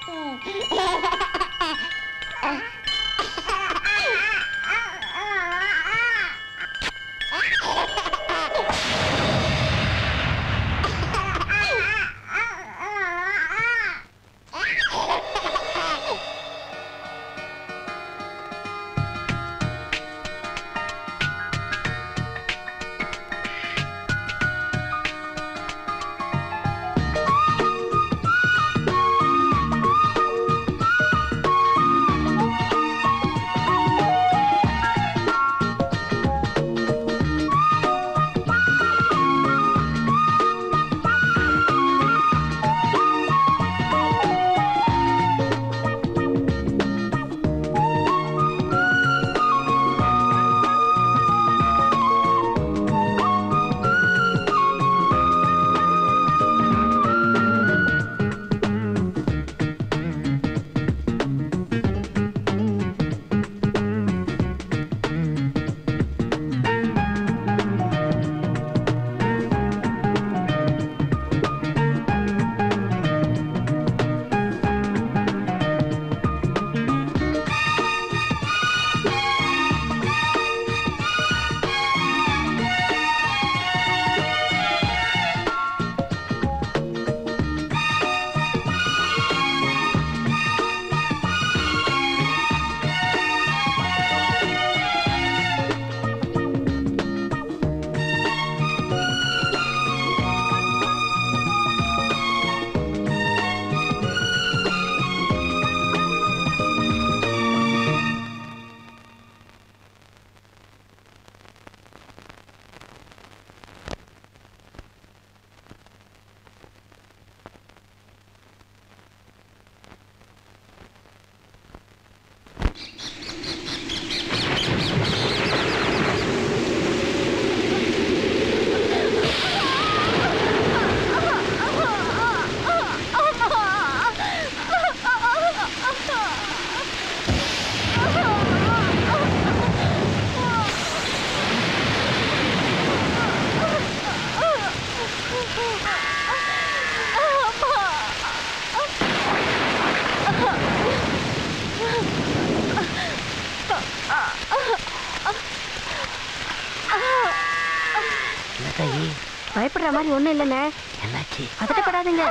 பயப்படுற மாதிரி ஒண்ணும் இல்லைண்ணே என்னாச்சு பதட்டப்படாதீங்க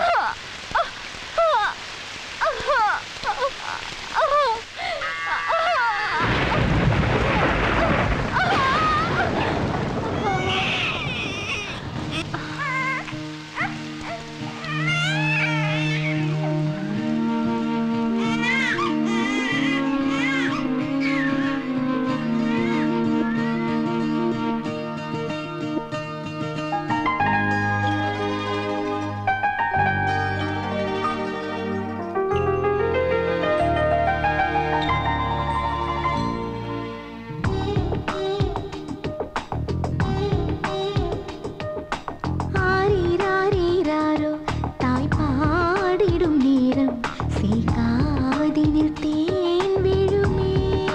ஆரீராரீராரோ தாய் பாடிடும் நேரம் சீகாதினில் தேன் விழுமே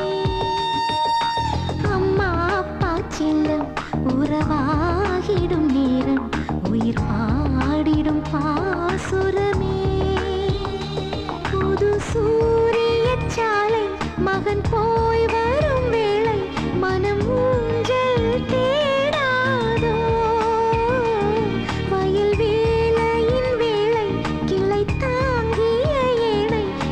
அம்மா அப்பா செல்லம் உறவாகிடும் நேரம் உயிர் பாடிடும் பாசுரமே புது சூரிய சாலை மகன் போய் வரும் வேளை மனம் ஊஞ்சல் தேடாதோ வயல் வேளையின் வேளை கிளை தாங்கிய ஏழை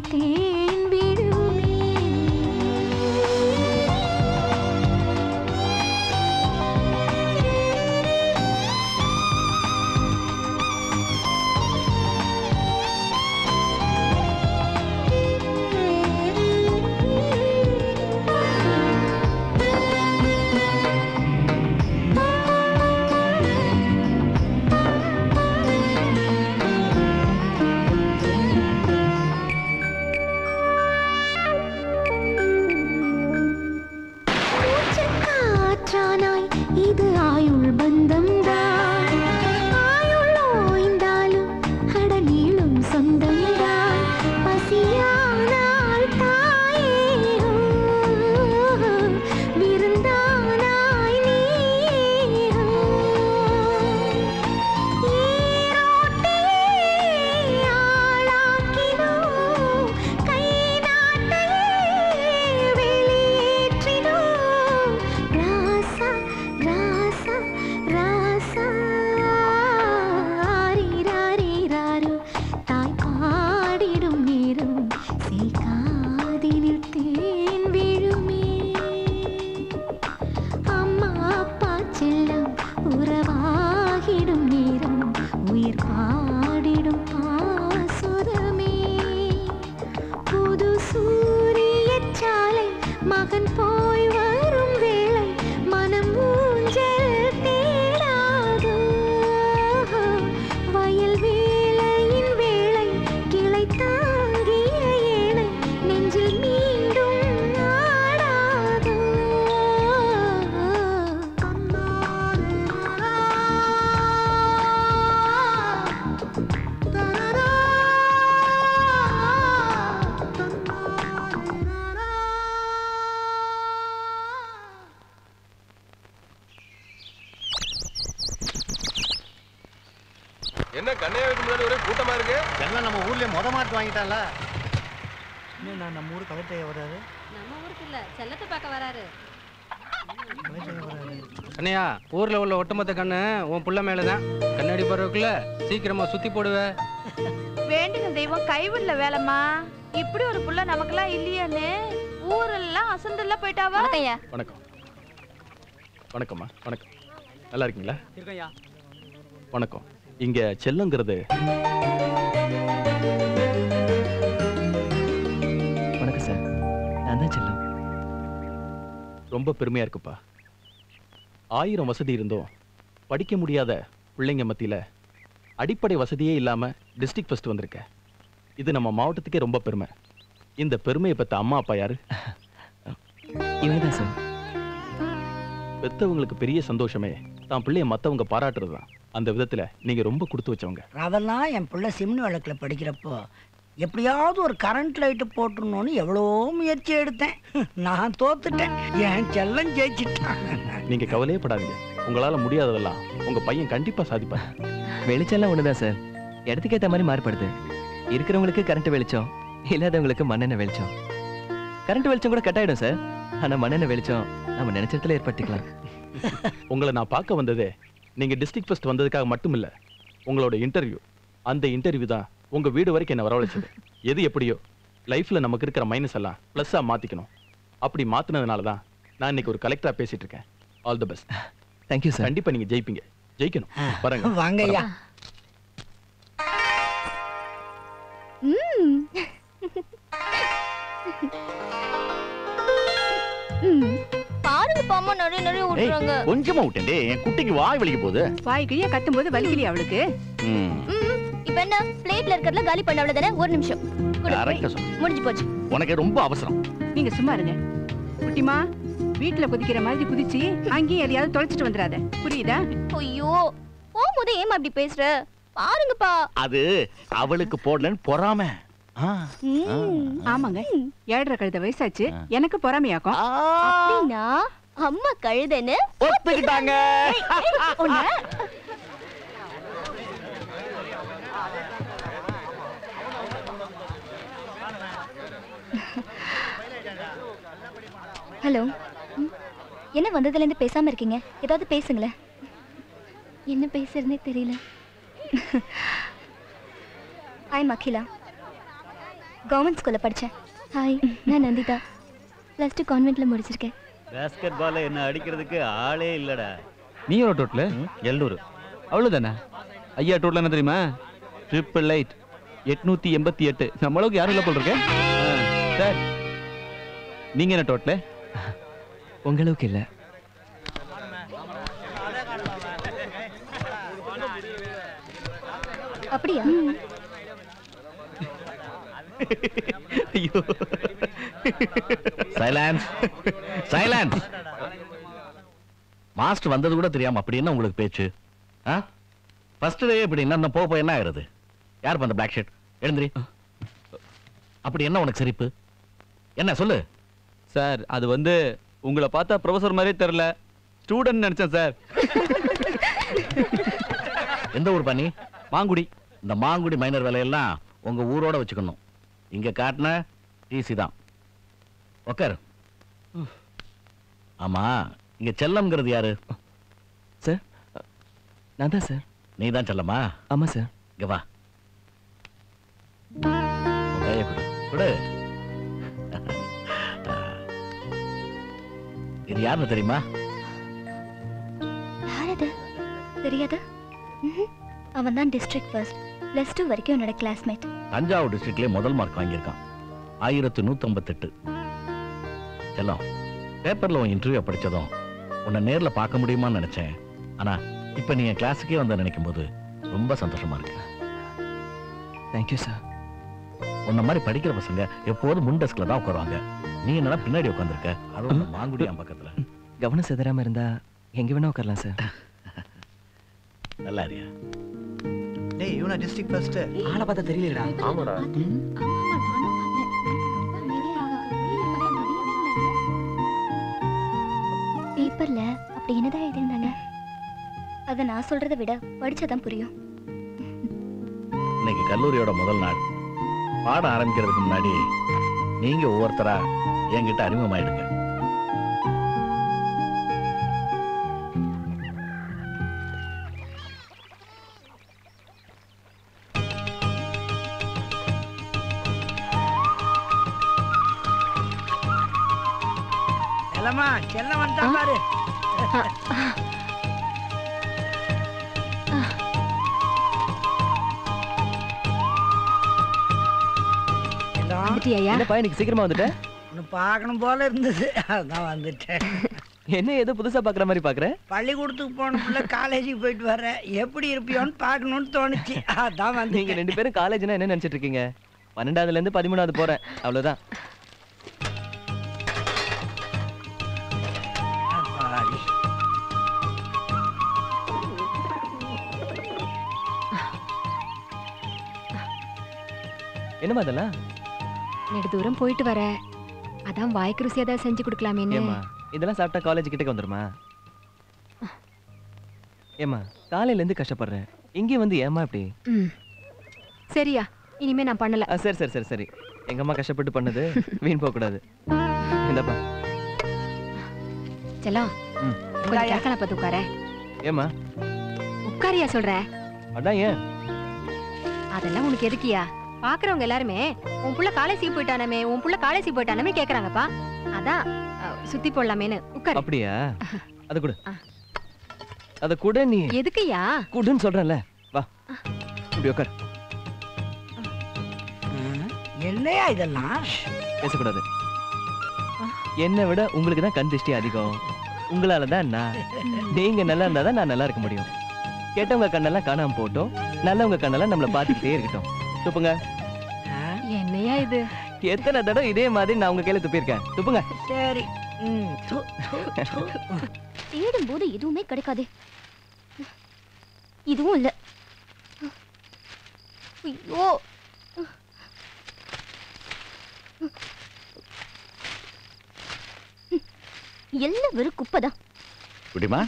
தேன் விழுமே காற்றானாய் இது ஆயுள் பந்தம்தான் ஆயுள் ஓய்ந்தாலும் அட நீளும் சொந்தம்தான் பசியானால் தாயே ஓ, விருந்தானாய் நீயே ஓ. ஈரோட்டிலே ஆளாக்கினோம், கை நாட்டையே வெளியேற்றினோம். ராசா, ராசா, ராசா. ஆரிராரிராரோ, தாய் பாடிடும் நேரம் செய் காதினில் தேன் விழுமே அம்மா அப்பா செல்லம் உறவாகிடும் நேரம் உயிர் பாடிடும் பாசுரமே புது சூரிய சாலை மகன் போய் வரும் வேளை மனம் ஊஞ்சல் தேடாதோ வயல் வேலையின் வேளை கிளை தாங்கிய ஏழை நெஞ்சில் மீண்டும் ஆடாதோ என்ன கண்ணையாவுக்கு முன்னாடி ஒரே கூட்டமா இருக்கு எல்லாம் நம்ம ஊர்லயே மொத மாட்டு வாங்கிட்டான்ல இன்னும் நான் நம்ம ஊரு கலெக்டர் வராது நம்ம ஊருக்கு இல்ல செல்லத்தை பார்க்க வராரு கலெக்டர் வராது கண்ணையா ஊர்ல உள்ள ஒட்டுமொத்த கண்ணு உன் புள்ள மேலதான் கண்ணாடி போடுறதுக்குள்ள சீக்கிரமா சுத்தி போடுவ வேண்டுங்க தெய்வம் கைவிடல வேலைம்மா இப்படி ஒரு புள்ள நமக்கெல்லாம் இல்லையான்னு ஊரெல்லாம் அசந்துல போயிட்டாவா வணக்கம்யா வணக்கம் வணக்கம்மா வணக்கம் நல்லா இருக்கீங்களா இருக்கையா வணக்கம் இங்க செல்லுங்கிறது வணக்கம் சார் நான் தான் செல்லம் ரொம்ப பெருமையா இருக்குப்பா ஆயிரம் வசதி இருந்தும் படிக்க முடியாத பிள்ளைங்க மத்தியில அடிப்படை வசதியே இல்லாம டிஸ்ட்ரிக்ட் ஃபர்ஸ்ட் வந்திருக்க இது நம்ம மாவட்டத்துக்கே ரொம்ப பெருமை இந்த பெருமையை பெத்த அம்மா அப்பா யாரு இவங்க தான் சார் பெத்தவங்களுக்கு பெரிய சந்தோஷமே தான் பிள்ளைய மத்தவங்க பாராட்டுறது தான் அந்த விதத்துல நீங்க ரொம்ப கொடுத்து வச்சவங்க அதெல்லாம் என் பிள்ளை சிம்னு விளக்கில் படிக்கிறப்போ எப்படியாவது ஒரு கரண்ட் லைட்டு போட்டுருணும்னு எவ்வளோ முயற்சி எடுத்தேன் நான் தோத்துட்டேன் என் செல்லம் ஜெயிச்சிட்டான் நீங்க கவலையே படாதீங்க உங்களால முடியாததெல்லாம் உங்க பையன் கண்டிப்பா சாதிப்பார் வெளிச்சம்லாம் ஒன்று தான் சார் இடத்துக்கு ஏற்ற மாதிரி மாறுபடுது இருக்கிறவங்களுக்கு கரண்ட் வெளிச்சம் இல்லாதவங்களுக்கு மண்ணெண்ணெய் வெளிச்சம் கரண்ட் வெளிச்சம் கூட கட் ஆயிடும் சார் ஆனால் மண்ணெண்ணெய் வெளிச்சம் நம்ம நினைச்ச இடத்துல ஏற்படுத்திக்கலாம் உங்களை நான் பார்க்க வந்ததே நீங்க டிஸ்ட்ரிக்ட் ஃபர்ஸ்ட் வந்ததுக்காக மட்டும் இல்ல உங்களோட இன்டர்வியூ அந்த இன்டர்வியூ தான் உங்க வீடு வரைக்கும் என்ன வரவழைச்சது எது எப்படியோ லைஃப்ல நமக்கு இருக்கிற மைனஸ் எல்லாம் ப்ளஸ்ஸா மாத்திக்கணும் அப்படி மாத்தினதுனால தான் நான் இன்னைக்கு ஒரு கலெக்டரா பேசிட்டு இருக்கேன் all the best thank you sir கண்டிப்பா நீங்க ஜெயிப்பீங்க ஜெயிக்கணும் பாருங்க வாங்க ஐயா பாருங்க பாமா நிறைய நிறைய விட்டுறாங்க கொஞ்சமா விட்டேன் என் குட்டிக்கு வாய் வலிக்க போகுது வாய் கிழிய கத்தும் போது வலிக்கலையா அவளுக்கு ம், இப்ப என்ன பிளேட்ல இருக்கிறதுல காலி பண்ண அவ்வளவுதானே ஒரு நிமிஷம் கொடு. correct ஆ சொன்ன. முடிஞ்சு போச்சு உனக்கு ரொம்ப அவசரம் நீங்க சும்மா இருங்க குட்டிமா வீட்ல குதிக்கிற மாதிரி குதிச்சு அங்கேயும் எதையாவது தொலைச்சிட்டு வந்துடாத புரியுதா ஐயோ போகும்போது ஏமா இப்படி பேசுற பாருங்கப்பா அது அவளுக்கு போடலன்னு பொறாம ஆ, ம். ஆமாங்க ஏழரை கழுத வயசாச்சு எனக்கு பொறாமையாக்கும் அப்படின்னா அம்மா கழுதைன்னு ஒத்துக்கிட்டாங்க உன்னை ஹலோ என்ன வந்ததுலேருந்து பேசாம இருக்கீங்க ஏதாவது பேசுங்களேன் என்ன பேசுறதுனே தெரியல ஐ அகிலா கவர்மெண்ட் ஸ்கூலில் படித்தேன் ஹாய் நான் நந்திதா ப்ளஸ் டூ கான்வென்ட்டில் முடிச்சிருக்கேன் பேஸ்கெட் பால்ல என்ன அடிக்கிறதுக்கு ஆளே இல்லடா நீ ஒரு டோட்டல் எல்லூர் அவ்வளோதானே ஐயா டோட்டல் என்ன தெரியுமா ட்ரிப்பிள் லைட் எட்நூத்தி எண்பத்தி எட்டு நம்ம அளவுக்கு யாரும் இல்லை போல் இருக்கேன் சார் நீங்க என்ன டோட்டல் உங்களுக்கு இல்லை அப்படியா ஐயோ சைலன்ஸ் சைலன்ஸ் மாஸ்டர் வந்தது கூட தெரியாம அப்படி என்ன உங்களுக்கு பேச்சு ஆ ஃபர்ஸ்ட் டே இப்படி என்ன போக போய் என்ன ஆகுறது யார் அந்த பிளாக் ஷர்ட் எழுந்திரி அப்படி என்ன உனக்கு சிரிப்பு என்ன சொல்லு சார் அது வந்து உங்களை பார்த்தா ப்ரொஃபசர் மாதிரியே தெரில ஸ்டூடெண்ட் நினைச்சேன் சார் எந்த ஊர் பண்ணி மாங்குடி இந்த மாங்குடி மைனர் வேலையெல்லாம் உங்க ஊரோட வச்சுக்கணும் இங்க காட்டின டிசி தான் உக்கார் ஆமா இங்க செல்லம்ங்கிறது யாரு சார் நான் தான் சார் நீ தான் செல்லமா ஆமாம் சார் இங்க வா உன் கையை கொடு கொடு இது யாருன்னு தெரியுமா யார் அது தெரியாதா ம்ஹும். அவன் தான் டிஸ்ட்ரிக்ட் ஃபர்ஸ்ட் ப்ளஸ் டூ வரைக்கும் என்னோட கிளாஸ்மேட் தஞ்சாவூர் டிஸ்ட்ரிக்ட்லயே முதல் மார்க் வாங்கியிருக்கான் ஆயிரத்து நூத்தம்பத்தெட்டு செல்லம் பேப்பர்ல உன் இன்டர்வியூ படிச்சதும் உன்னை நேர்ல பார்க்க முடியுமான்னு நினைச்சேன் ஆனா இப்ப நீ என் கிளாஸுக்கே வந்து நினைக்கும் போது ரொம்ப சந்தோஷமா இருக்கு தேங்க்யூ சார் உன்ன மாதிரி படிக்கிற பசங்க எப்போதும் முன் டெஸ்க்ல தான் உட்காருவாங்க நீ என்னடா பின்னாடி உட்காந்துருக்க அதுவும் இந்த மாங்குடி என் பக்கத்துல கவனம் சிதறாமல் இருந்தா எங்கே வேணா உட்காரலாம் சார் நல்லா இருக்கியா டேய் இவனா டிஸ்ட்ரிக்ட் ஃபர்ஸ்ட் ஆளை பார்த்தா தெரியலடா ஆமாடா பேப்பர்ல அப்படி என்னதான் எழுதியிருந்தாங்க அதை நான் சொல்றதை விட படிச்சாதான் புரியும் இன்னைக்கு கல்லூரியோட முதல் நாள் பாடம் ஆரம்பிக்கிறதுக்கு முன்னாடி நீங்க ஒவ்வொருத்தரா என்கிட்ட அறிமுகமாயிடுங்க செல்லம்மா செல்லம் வந்துட்டான் பாரு செல்லம், வந்துட்டியா என்னப்பா இன்னைக்கு சீக்கிரமா வந்துட்டேன் உன்னை பார்க்கணும் போல இருந்தது அதான் வந்துட்டேன் என்ன ஏதோ புதுசா பார்க்குற மாதிரி பார்க்குற பள்ளிக்கூடத்துக்கு போன பிள்ளை காலேஜுக்கு போயிட்டு வர எப்படி இருப்பியோன்னு பார்க்கணும்னு தோணுச்சு அதான் நீங்க வந்து ரெண்டு பேரும் காலேஜ்னா என்ன நினைச்சிட்டு இருக்கீங்க பன்னெண்டாவதுல இருந்து பதிமூணாவது போறேன் அவ்வளவுதான் என்னம்மா அதெல்லாம் நெடு தூரம் போயிட்டு வர அதான் வாய்க்கு ருசி ஏதாவது செஞ்சு கொடுக்கலாமேன்னு ஏம்மா இதெல்லாம் சாப்பிட்டா காலேஜ் கிட்டக்க வந்துருமா ஏம்மா காலையில இருந்து கஷ்டப்படுறேன் இங்கே வந்து ஏம்மா இப்படி ம் சரியா இனிமே நான் பண்ணல ஆ, சரி சரி சரி சரி எங்க அம்மா கஷ்டப்பட்டு பண்ணது வீண் போக கூடாது இந்தப்பா செல்லம் ம். கொஞ்சம் கேட்கல பார்த்து உட்கார ஏம்மா உட்காரியா சொல்ற அதான் ஏன் அதெல்லாம் உனக்கு எதுக்கியா பாக்குறவங்க எல்லாருமே உன் புள்ள காலேஜுக்கு போயிட்டானமே உன் புள்ள காலேஜுக்கு போயிட்டானமே கேக்குறாங்கப்பா அதான் அஹ், சுத்தி போடலாமேன்னு உட்காரு அப்படியா அது கொடு ஆ. அத கூட நீ எதுக்குயா குடுன்னு சொல்றேன்ல வா இப்படி உட்கார் என்னையா இதெல்லாம் பேசக்கூடாது என்னை விட உங்களுக்கு தான் கண் திருஷ்டி அதிகம் உங்களால தான் நான் நீங்க நல்லா இருந்தா தான் நான் நல்லா இருக்க முடியும் கெட்டவங்க கண்ணெல்லாம் காணாம போட்டோம் நல்லவங்க கண்ணெல்லாம் நம்மள பார்த்துக்கிட்டே இருக்கட்டும் துப்புங்க என்னையா இது எத்தனை தடவை இதே மாதிரி நான் உங்க கையில துப்பியிருக்கேன் துப்புங்க சரி ம், து, து, து. தேடும் போது எதுவுமே கிடைக்காதே இதுவும் இல்ல ஐயோ எல்லாம் வெறும் குப்பைதான் குட்டிமா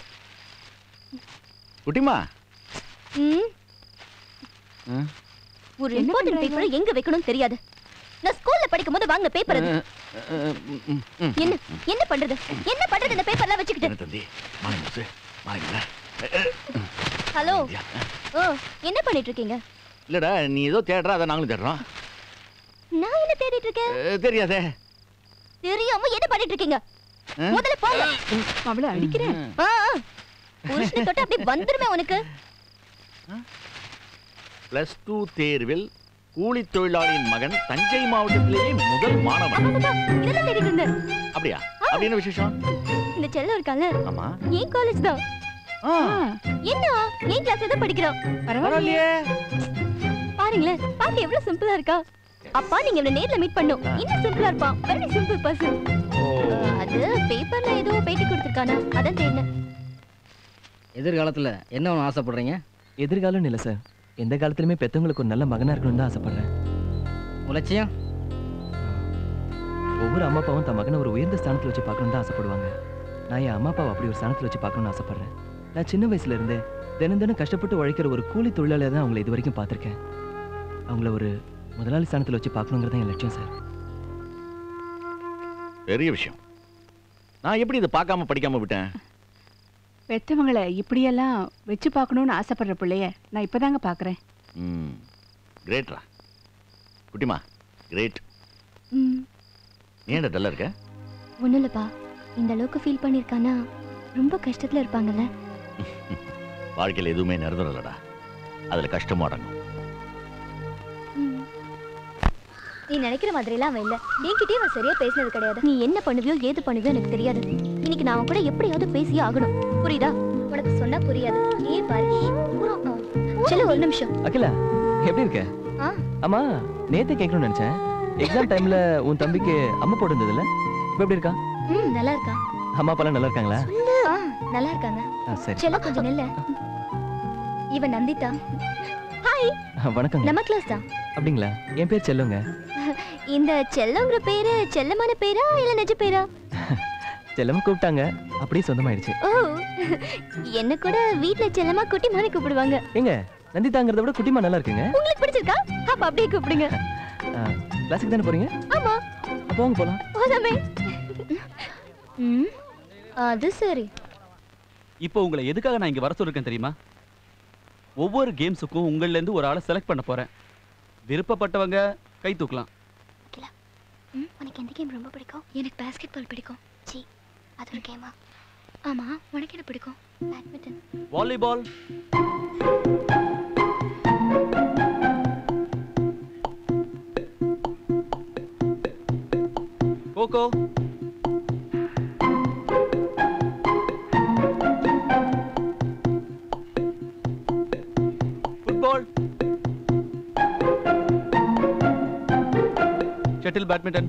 குட்டிமா ம். ம். ஒரு என்ன இம்பார்ட்டன்ட் பண்றாங்க? பேப்பர் எங்க வைக்கணும்னு தெரியாது நான் ஸ்கூல்ல படிக்கும் போது வாங்கின பேப்பர் அது என்ன என்ன பண்றது என்ன பண்றது இந்த பேப்பர்லாம் வச்சுக்கிட்டு என்ன தம்பி மாலை முசு மாலை ஹலோ ஓ என்ன பண்ணிட்டு இருக்கீங்க இல்லடா நீ ஏதோ தேடுற அதை நாங்களும் தேடுறோம் என்ன தேடிட்டு இருக்க அஹ், தெரியாதே தெரியாம என்ன பண்ணிட்டு இருக்கீங்க ஆ? முதல்ல போங்க அவளை அடிக்கிறேன் ஆ, ஆ. புருஷனை தொட்டு அப்படியே வந்துருமே உனக்கு பிளஸ் டூ தேர்வில் கூலி தொழிலாளியின் மகன் தஞ்சை மாவட்டத்திலேயே முதல் மாணவன் இதெல்லாம் தேடிட்டு இருந்தேன் அப்படியா அப்படி என்ன விசேஷம் இந்த செல்லம் இருக்கால ஆமா என் காலேஜ் தான் ஆ, என்ன என் கிளாஸ்ல தான் படிக்கிறான் பரவாயில்லையே பாருங்களேன் பார்க்க எவ்வளவு சிம்பிளா இருக்கா அப்பா நீங்க இவனை நேர்ல மீட் பண்ணும் இன்னும் சிம்பிளா இருப்பான் வெரி சிம்பிள் பர்சன் அது பேப்பர்ல ஏதோ பேட்டி கொடுத்திருக்கானா அதான் தேடினேன் எதிர்காலத்துல என்ன ஒன்று ஆசைப்படுறீங்க எதிர்காலம் இல்லை சார் எந்த காலத்துலயுமே பெத்தவங்களுக்கு ஒரு நல்ல மகனா இருக்கணும்னு தான் ஆசைப்படுறேன் உலட்சியம் ஒவ்வொரு அம்மா அப்பாவும் தன் மகனை ஒரு உயர்ந்த ஸ்தானத்துல வச்சு பார்க்கணும்னு தான் ஆசைப்படுவாங்க நான் என் அம்மா அப்பாவை அப்படி ஒரு ஸ்தானத்துல வச்சு பார்க்கணும்னு ஆசைப்படுறேன் நான் சின்ன வயசுல இருந்தே தினம் தினம் கஷ்டப்பட்டு உழைக்கிற ஒரு கூலி தொழிலாளியை தான் அவங்களை இது வரைக்கும் பார்த்துருக்கேன் அவங்கள ஒரு முதலாளி ஸ்தானத்துல வச்சு பார்க்கணுங்கிறது தான் என் லட்சியம் சார் பெரிய விஷயம் நான் எப்படி இதை பார்க்காம படிக்காம விட்டேன் பெத்தவங்களை இப்படியெல்லாம் வச்சு பார்க்கணும்னு ஆசைப்படுற பிள்ளைய நான் இப்பதாங்க பாக்குறேன் ம் கிரேட்ரா குட்டிமா கிரேட் ம் நீ ஏன்டா டல்லா இருக்க ஒன்றும் இல்லைப்பா இந்த அளவுக்கு ஃபீல் பண்ணியிருக்கானா ரொம்ப கஷ்டத்தில் இருப்பாங்கல்ல வாழ்க்கையில் எதுவுமே நிரந்தரம் இல்லடா அதுல கஷ்டமும் அடங்கும் நீ நினைக்கிற மாதிரிலாம் அவன் இல்லை என்கிட்டயே அவன் சரியா பேசினது கிடையாது நீ என்ன பண்ணுவியோ ஏது பண்ணுவியோ எனக்கு தெரியாது இன்னைக்கு நான் அவன் கூட எப்படியாவது பேசியே ஆகணும் புரியுதா உனக்கு சொன்னா புரியாது நீ பாரு செல்ல ஒரு நிமிஷம் அகிலா எப்படி இருக்க ஆ ஆமா நேத்தே கேட்கணும்னு நினைச்சேன் எக்ஸாம் டைம்ல உன் தம்பிக்கு அம்மா போட்டு இருந்ததுல இப்ப எப்படி இருக்கா ம் நல்லா இருக்கா அம்மா அப்பாலாம் நல்லா இருக்காங்களா ஆ நல்லா இருக்காங்க ஆ, சரி செல்ல கொஞ்சம் நில்ல இவன் நந்திதா ஹாய் ஆ, வணக்கங்க நம்ம கிளாஸ் தான் அப்படிங்களா என் பேர் செல்லுங்க இந்த செல்லங்கிற பேரு செல்லமான பேரா இல்ல நிஜ பேரா செல்லமா கூப்பிட்டாங்க அப்படியே சொந்தமாயிடுச்சு ஓ என்ன கூட வீட்ல செல்லமா குட்டி மாதிரி கூப்பிடுவாங்க எங்க நந்திதாங்கிறத விட குட்டிமா நல்லா இருக்குங்க உங்களுக்கு பிடிச்சிருக்கா அப்ப அப்படியே கூப்பிடுங்க கிளாஸுக்கு தானே போறீங்க ஆமா அப்போ வாங்க போலாம் போலாமே ம் அது சரி இப்போ உங்களை எதுக்காக நான் இங்க வர சொல்லிருக்கேன் தெரியுமா ஒவ்வொரு கேம்ஸுக்கும் உங்கள்ல இருந்து ஒரு ஆளை செலக்ட் பண்ண போறேன் விருப்பப்பட்டவங்க கை தூக்கலாம் ம் உனக்கு எந்த கேம் ரொம்ப பிடிக்கும் எனக்கு பாஸ்கெட் பால் பிடிக்கும் சி அது ஒரு கேமா ஆமா உனக்கு என்ன பிடிக்கும் badminton volleyball kho kho football shuttle badminton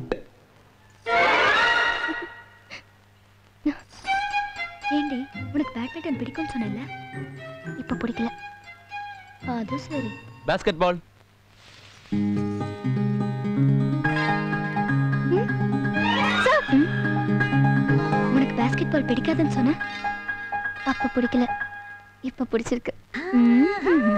ஏண்டி உனக்கு பேட்மிண்டன் பிடிக்கும்னு சொன்னேன்ல இப்போ பிடிக்கல அது சரி பேஸ்கெட் பால் சார். ம். உனக்கு பாஸ்கெட் பால் பிடிக்காதுன்னு சொன்ன அப்ப பிடிக்கல இப்ப பிடிச்சிருக்கு ம்.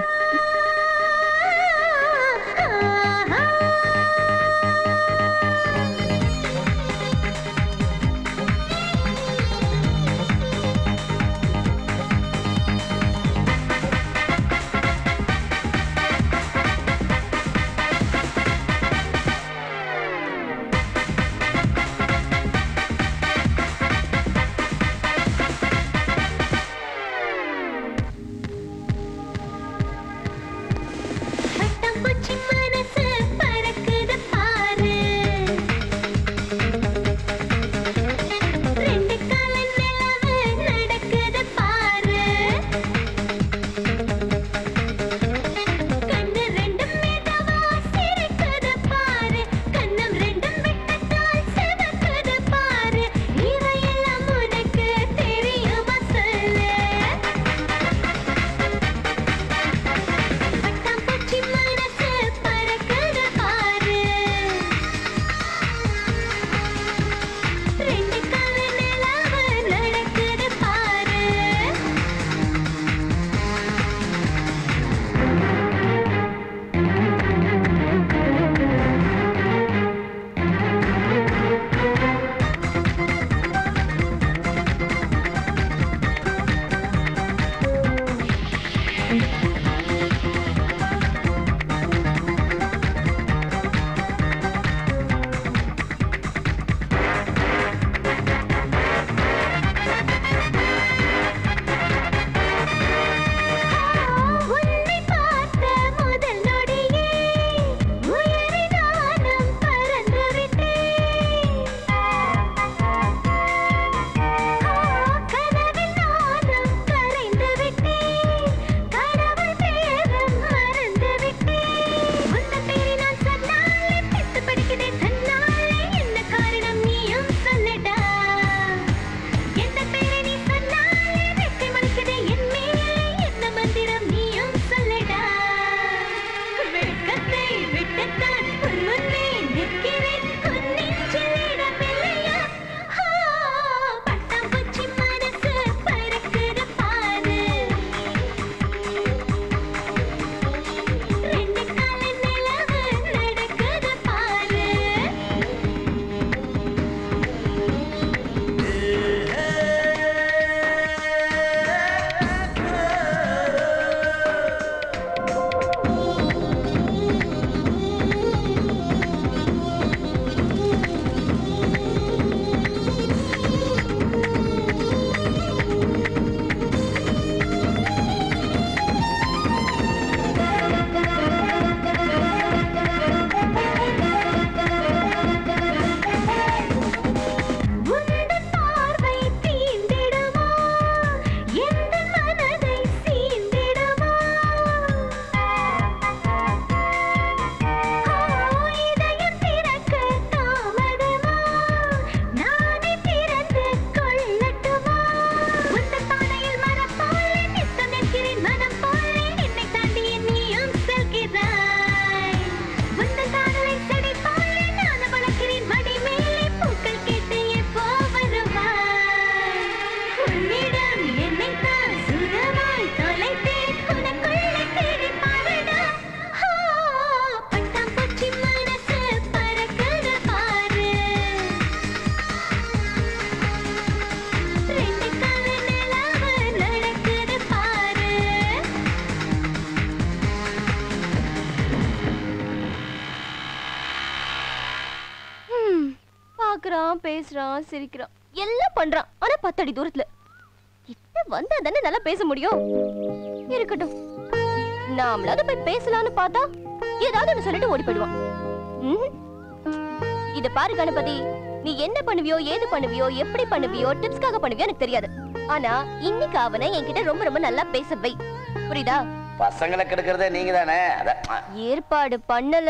பாக்குறான் பேசுறான் சிரிக்கிறான் எல்லாம் பண்றான் ஆனா பத்தடி தூரத்துல கிட்ட வந்தா தானே நல்லா பேச முடியும் இருக்கட்டும் நாமளாவது போய் பேசலாம்னு பார்த்தா ஏதாவது ஒண்ணு சொல்லிட்டு ஓடி போயிடுவான் ம்ஹும். இத பாரு கணபதி நீ என்ன பண்ணுவியோ ஏது பண்ணுவியோ எப்படி பண்ணுவியோ டிப்ஸ்க்காக பண்ணுவியோ எனக்கு தெரியாது ஆனா இன்னைக்கு அவனை என்கிட்ட ரொம்ப ரொம்ப நல்லா பேச வை புரியுதா பசங்களை கெடுக்கிறதே நீங்க தானே அதான் ஆ. ஏற்பாடு பண்ணல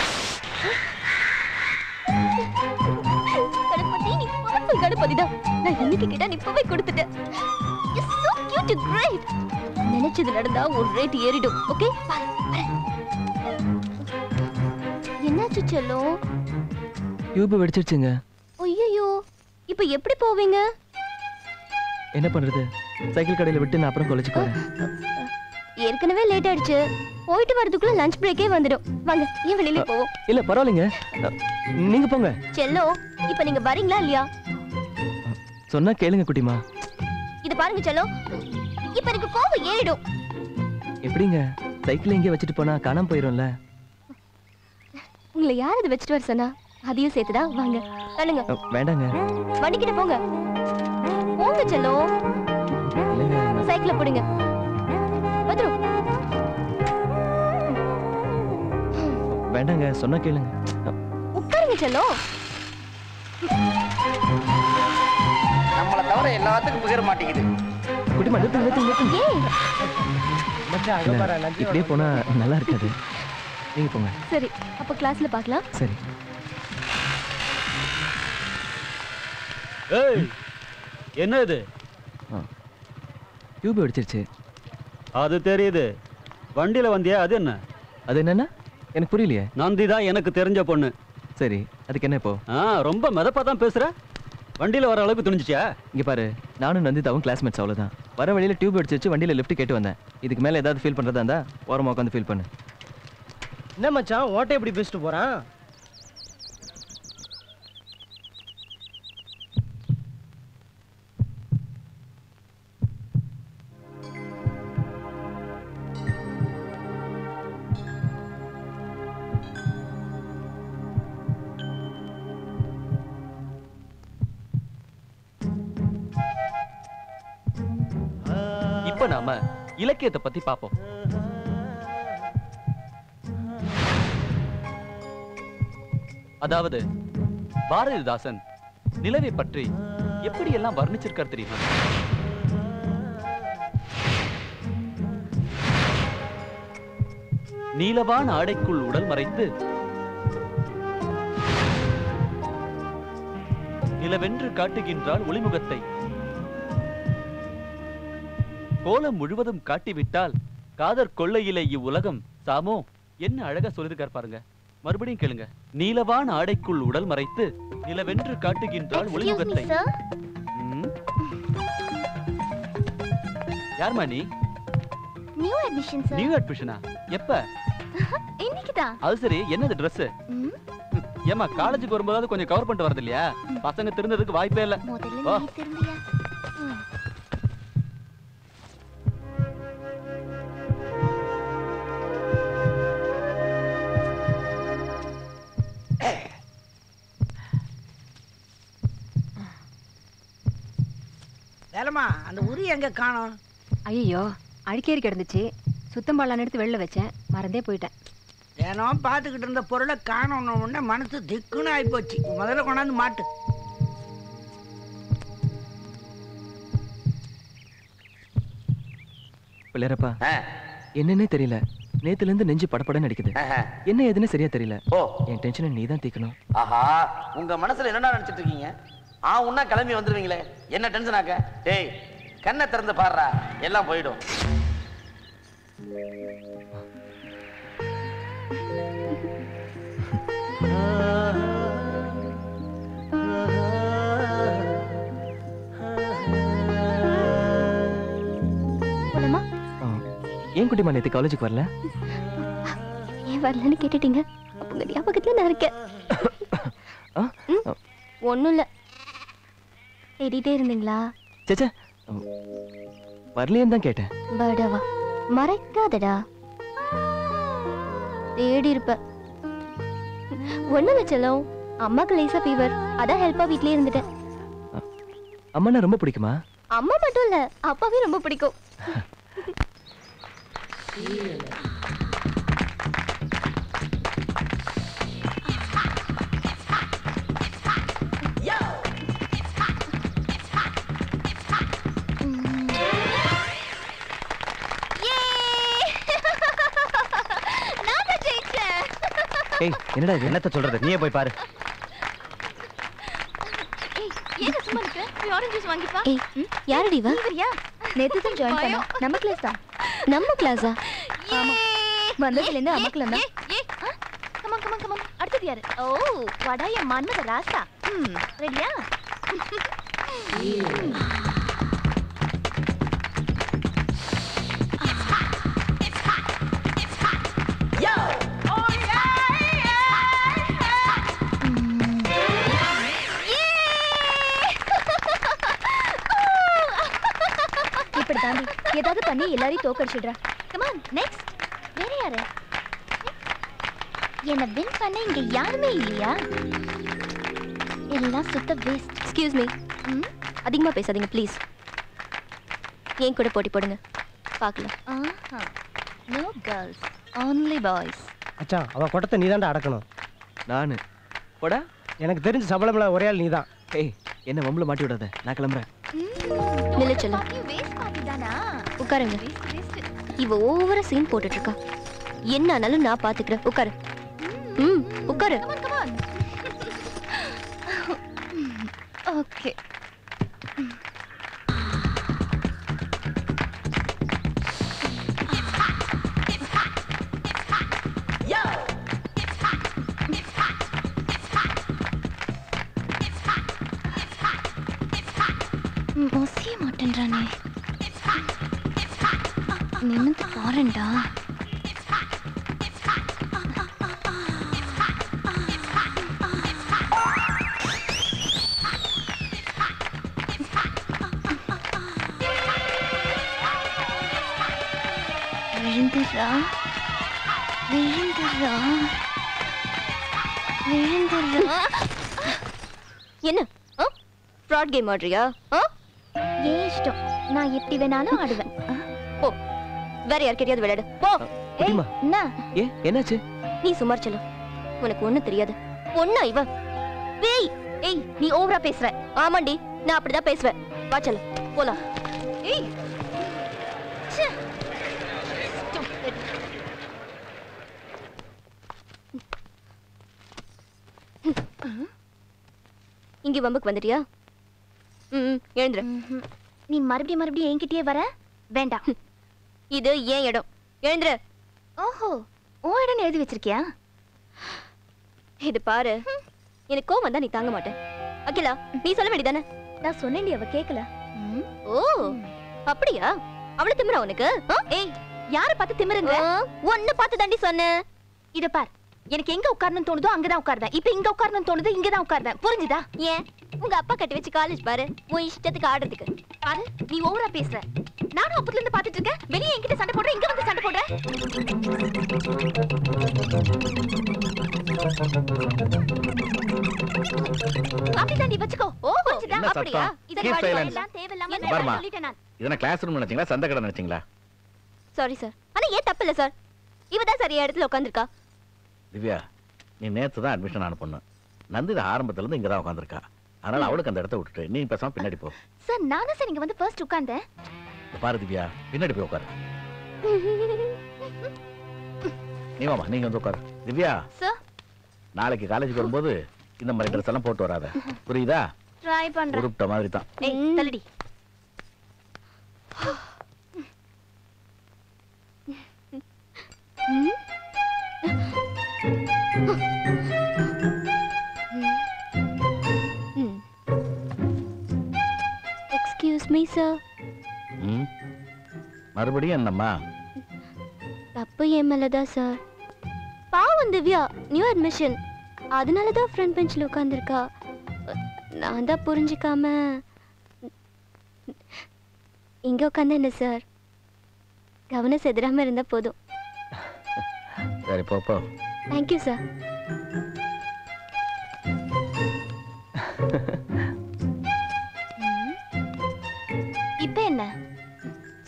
கணபதி நீ பவர்ஃபுல் கணபதிதான் நான் இன்னைக்கு கேட்டா நீ இப்பவே கொடுத்துட்ட You're so cute and great. நினைச்சது நடந்தா ஒரு ரேட் ஏறிடும் ஓகே என்னாச்சு செல்லம் டியூப் வெடிச்சிருச்சுங்க ஐயோ இப்போ எப்படி போவீங்க என்ன பண்றது சைக்கிள் கடையில விட்டு நான் அப்புறம் காலேஜுக்கு வரேன் ஏற்கனவே லேட் ஆயிடுச்சு போயிட்டு வரதுக்குள்ள லஞ்ச் பிரேக்கே வந்துடும் வாங்க ஏன் வெளியில போவோம் இல்ல பரவாயில்லைங்க அ, நீங்க போங்க செல்லம் இப்போ நீங்க வரீங்களா இல்லையா சொன்னா கேளுங்க குட்டிமா இது பாருங்க செல்லம் இப்போ எனக்கு கோவம் ஏறிடும் எப்படிங்க சைக்கிள் எங்கேயே வச்சுட்டு போனா காணாம போயிரும்ல உங்களை யார் அதை வச்சுட்டு வர சொன்னா அதையும் சேர்த்துதான் வாங்க பண்ணுங்க அ, வேண்டாங்க வண்டிக்கிட்ட போங்க போங்க செல்லம் இல்லைங்க சைக்கிள போடுங்க வந்துரும் வேண்டாங்க சொன்னா கேளுங்க அ, உட்காருங்க செல்லம் நம்மளை தவிர எல்லாத்துக்கும் புகர மாட்டேங்குது குட்டிமா நிறுத்து நிறுத்து நிறுத்து ஏன் இல்ல, இப்படியே போனா நல்லா இருக்காது நீங்க போங்க சரி அப்ப கிளாஸ்ல பார்க்கலாம் சரி ஏய் என்ன இது டியூப் வெடிச்சிருச்சு அது தெரியுது வண்டியில வந்தியா அது என்ன அது என்னன்னா எனக்கு புரியலையே நந்தி தான் எனக்கு தெரிஞ்ச பொண்ணு சரி அதுக்கு என்ன இப்போ ஆ ரொம்ப மிதப்பா தான் பேசுற வண்டியில வர அளவுக்கு துணிஞ்சிச்சா இங்க பாரு நானும் நந்திதாவும் கிளாஸ்மேட்ஸ் அவ்வளவுதான் வர வழியில டியூப் அடிச்சிருச்சு வண்டியில லிஃப்ட் கேட்டு வந்தேன் இதுக்கு மேல ஏதாவது ஃபீல் பண்றதா இருந்தா ஓரமா உட்காந்து ஃபீல் பண்ணு என்ன மச்சான் ஓட்டை எப்படி பேசிட்டு போறான் இப்ப நாம இலக்கியத்தை பத்தி பார்ப்போம் அதாவது பாரதிதாசன் நிலவை பற்றி எப்படி எல்லாம் வர்ணிச்சிருக்கார் தெரியுமா நீலவான் ஆடைக்குள் உடல் மறைத்து நிலவென்று காட்டுகின்றாள் ஒளிமுகத்தை கோலம் முழுவதும் காட்டிவிட்டால் காதற் கொள்ளையிலே இவ்வுலகம் சாமோ என்ன அழகா சொல்லிருக்கார் பாருங்க மறுபடியும் கேளுங்க நீலவான் ஆடைக்குள் உடல் மறைத்து நிலவென்று காட்டுகின்றாள் Excuse me, ஒளிமுகத்தை sir. ம். யார்மா நீ நியூ அட்மிஷன் சார் நியூ அட்மிஷனா எப்ப இன்னைக்கு தான் அது சரி என்னது Dress ஏமா காலேஜுக்கு வரும்போதாவது கொஞ்சம் கவர் பண்ணிட்டு வரது இல்லையா பசங்க திருந்ததுக்கு வாய்ப்பே இல்ல முதல்ல வா. நீ திரும்பியா ம். வேலம்மா அந்த உரி எங்க காணோம் ஐயோ அழுக்கேறி கிடந்துச்சு சுத்தம் பண்ணலான்னு எடுத்து வெளில வச்சேன் மறந்தே போயிட்டேன் ஏனோ பார்த்துக்கிட்டு இருந்த பொருளை காணோம்னு உடனே மனசு திக்குன்னு ஆயிப்போச்சு முதல்ல கொண்டாந்து மாட்டு பிள்ளையரப்பா என்னன்னே தெரியல நேத்துல இருந்து நெஞ்சு படபடன்னு அடிக்குது என்ன ஏதுன்னு சரியா தெரியல என் டென்ஷனை நீ தான் தீக்கணும் ஆஹா உங்க மனசுல என்னடா நினைச்சிட்டு இருக்கீங்க ஆ உன்னா கிளம்பி வந்துருவீங்களே என்ன டென்ஷன் ஆக்க டேய் கண்ணை திறந்து பாடுறா எல்லாம் போயிடும் போலாமா ஆ, ஏன் குட்டிமா நேத்து காலேஜுக்கு வரல ஏன் வரலன்னு கேட்டுட்டீங்க அப்ப உங்க ஞாபகத்துல நான் இருக்கேன் ஒன்றும் இல்லை தேடிட்டே இருந்தீங்களா சேச்சே வரலையேன்னு தான் கேட்டேன் பர்டவா மறைக்காதடா தேடி இருப்ப ஒண்ணும் இல்லை செல்லம் அம்மாக்கு லேசா ஃபீவர் அதான் ஹெல்ப்பா வீட்லயே இருந்துட்டேன் அம்மானா ரொம்ப பிடிக்குமா அம்மா மட்டும் இல்ல அப்பாவே ரொம்ப பிடிக்கும் நான் தான் ஜெயிச்சேன் ஏய் என்னடா இது என்னத்த சொல்றது நீயே போய் பாரு ஏய் ஏன் சும்மா இருக்க போய் ஆரஞ்சு ஜூஸ் வாங்கிப்பா ஏய் யாரடி இவ இவரியா நேத்து தான் ஜாயின் பண்ண நம்ம கிளாஸ் தான் நம்ம கிளாஸா ஆமா வந்ததுல இருந்து அமக்கல தான் கமான் கமான் கமான் அடுத்தது யாரு ஓ வடாய மன்மத ராசா ம் ரெடியா இப்படி தாண்டி ஏதாவது பண்ணி எல்லாரையும் தோக்கடிச்சிடுறா கமான் நெக்ஸ்ட் வேற யாரு என்ன வின் பண்ண இங்க யாருமே இல்லையா எல்லாம் சுத்த வேஸ்ட் எக்ஸ்கியூஸ் மீ அதிகமா பேசாதீங்க ப்ளீஸ் என் கூட போட்டி போடுங்க பார்க்கலாம் நோ கேர்ள்ஸ் only பாய்ஸ் மச்சான் அவன் கொட்டத்தை நீ தான்டா அடக்கணும் நானு போடா எனக்கு தெரிஞ்ச சபலம்ல ஒரே ஆள் நீ தான் ஏய் என்ன வம்புல மாட்டி விடாத நான் கிளம்புறேன் நில்லு செல்லம் உட்காருங்க இவ ஓவரா சீன் போட்டுட்டு இருக்கா என்ன ஆனாலும் நான் பாத்துக்கிறேன் உட்காரு ம் உட்காரு ஓகே மொசிய மாட்டேன்றானே நிமிந்து பாருண்டா விழுந்துடுறா விழுந்துடுறா விழுந்துடுறா என்ன ஃப்ராட் கேம் ஆடுறியா ஆ ஏன் இஷ்டம் நான் எப்படி வேணாலும் ஆடுவேன் போ வேற யார்கிட்டயாவது விளையாடு போ ஏய் குட்டிமா. என்ன ஏ என்னாச்சு நீ சுமார் செல்லம் உனக்கு ஒண்ணும் தெரியாது பொண்ணா இவ ஏய் ஏய் நீ ஓவரா பேசுற ஆமாண்டி நான் அப்படிதான் பேசுவேன் வா செல்லம் போலாம் ஏய் ச்சே. Stupid. இங்க வம்புக்கு வந்துட்டியா ம் எழுந்துரு நீ மறுபடியும் மறுபடியும் என்கிட்டயே வர வேண்டாம் இது ஏன் இடம் எழுந்துரு ஓஹோ ஓ இடம் எழுதி வச்சிருக்கியா இது பாரு எனக்கு கோவம் வந்தா நீ தாங்க மாட்டேன் அகிலா நீ சொல்ல வேண்டியதானே நான் சொன்னேன்டி அவ கேக்கல ஓ அப்படியா அவள திமிரா உனக்கு ஏய் யார பார்த்து திமிருங்க ஒன்னு பார்த்து தாண்டி சொன்னேன் இத பார் எனக்கு எங்க உட்காரணும்னு தோணுதோ அங்கதான் உட்கார்வேன் இப்ப இங்க உட்காரணும்னு தோணுதோ இங்கதான் உட்கார்வேன் புரிஞ்சுதா ஏன் உங்க அப்பா கட்டி வச்சு காலேஜ் பாரு உன் இஷ்டத்துக்கு ஆடுறதுக்கு பாரு நீ ஓவரா பேசுற நானும் அப்பத்துல இருந்து பாத்துட்டு இருக்கேன் வெளியே என்கிட்ட சண்டை போடுற இங்க வந்து சண்டை போடுற அப்படிதான் வச்சுக்கோ ஓ புரிஞ்சுதா என்ன அப்படியா சத்தம்? இத Keep பாரு, silence. எல்லாம் தேவையில்லாம இங்க பாரும்மா. நான் சொல்லிட்டேன் நான் இதென்ன கிளாஸ் ரூம் நினைச்சீங்களா சந்தை கடை நினைச்சீங்களா சாரி சார் ஆனா ஏன் தப்பு இல்ல சார் இவ தான் சரியா இடத்துல உட்காந்துருக்கா திவ்யா நீ நேத்து தான் அட்மிஷன் ஆன பொண்ணு நந்திதா ஆரம்பத்துல இருந்து இங்க தான் உட்காந்துருக்கா அதனால அவளுக்கு அந்த இடத்த விட்டுட்டு நீ பேசாம பின்னாடி போ சார் நானும் சார் இங்க வந்து ஃபர்ஸ்ட் உட்கார்ந்தேன் இங்க பாரு திவ்யா பின்னாடி போய் உட்காரு நீ வாமா நீங்க வந்து உட்காரு திவ்யா சார் நாளைக்கு காலேஜுக்கு வரும்போது இந்த மாதிரி ட்ரெஸ் எல்லாம் போட்டு வராத புரியுதா ட்ரை பண்றேன் உருப்பிட்ட மாதிரி தான் ஏய் தள்ளுடி எக்ஸ்கியூஸ் மீ சார் ம் மறுபடியும் என்னம்மா தப்பு என் மேலதான் சார் பாவம் திவ்யா நியூ அட்மிஷன் அதனால தான் ஃப்ரண்ட் பெஞ்சில் உட்காந்துருக்கா நான் தான் புரிஞ்சுக்காம இங்க உட்காந்து என்ன சார் கவனம் செதுறாம இருந்தா போதும் சரி போ போ தேங்க்யூ சார்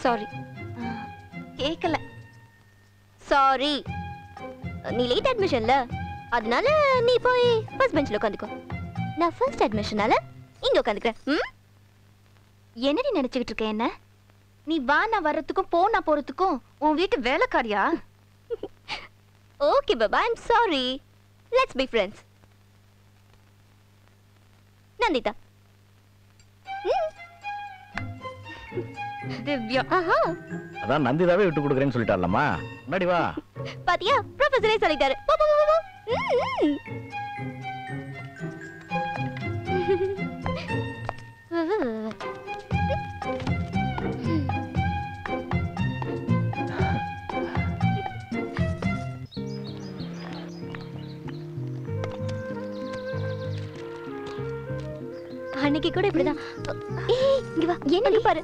சாரி கேட்கல சாரி நீ லேட் அட்மிஷன்ல அதனால நீ போய் ஃபர்ஸ்ட் பெஞ்சில் உட்காந்துக்கோ நான் ஃபர்ஸ்ட் அட்மிஷனால இங்க உட்காந்துக்கிறேன் ம் என்னடி நினைச்சுக்கிட்டு இருக்க என்ன நீ வா நான் வர்றதுக்கும் போ நான் போறதுக்கும் உன் வீட்டு வேலைக்காரியா ஓகே பாபா I'm sorry let's be friends Nandita ம். திவ்யா ஆஹா அதான் நந்திதாவே விட்டு கொடுக்குறேன்னு சொல்லிட்டார்லம்மா முன்னாடி வா பாத்தியா ப்ரொஃபஸரே சொல்லிட்டாரு போ, போ, போ, போ, போ. ம், ம். அன்னைக்கு கூட இப்படிதான் ஏய் இங்க வா என்னடி பாரு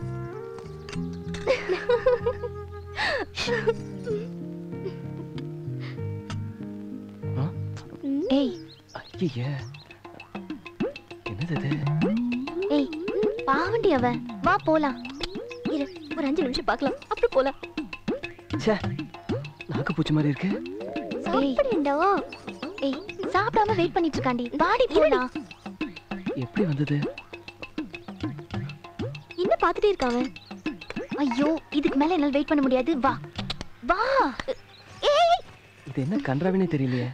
ஏய் ஐயே என்னது இது ஏய் பாவண்டி அவ வா போலாம் இரு ஒரு அஞ்சு நிமிஷம் பார்க்கலாம் அப்புறம் போலாம் ச்சே நாக்கு பூச்சி மாதிரி இருக்கு சாப்பிடுண்டோ ஏய் சாப்பிடாம வெயிட் பண்ணிட்டு இருக்காண்டி வாடி போலாம் எப்படி வந்தது என்ன பார்த்துட்டே இருக்காவ ஐயோ இதுக்கு மேல என்னால வெயிட் பண்ண முடியாது வா வா ஏய் இது என்ன கன்றாவினே தெரியலையே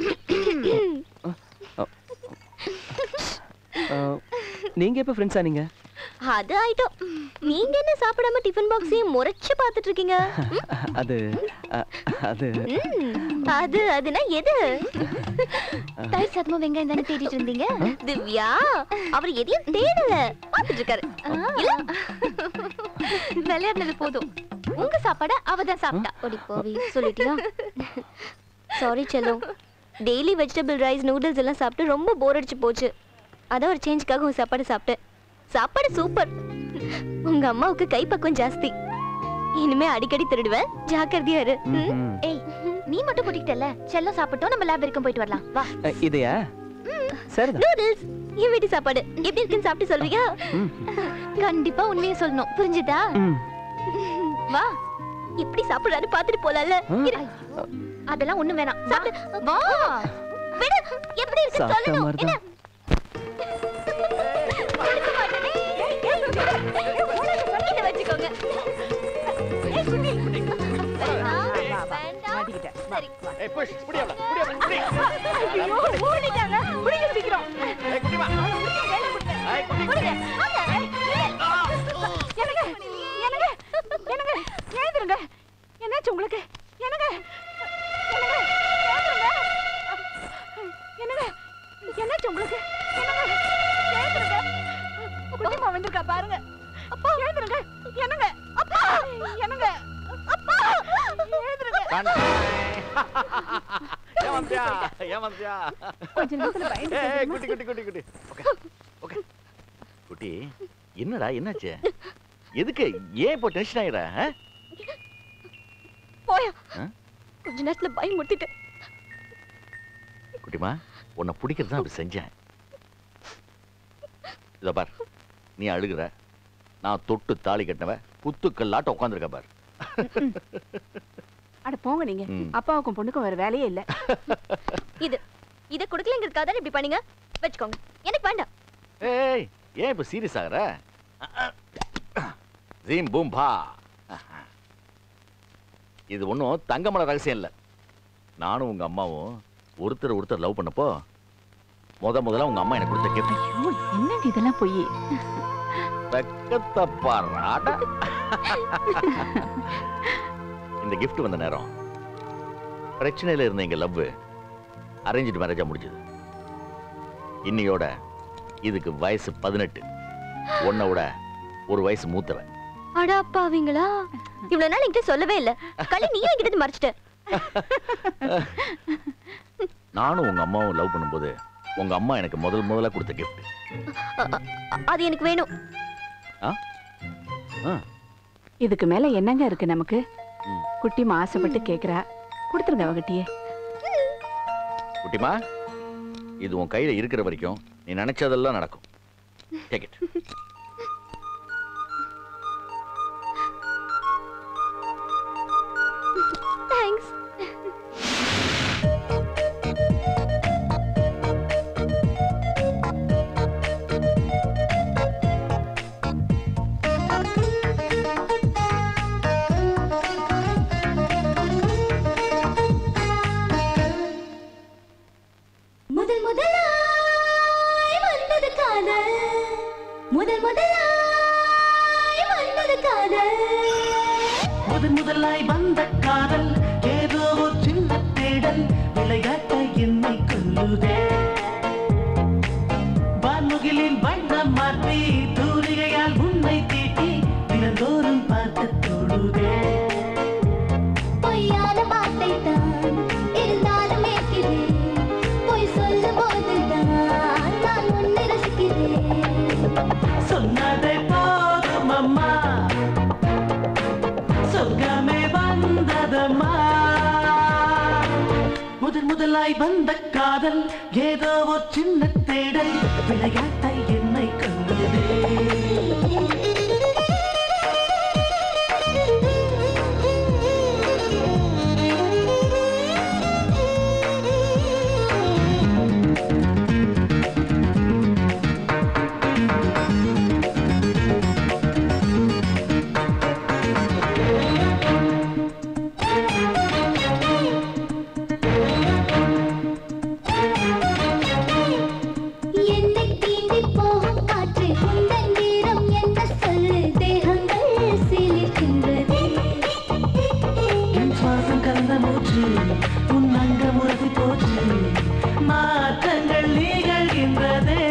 ஆ, நீங்க எப்ப ஃப்ரெண்ட்ஸா நீங்க அது ஆயிட்டோம் நீங்க என்ன சாப்பிடாம டிஃபன் பாக்ஸையும் முறைச்சு பார்த்துட்டு இருக்கீங்க அது அ, அது ம், அது அதுனா எது தயிர் சாதமா வெங்காயம் தானே தேடிட்டு இருந்தீங்க திவ்யா அவர் எதையும் தேடல பார்த்துட்டு இருக்காரு இல்ல விளையாடுனது போதும் உங்க சாப்பாட அவ தான் சாப்பிட்டா ஓடி போவி சொல்லிட்டியா சாரி செல்லம் டெய்லி வெஜிடபிள் ரைஸ் நூடுல்ஸ் எல்லாம் சாப்பிட்டு ரொம்ப போர் அடிச்சு போச்சு அதான் ஒரு சேஞ்சுக்காக உங்க சாப்பாடு சாப்பிட்டேன் சாப்பாடு சூப்பர் உங்க அம்மாவுக்கு கைப்பக்குவம் ஜாஸ்தி இனிமே அடிக்கடி திருடுவேன் ஜாக்கிரதையா இரு ம்? ஏய் நீ மட்டும் கூட்டிக்கிட்டல செல்லம் சாப்பிட்டோம் நம்ம லேப் வரைக்கும் போயிட்டு வரலாம் வா அ, இதையா சரிதான் நூடுல்ஸ் என் வீட்டு சாப்பாடு எப்படி இருக்குன்னு சாப்பிட்டு சொல்றியா ம். கண்டிப்பா உண்மையை சொல்லணும் புரிஞ்சுதா ம். வா இப்படி சாப்பிடுறாரு பாத்துட்டு போலாம்ல இரு. அதெல்லாம் ஒண்ணு வேணாம் சாப்பிடு வா விடு எப்படி இருக்கு சாப்பிட்ட சொல்லணும் மாதிரி என்ன தான். இதை வச்சுக்கோங்க சரி ஐயோ, ஓடிட்டாங்க. பிடிங்க சீக்கிரம். என்னங்க, என்னங்க, என்னங்க, எழுந்திருங்க. என்னாச்சு உங்களுக்கு என்னங்க என்னங்க, எழுந்திருங்க. என்னங்க என்னாச்சு உங்களுக்கு என்னங்க எழுந்திருங்க. குட்டிமா வந்திருக்கா பாருங்க அப்பா எழுந்திருங்க என்னங்க அப்பா என்னங்க அப்பா எழுந்திருங்க ஏன் வந்தியா ஏன் வந்தியா கொஞ்ச நேரத்துல பயந்து ஏய், போயிடுமா? குட்டி குட்டி குட்டி குட்டி ஓகே ஓகே குட்டி என்னடா என்னாச்சு எதுக்கு ஏன் இப்போ டென்ஷன் ஆயிடுற ஆ? போயா ஆ? கொஞ்ச நேரத்துல பயமுறுத்திட்டு குட்டிமா உன்னை பிடிக்கிறது தான் அப்படி செஞ்சேன் இதை பார் நீ அழுகுற நான் தொட்டு தாலி கட்டினவ குத்துக்கல்லாட்ட உட்காந்துருக்க பார் அட போங்க நீங்க ம். அப்பாவுக்கும் பொண்ணுக்கும் வேற வேலையே இல்ல இது இத குடுக்கலங்கிறதுக்காக தான் இப்படி பண்ணீங்க வச்சுக்கோங்க எனக்கு வேண்டாம் ஏய் ஏன் இப்போ சீரியஸ் ஆகுற ஜீம் பூம் பா இது ஒன்றும் தங்கமல ரகசியம் இல்லை நானும் உங்க அம்மாவும் ஒருத்தர் ஒருத்தர் லவ் பண்ணப்போ முத முதல்ல உங்க அம்மா எனக்கு கொடுத்த கிஃப்ட் என்னங்க இதெல்லாம் போய் வெக்கத்தை பாராட இந்த கிஃப்ட் வந்த நேரம் பிரச்சனையில இருந்த எங்க லவ் அரேஞ்ச் மேரேஜா முடிஞ்சது இன்னையோட இதுக்கு வயசு பதினெட்டு உன்னை விட ஒரு வயசு மூத்தவன் அடா அப்பாவிங்களா இவ்வளவு நாள் என்கிட்ட சொல்லவே இல்ல களி நீ என்கிட்ட மறைச்சிட்ட நானும் உங்க அம்மாவும் லவ் பண்ணும்போது உங்க அம்மா எனக்கு முதல் முதல்ல கொடுத்த gift அ- அ- அ- அது எனக்கு வேணும் ஆ ஆ இதுக்கு மேல என்னங்க இருக்கு நமக்கு குட்டிமா ஆசைப்பட்டு கேக்குறா கொடுத்துருங்க அவகிட்டயே குட்டிமா இது உன் கையில இருக்கிற வரைக்கும் நீ நினைச்சதெல்லாம் நடக்கும் டேக் இட் முதல் முதலாய் வந்தது காதல் முதல் முதலாய் வந்தது காதல் முதன் முதலாய் வந்த காதல் ஏதோ ஒரு சின்ன தேடல் விளையாட்ட என்னை கொல்லுதே வான்முகிலின் வண்ணம் மாற்றி தூரிகையால் உன்னை தீட்டி தினந்தோறும் பார்க்க தொழுதே பொய்யான வார்த்தை தான் இருந்தாலும் ஏற்கிறேன் பொய் சொல்லும் போதுதான் நான் உன்னை ரசிக்கிறேன் சொன்னதை போதும் அம்மா சொர்க்கமே வந்ததம்மா முதன் முதலாய் வந்த காதல் ஏதோ ஒரு சின்ன தேடல் விளையாட்டை என்னை கண்டதே என்னை தீண்டி போகும் காற்று உந்தன் நேரம் என்ன சொல்லு தேகங்கள் சிலிர்க்கின்றது என் சுவாசம் கலந்த மூச்சு உன் அங்கம் உறுதி போச்சு மாற்றங்கள் நிகழ்கின்றதே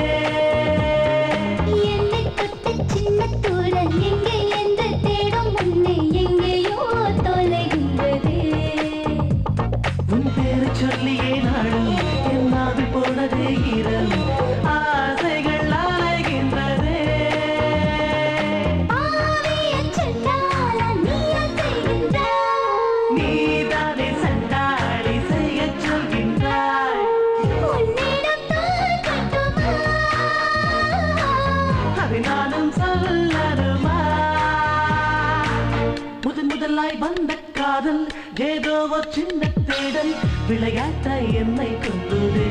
என்னை தொட்ட சின்ன தூரல் எங்கே என்று தேடும் முன்னே எங்கேயோ தொலைகின்றது உன் பேரு சொல்லியே நாளும் என் நாவி போனதே ஈரம் ஆசைகள் அலைகின்றதே ஆவியச் சென்றால் நீயும் செய்கின்றாய். நீதானே சண்டாளி செய்யச் சொல்கின்றாய் உன்னிடம் தான் கட்டுமா? அதை நானும் சொல்லணுமா முதன் முதலாய் வந்த காதல் ஏதோ ஒரு சின்ன தேடல் விளையாட்ட என்னை கொண்டுதே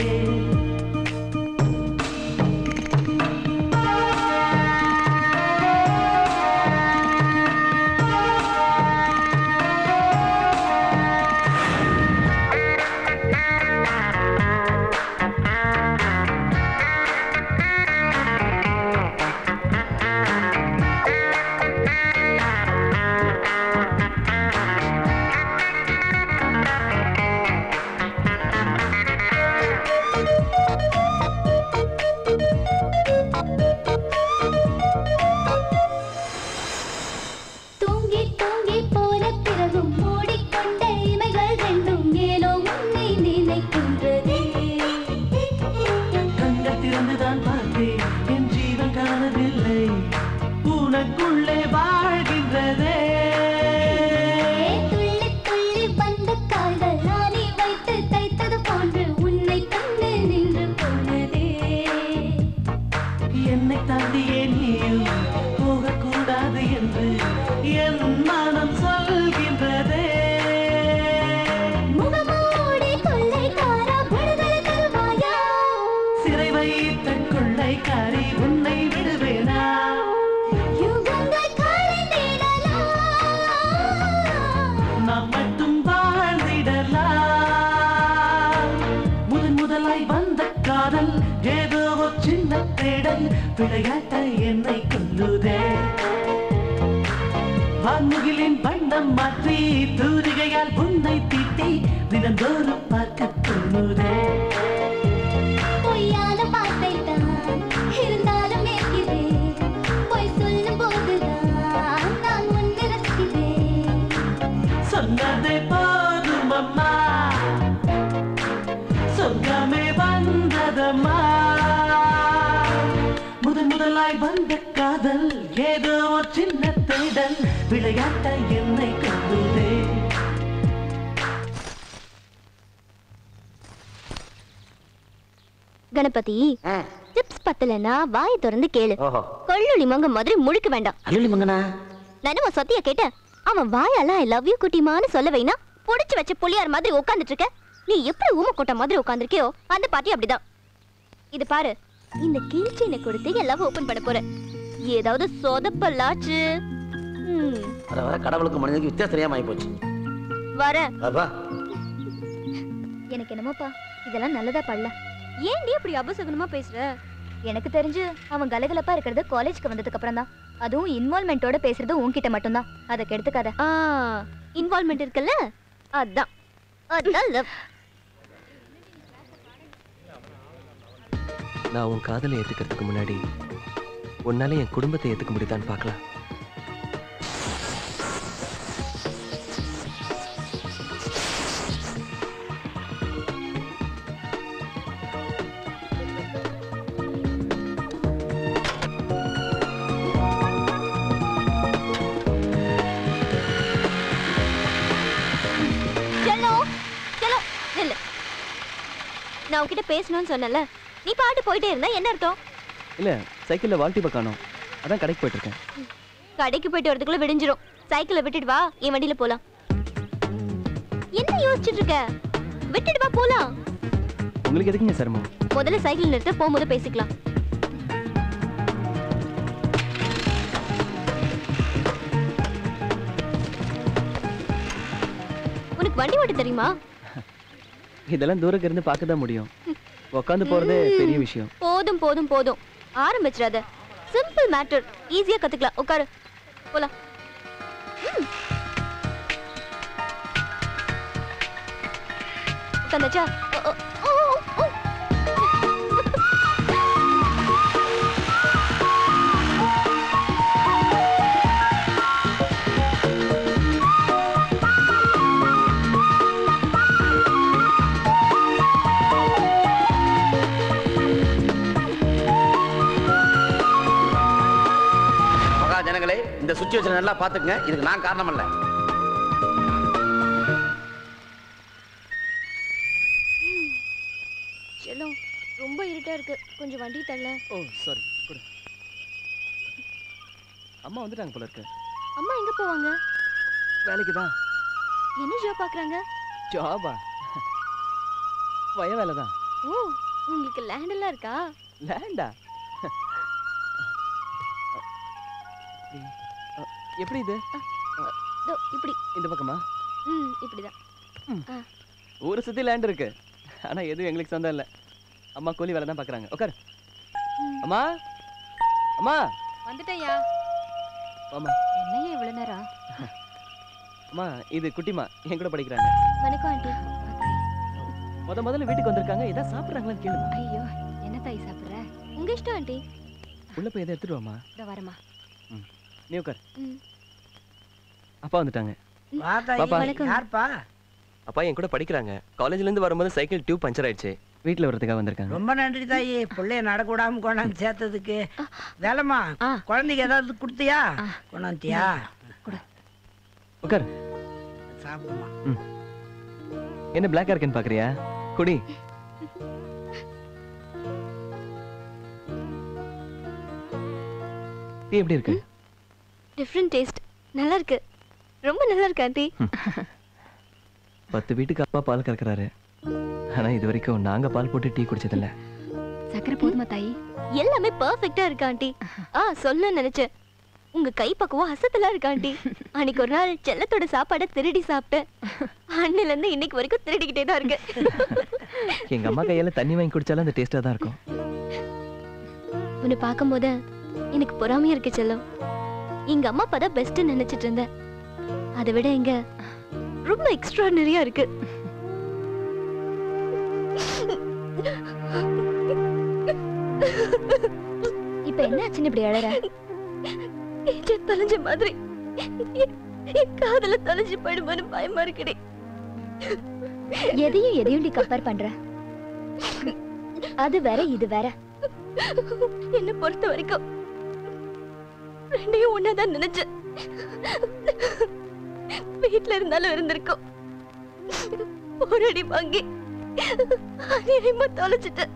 தூங்கி தூங்கி போன பிறகும் மூடிக்கொண்ட இமைகள் ரெண்டும் ஏனோ உன்னை நினைக்கின்றதே கண்கள் திறந்துதான் பார்த்தேன் என் ஜீவன் காணவில்லை உனக்குள்ளே வாழ்கின்றதே துள்ளி துள்ளி வந்த கால்கள் நானே வைத்து தைத்தது போன்று உன்னை கண்டு நின்று போனதே என்னை தாண்டியே நீயும் போகக்கூடாது என்று என் மனம் சொல்கின்றதே முகமூடி கொள்ளைக்காரா விடுதலை தருவாயா சிறை வைத்த கொள்ளைக்காரி உன்னை விடுவேனா யுகங்கள் கழிந்திடலாம் நாம் மட்டும் வாழ்ந்திடலாம் முதன் முதலாய் வந்த காதல் ஏதோ ஒரு சின்ன தேடல் விளையாட்ட என்னை கொல்லுதே வான்முகிலின் வண்ணம் மாற்றி தூரிகையால் உன்னை தீட்டி தினந்தோறும் பார்க்க தோணுதே பொய்யான வார்த்தை தான் இருந்தாலும் ஏற்கிறேன் பொய் சொல்லும் போதுதான் நான் உன்னை ரசிக்கிறேன் சொன்னதே போதும் அம்மா சொர்க்கமே வந்ததம்மா முதன் முதலாய் வந்த காதல் ஏதோ ஒரு சின்ன தேடல் விளையாட்ட என்னை கொண்டுதே கணபதி டிப்ஸ் பத்தலன்னா வாய் திறந்து கேளு ஓஹோ கொள்ளுளி மங்க மாதிரி முழுக்க வேண்டாம் அல்லி மங்கனா நானும் உன் சொத்திய கேட்டேன் அவன் வாயால ஐ லவ் யூ குட்டிமான்னு சொல்ல வைனா புடிச்சு வச்ச புள்ளியார் மாதிரி உட்காந்துட்டு இருக்க நீ எப்படி ஊம கொட்ட மாதிரி உட்காந்துருக்கியோ அந்த பாட்டி அப்படிதான் இது பாரு இந்த கீழ்ச்செயினை கொடுத்து எல்லாம் ஓபன் பண்ண போறேன் ஏதாவது சொதப்பல்லாச்சு ம், வர வர கடவுளுக்கு மனிதனுக்கு வித்தியாசம் தெரியாம ஆகி போச்சு வரேன் அப்பா எனக்கு என்னமோப்பா இதெல்லாம் நல்லதா படல ஏன் நீ இப்படி அபசகுனமா பேசுற எனக்கு தெரிஞ்சு அவன் கலகலப்பா இருக்கிறது காலேஜ்க்கு வந்ததுக்கு அப்புறம் தான் அதுவும் இன்வால்மெண்ட்டோட பேசுறது உன்கிட்ட மட்டும்தான் அதை கெடுத்துக்காத ஆ இன்வால்மெண்ட் இருக்குல்ல அதான் அதான் லவ் நான் உன் காதலை ஏத்துக்கிறதுக்கு முன்னாடி உன்னால என் குடும்பத்தை ஏத்துக்க முடியுதான்னு பார்க்கலாம் செல்லோ செல்லோ நில்லு நான் உன்கிட்ட பேசணும்னு சொன்னல நீ பாட்டு போயிட்டே இருந்தா என்ன அர்த்தம் இல்ல சைக்கிள்ல வாழ்த்தி காணோம் அதான் கடைக்கு போயிட்டு இருக்கேன் கடைக்கு போயிட்டு வரதுக்குள்ள விடிஞ்சிரும் சைக்கிளை விட்டுட்டு வா என் வண்டியில போலாம் என்ன யோசிச்சுட்டு இருக்க விட்டுட்டு வா போலாம் உங்களுக்கு எதுக்குங்க சிரமம் முதல்ல சைக்கிள் நிறுத்த போகும்போது பேசிக்கலாம் உனக்கு வண்டி ஓட்ட தெரியுமா இதெல்லாம் தூரக்கு இருந்து பார்க்க தான் முடியும் உட்காந்து போறதே பெரிய விஷயம் போதும் போதும் போதும் ஆரம்பிச்சிடாத சிம்பிள் மேட்டர் ஈஸியா கத்துக்கலாம் உட்காரு போலாம் ம். உட்காந்தாச்சா ஓ, ஓ, ஓ, ஓ. மகா ஜனங்களே இந்த சுச்சுவேஷன் நல்லா பாத்துக்கங்க இதுக்கு நான் காரணம் இல்ல செல்லம் ரொம்ப இருட்டா இருக்கு கொஞ்சம் வண்டி தள்ள ஓ சாரி கொடு அம்மா வந்துட்டாங்க போல இருக்கு அம்மா எங்க போவாங்க வேலைக்கு தான் என்ன ஜாப் பாக்குறாங்க ஜாபா வய வேலை தான் ஓ உங்களுக்கு லேண்ட் எல்லாம் இருக்கா லேண்டா எப்படி இது இதோ இப்படி இந்த பக்கமா ம் இப்படிதான் ஆ, ஊரை சுத்தி லேண்ட் இருக்கு ஆனா எதுவும் எங்களுக்கு சொந்தம் இல்ல அம்மா கூலி வேலை தான் பாக்குறாங்க உட்காரு அம்மா அம்மா வந்துட்டேயா ஆமா என்னையா இவ்வளவு நேரம் அம்மா இது குட்டிமா என் கூட படிக்கிறாங்க வணக்கம் ஆண்டி முத முதல்ல வீட்டுக்கு வந்திருக்காங்க ஏதாவது சாப்பிடுறாங்களான்னு கேளுமா ஐயோ என்ன தாய் சாப்பிடுற உங்க இஷ்டம் ஆண்டி உள்ள போய் எதை எடுத்துட்டு வாமா இதோ வரமா நீ உட்கார் ம். அப்பா வந்துட்டாங்க வாதா பாப்பா. யார்ப்பா அப்பா என் கூட படிக்கிறாங்க காலேஜ்ல இருந்து வரும்போது சைக்கிள் டியூப் பஞ்சர் ஆயிடுச்சு வீட்ல வரதுக்காக வந்திருக்காங்க ரொம்ப நன்றி தாயி பிள்ளைய நடக்க விடாம கொண்டாந்து சேர்த்ததுக்கு வேலைம்மா குழந்தைக்கு ஏதாவது கொடுத்தியா கொண்டாந்தியா உட்கார் சாப்பிடுமா என்ன பிளாக்கா இருக்குன்னு பாக்குறியா குடி டீ எப்படி இருக்கு டிஃப்ரெண்ட் டேஸ்ட் நல்லா இருக்கு ரொம்ப நல்லா இருக்கு ஆண்டி பத்து வீட்டுக்கு அப்பா பால் கறக்குறாரு ஆனா இது வரைக்கும் நாங்க பால் போட்டு டீ குடிச்சதில்ல சக்கரை போதுமா தாயி எல்லாமே பெர்ஃபெக்ட்டா இருக்கு ஆண்டி ஆ சொல்ல நினைச்சேன் உங்க கை பக்குவம் அசத்தலா இருக்கு ஆண்டி அன்னைக்கு ஒரு நாள் செல்லத்தோட சாப்பாடை திருடி சாப்பிட்டேன் அன்னில இருந்து இன்னைக்கு வரைக்கும் திருடிக்கிட்டே தான் இருக்கு எங்க அம்மா கையால தண்ணி வாங்கி குடிச்சாலும் அந்த டேஸ்டா தான் இருக்கும் உன்னை பார்க்கும்போது எனக்கு பொறாமையா இருக்கு செல்லம் எங்க அம்மா அப்பா தான் பெஸ்ட் நினைச்சிட்டு இருந்தேன் அதை விட இங்க ரொம்ப எக்ஸ்ட்ராடனரியா இருக்கு இப்ப என்ன ஆச்சுன்னு இப்படி அழற தொலைஞ்ச மாதிரி என் காதல தொலைஞ்சு போயிடுமோன்னு பயமா இருக்குடி எதையும் எதையும் நீ கம்பேர் பண்ற அது வேற இது வேற என்ன பொறுத்த வரைக்கும் ரெண்டையும் ஒன்னாதான் நினைச்சேன் வீட்ல இருந்தாலும் இருந்திருக்கும் ஒரு அடி வாங்கி அநியாயமா தொலைச்சிட்டேன்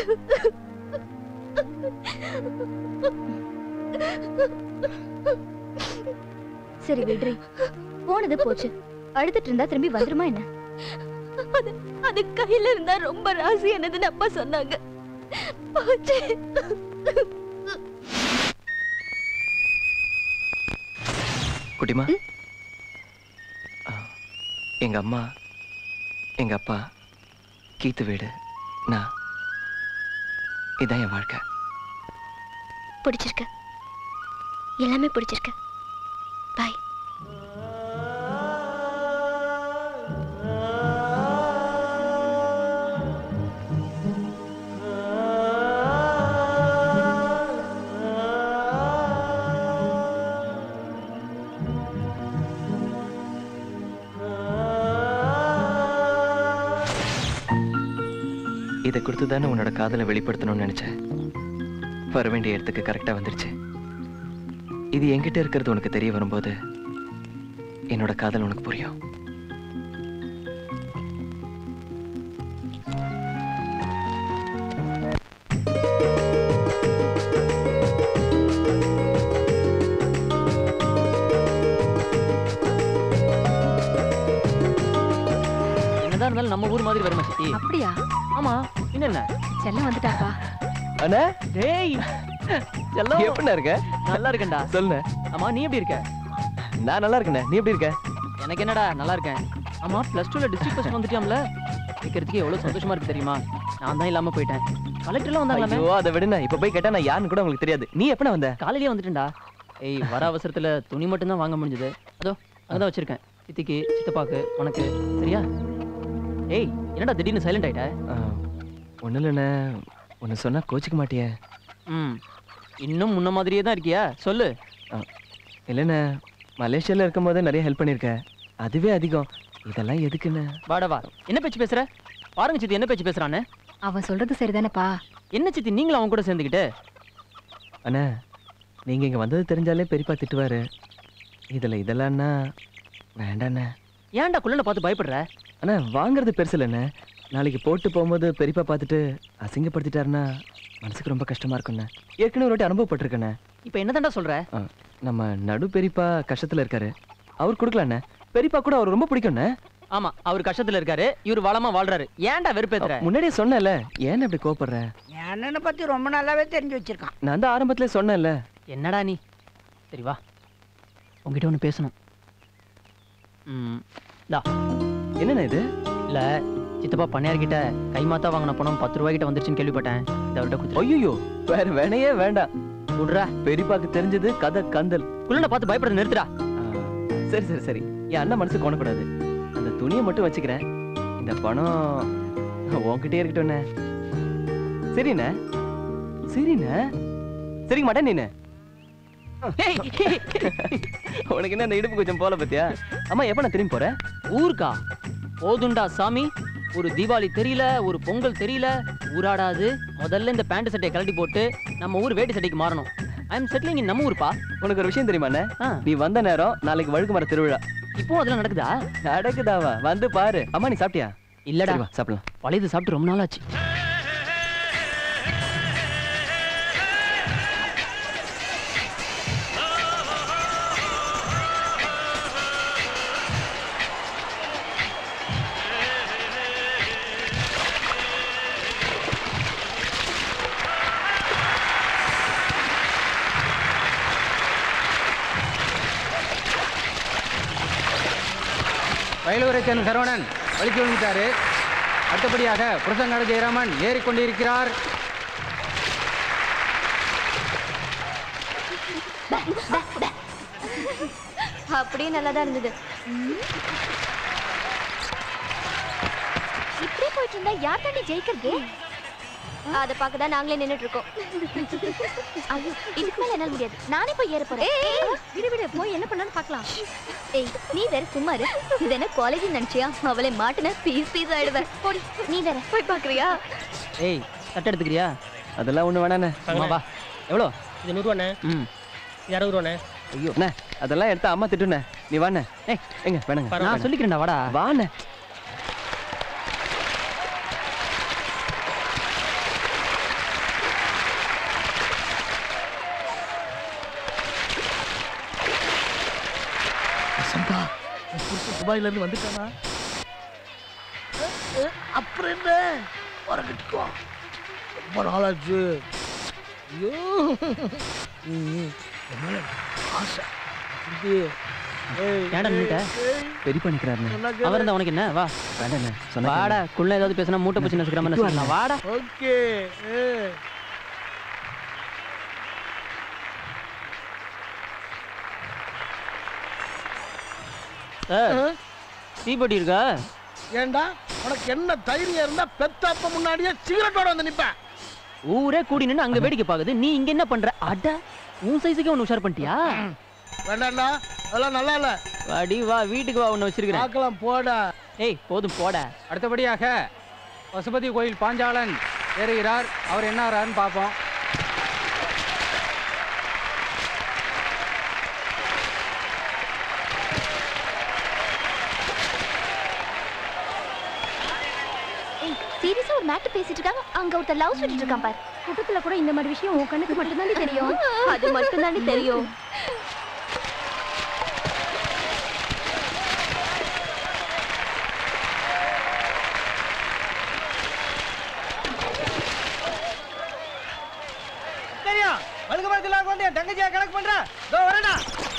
சரி விடுறி போனது போச்சு அழுதுட்டு இருந்தா திரும்பி வந்துருமா என்ன அது அது கையில இருந்தா ரொம்ப ராசி என்னதுன்னு அப்பா சொன்னாங்க போச்சு குட்டிமா ஆ, எங்க அம்மா எங்க அப்பா கீத்து வீடு நான் இதான் என் வாழ்க்கை பிடிச்சிருக்கு எல்லாமே பிடிச்சிருக்கு பாய் இதை கொடுத்து தானே உன்னோட காதலை வெளிப்படுத்தணும்னு நினைச்சேன் வர வேண்டிய இடத்துக்கு கரெக்டா வந்துருச்சு இது என்கிட்ட இருக்கிறது உனக்கு தெரிய வரும்போது என்னோட காதல் உனக்கு புரியும் என்னதான் இருந்தாலும் நம்ம ஊர் மாதிரி வருமா சித்தி அப்படியா ஆமா இன்னும் என்ன செல்லம் வந்துட்டாப்பா அண்ணா டேய் செல்லம் எப்படிண்ணா இருக்க நல்லா இருக்கேன்டா சொல்லுண்ணே ஆமா நீ எப்படி இருக்க நான் நல்லா இருக்கேண்ணே நீ எப்படி இருக்க எனக்கு என்னடா நல்லா இருக்கேன் ஆமா பிளஸ் டூல டிஸ்ட்ரிக்ட் ஃபர்ஸ்ட் வந்துட்டியாம்ல கேட்கறதுக்கு எவ்வளவு சந்தோஷமா இருக்கு தெரியுமா நான் தான் இல்லாம போயிட்டேன் கலெக்டர்லாம் வந்தாங்களாமே ஐயோ அதை விடுண்ணே இப்ப போய் கேட்டா நான் யாருன்னு கூட உங்களுக்கு தெரியாது நீ எப்பண்ணா வந்த காலையிலேயே வந்துட்டேன்டா ஏய் வர அவசரத்துல துணி மட்டும் தான் வாங்க முடிஞ்சது அதோ அங்கதான் வச்சிருக்கேன் சித்திக்கு சித்தப்பாக்கு உனக்கு சரியா ஏய் என்னடா திடீர்னு சைலண்ட் ஆயிட்ட ஒன்றும் இல்லைண்ணே ஒன்று சொன்னா கோச்சிக்க மாட்டியே ம் இன்னும் முன்ன மாதிரியே தான் இருக்கியா சொல்லு இல்லைண்ணே மலேசியால இருக்கும்போது நிறைய ஹெல்ப் பண்ணியிருக்கேன் அதுவே அதிகம் இதெல்லாம் எதுக்குண்ணே வாடா வா என்ன பேச்சு பேசுற பாருங்க சித்தி என்ன பேச்சு பேசுறான்னு அவன் சொல்றது சரிதானேப்பா என்ன சித்தி நீங்களும் அவன் கூட சேர்ந்துக்கிட்டு அண்ணா நீங்க இங்க வந்தது தெரிஞ்சாலே பெரியப்பா திட்டுவாரு இதுல இதெல்லாம்னா வேண்டாண்ணே ஏன்டா குள்ளன பார்த்து பயப்படுற அண்ணா வாங்குறது பெருசு இல்லைண்ணே நாளைக்கு போட்டு போகும்போது பெரியப்பா பார்த்துட்டு அசிங்கப்படுத்திட்டாருன்னா மனசுக்கு ரொம்ப கஷ்டமா இருக்குண்ணே ஏற்கனவே ஒரு வாட்டி அனுபவப்பட்டிருக்கேண்ணே இப்போ என்னதான்டா சொல்ற ஆ, நம்ம நடு பெரியப்பா கஷ்டத்துல இருக்காரு அவர் கொடுக்கலண்ணே பெரியப்பா கூட அவர் ரொம்ப பிடிக்கும்ண்ணே ஆமா அவர் கஷ்டத்துல இருக்காரு இவர் வளமா வாழ்றாரு ஏன்டா வெறுப்பேத்துற முன்னாடியே சொன்னேன்ல ஏன் அப்படி கோவப்படுற என் அண்ணனை பத்தி ரொம்ப நல்லாவே தெரிஞ்சு வச்சிருக்கான் நான் தான் ஆரம்பத்திலே சொன்னேன்ல என்னடா நீ சரி வா உங்ககிட்ட ஒன்று பேசணும் ம் டா என்னண்ணே இது இல்ல சித்தப்பா பண்ணையார்கிட்ட கைமாத்தா வாங்கின பணம் பத்து ரூபாய்கிட்ட வந்துருச்சுன்னு கேள்விப்பட்டேன் இதை அவர்கிட்ட கொடுத்து ஐயோ வேற வேணையே வேண்டாம் விட்றா பெரியப்பாக்கு தெரிஞ்சது கதை கந்தல் குள்ளனை பார்த்து பயப்படுறது நிறுத்துடா சரி சரி சரி என் அண்ணன் மனசு கோணக்கூடாது அந்த துணியை மட்டும் வச்சுக்கிறேன் இந்த பணம் உன்கிட்டயே இருக்கட்டும்ண்ணே சரிண்ணே சரிண்ணே சரிங்க மாட்டேன் நீனு உனக்கு என்ன அந்த இடுப்பு கொஞ்சம் போல பத்தியா அம்மா எப்ப நான் திரும்பி போறேன் ஊருக்கா போதுண்டா சாமி ஒரு தீபாவளி தெரியல ஒரு பொங்கல் தெரியல ஊராடாது முதல்ல இந்த பேண்ட் சட்டையை கழட்டி போட்டு நம்ம ஊர் வேட்டி சட்டைக்கு மாறணும் ஐ எம் செட்டிலிங் இன் நம்ம ஊர்ப்பா உனக்கு ஒரு விஷயம் தெரியுமா அண்ணே நீ வந்த நேரம் நாளைக்கு வழுக்கு மர திருவிழா இப்போ அதெல்லாம் நடக்குதா நடக்குதாவா வந்து பாரு அம்மா நீ சாப்பிட்டியா இல்லடா சரி வா, சாப்பிடலாம் பழையது சாப்பிட்டு ரொம்ப நாள் ஆச்சு வயலூரை சேர்ந்த சரவணன் வலிக்கு விழுந்துட்டாரு அடுத்தபடியாக புருஷங்காடு ஜெயராமன் ஏறிக்கொண்டிருக்கிறார் அப்படியே நல்லா தான் இருந்தது ம். இப்படியே போயிட்டு இருந்தா யார் தாண்டி ஜெயிக்கிறது அதை பார்க்க தான் நாங்களே நின்னுட்டு இருக்கோம் ஐயோ இதுக்கு மேல என்னால முடியாது நானே போய் ஏற போறேன் விடு விடு போய் என்ன பண்ணாலும் பார்க்கலாம் ஏய் நீ வேற சும்மா இரு இது என்ன காலேஜ் நினைச்சியா அவளை மாட்டின பீஸ் பீஸ் ஆயிடுவேன் போடி நீ வேற போய் பார்க்கறியா ஏய் தட்டு எடுத்துக்கிறியா அதெல்லாம் ஒண்ணு வேணாண்ணே அம்மா வா எவ்வளோ இது நூறுவாண்ணே ம் இது அறுபது ரூபாண்ணே ஐயோ அண்ணே அதெல்லாம் எடுத்து அம்மா திட்டுண்ணே நீ வாண்ணே ஏய் எங்க வேணாங்க நான் சொல்லிக்கிறேன்டா வாடா வாண்ணே சம்பா உன் புருஷன் துபாயில இருந்து வந்துட்டானா அப்புறம் என்ன வரக்கட்டுக்கோ ரொம்ப நாளாச்சு ஐயோ ம், என் மேல ஆசை இது ஏன்டா நின்னுட்ட பெரிய பண்ணிக்கிறாரு அவர் இருந்தா உனக்கு என்ன வா வேண்டாண்ணே சொன்னா வாடா குள்ள ஏதாவது பேசினா மூட்டை பூச்சி நசுக்கிற மாதிரி நசுக்கலாம். வாடா ஓகே சார் தீப்பெட்டி இருக்கா ஏண்டா உனக்கு என்ன தைரியம் இருந்தா பெத்தப்ப முன்னாடியே சிகரெட்டோட வந்து நிப்ப ஊரே கூடி நின்னு அங்க வேடிக்கை பாக்குது நீ இங்க என்ன பண்ற அட உன் சைஸுக்கே ஒன்னு உஷார் பண்ணிட்டியா வேண்டாம்டா அதெல்லாம் நல்லா இல்ல வாடி வா வீட்டுக்கு வா ஒன்னு வச்சிருக்கிறேன் பார்க்கலாம் போடா ஏய் போதும் போட அடுத்தபடியாக பசுபதி கோயில் பாஞ்சாலன் ஏறுகிறார் அவர் என்ன ஆறாருன்னு பார்ப்போம் சீரியஸா ஒரு மேட்டர் பேசிட்டு இருக்காங்க அங்க ஒருத்தர் லவ் சொல்லிட்டு இருக்கான் பாரு கூட்டத்துல கூட இந்த மாதிரி விஷயம் உன் கண்ணுக்கு மட்டும்தான் தெரியும் அது மட்டும்தானே தெரியும் தெரியும் வழுக்க மரத்தில் வந்து என் தங்கச்சியா கணக்கு பண்ற இதோ வரேன்டா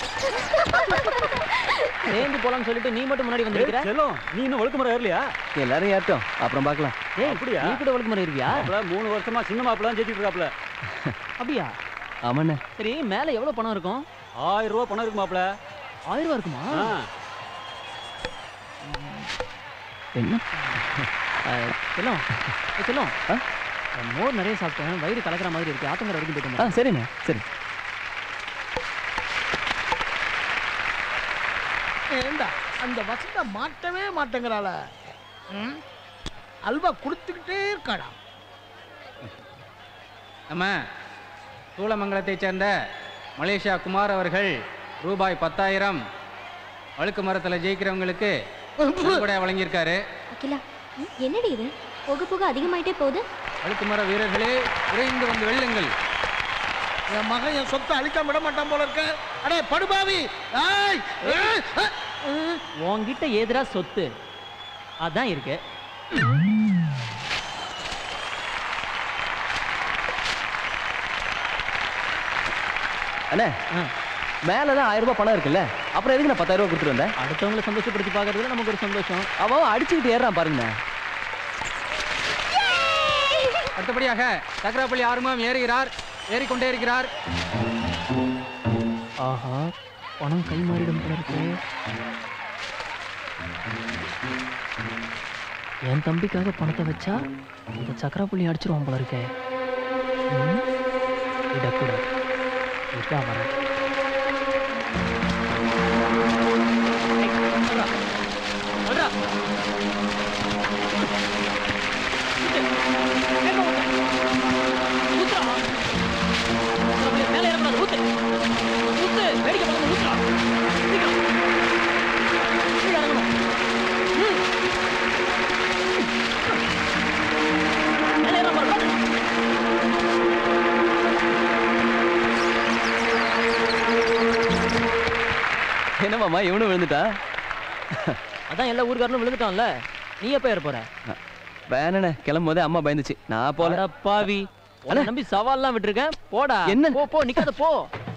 சேர்ந்து போலாம்னு சொல்லிட்டு நீ மட்டும் முன்னாடி வந்திருக்கிற செல்லம் நீ இன்னும் ஒழுக்க முறை ஏறலையா எல்லாரும் ஏறட்டும் அப்புறம் பார்க்கலாம் ஏய் அப்படியா? நீ கூட ஒழுக்கு முறை இருக்கியா மாப்பிள மூணு வருஷமா சின்ன மாப்பிள தான் ஜெயிச்சிட்டு இருக்காப்ல அப்படியா ஆமாண்ணே சரி மேல எவ்வளவு பணம் இருக்கும் ஆயிரம் ரூபாய் பணம் இருக்கு மாப்பிள ஆயிரம் ரூபா இருக்குமா ஆ. என்ன அஹ், செல்லம் ஏய், செல்லம் அஹ், மோர் நிறைய சாப்பிட்டேன் வயிறு கலக்கிற மாதிரி இருக்கு ஆத்தங்கரை வரைக்கும் போயிட்டு ஆ வந்துடுறேன். சரிண்ணே சரி ஏண்டா அந்த வசந்த மாட்டவே மாட்டேங்கிறாள ம்? அல்வா கொடுத்துக்கிட்டே இருக்காடா நம்ம சூளமங்கலத்தைச் சேர்ந்த மலேசியா குமார் அவர்கள் ரூபாய் பத்தாயிரம் வழுக்கு மரத்தில் ஜெயிக்கிறவங்களுக்கு கூட வழங்கியிருக்காரு அகிலா ம், என்னடி இது போக போக அதிகமாயிட்டே போகுது வழுக்கு மர வீரர்களே விரைந்து வந்து வெல்லுங்கள் என் மகன் என் சொத்தை அழிக்காம விட மாட்டான் போல இருக்க அடே படுபாவி ஏய், ஏய், அஹ். உன்கிட்ட ஏதுடா சொத்து அதான் இருக்கு அண்ணே மேலே தான் ஆயிரம் ரூபாய் பணம் இருக்குல்ல அப்புறம் எதுக்கு நான் பத்தாயிரம் ரூபாய் கொடுத்துட்டு வந்தேன் அடுத்தவங்களை சந்தோஷப்படுத்தி பார்க்கறதுல நமக்கு ஒரு சந்தோஷம் அவன் அவன் அடிச்சுக்கிட்டு ஏறான் பாருங்கண்ணே அடுத்தபடியாக சக்கராப்பள்ளி ஆறுமுகம் ஏறுகிறார் ஏறிக்கொண்டே இருக்கிறார் ஆஹா பணம் கை மாறிடும் போல இருக்கு என் தம்பிக்காக பணத்தை வச்சா இந்த சக்கரப்புள்ளி அடிச்சிருவான் போல இருக்கே ம், விடக்கூடாது விட்டா வரேன் ஏய், சொல்றா. சொல்றா. ஊத்து. வேகமா ஊத்து. ஊத்துடா. சக்கரப்புள்ளி மேலே ஏறக்கூடாது, ஊத்து. ஊத்து. வேடிக்கை பார்க்காம ஊத்துடா. சீக்கிரம். கீழே இறங்கணும். ம். மேலே ஏறணும் பாரு, பாரு. என்ன மாமா இவனும் விழுந்துட்டா அதான் எல்லா ஊருக்காரனும் விழுந்துட்டான்ல நீ எப்ப ஏற போற வேணண்ணே கிளம்பும் போதே அம்மா பயந்துச்சு நான் போல போடா பாவி உன்னை நம்பி சவால்லாம் விட்டுருக்கேன் போடா என்ன? போ போ நிக்காத போ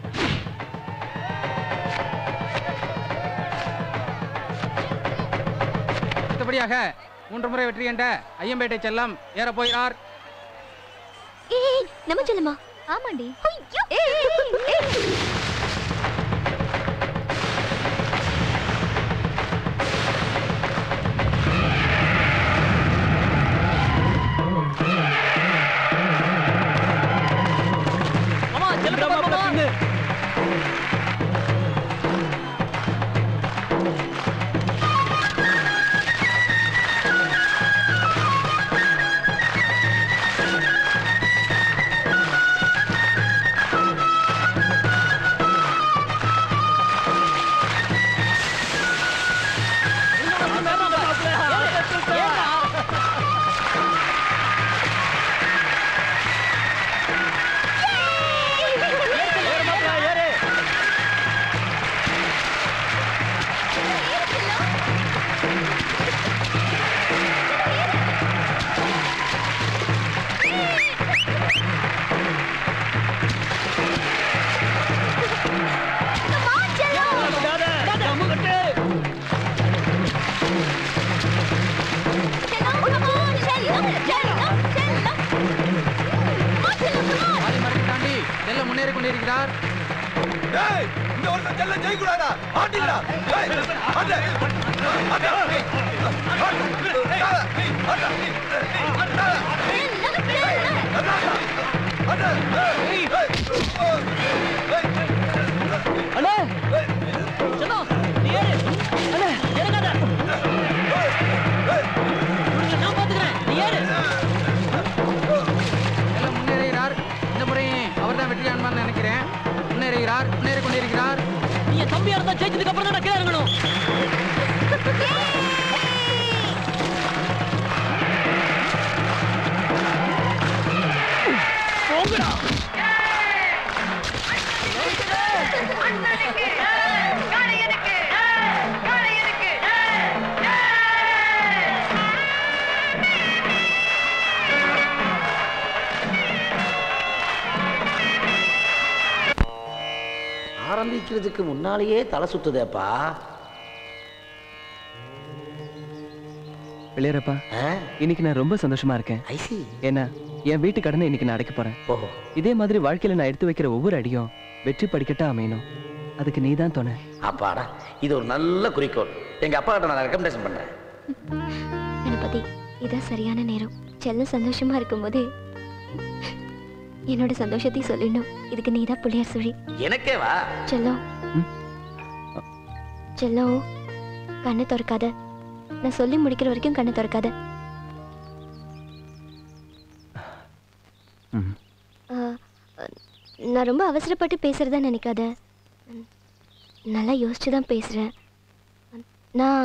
அடுத்தபடியாக மூன்று முறை வெற்றி கண்ட ஐயம்பேட்டை செல்லம் ஏறப் போகிறார் ஏய் நம்ம சொல்லுமா ஆமாண்டி ஐயோ ஏய், ஏய், ஏய். மாமா செல்ல மாமா ஏய் வருகிறார் இந்த வருஷம் செல்ல ஜெயிக்கூடாதா ஆட்டிங்களா அண்ணே செல்லம் நீ ஏறு அண்ணே இறங்காத நான் பாத்துக்கிறேன் நீ ஏறு எல்லாம் முன்னேறுகிறார் இந்த முறை அவர்தான் வெற்றி காண்பான்னு நினைக்கிறேன் முன்னேறுகிறார் முன்னேறி கொண்டிருக்கிறார் நீ என் தம்பியா இருந்தா ஜெயிச்சதுக்கு அப்புறம் தான் நான் கீழே இறங்கணும் போங்கடா ஆரம்பிக்கிறதுக்கு முன்னாலேயே தலை சுத்துதேப்பா பிள்ளையரப்பா இன்னைக்கு நான் ரொம்ப சந்தோஷமா இருக்கேன் ஏன்னா என் வீட்டு கடனை இன்னைக்கு நான் அடைக்க போறேன் இதே மாதிரி வாழ்க்கையில நான் எடுத்து வைக்கிற ஒவ்வொரு அடியும் வெற்றி படிக்கட்டா அமையணும் அதுக்கு நீ தான் துணை அப்பாடா இது ஒரு நல்ல குறிக்கோள் எங்க அப்பா கிட்ட நான் ரெக்கமெண்டேஷன் பண்றேன் கணபதி இதான் சரியான நேரம் செல்லம் சந்தோஷமா இருக்கும்போது என்னோட சந்தோஷத்தையும் சொல்லிடணும் இதுக்கு நீ தான் பிள்ளையார் சொல்லி எனக்கே வா செல்லம் செல்லம் கண்ணை திறக்காத நான் சொல்லி முடிக்கிற வரைக்கும் கண்ணை திறக்காத ம். ஆ, நான் ரொம்ப அவசரப்பட்டு பேசுறதா நினைக்காத ம், நல்லா யோசிச்சு தான் பேசுறேன் நான்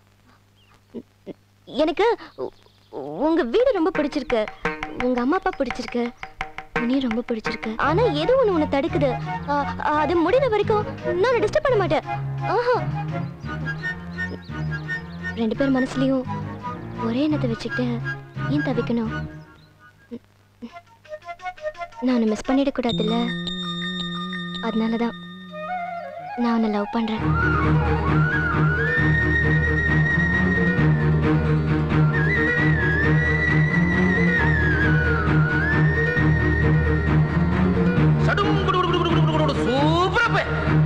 எனக்கு உ- உங்க வீடு ரொம்ப பிடிச்சிருக்கு உங்க அம்மா அப்பா பிடிச்சிருக்கு உன்னையும் ரொம்ப பிடிச்சிருக்கு ஆனா ஏதோ ஒண்ணு உன்னை தடுக்குது ஆ, அது முடிகிற வரைக்கும் நான் டிஸ்டர்ப் பண்ண மாட்டேன் ஆஹா ரெண்டு பேர் மனசுலயும் ஒரே எண்ணத்தை வச்சுக்கிட்டு ஏன் தவிக்கணும் நான் உன்னை மிஸ் பண்ணிடக்கூடாதுல்ல அதனால தான் நான் உன்னை லவ் பண்றேன் சூப்பரா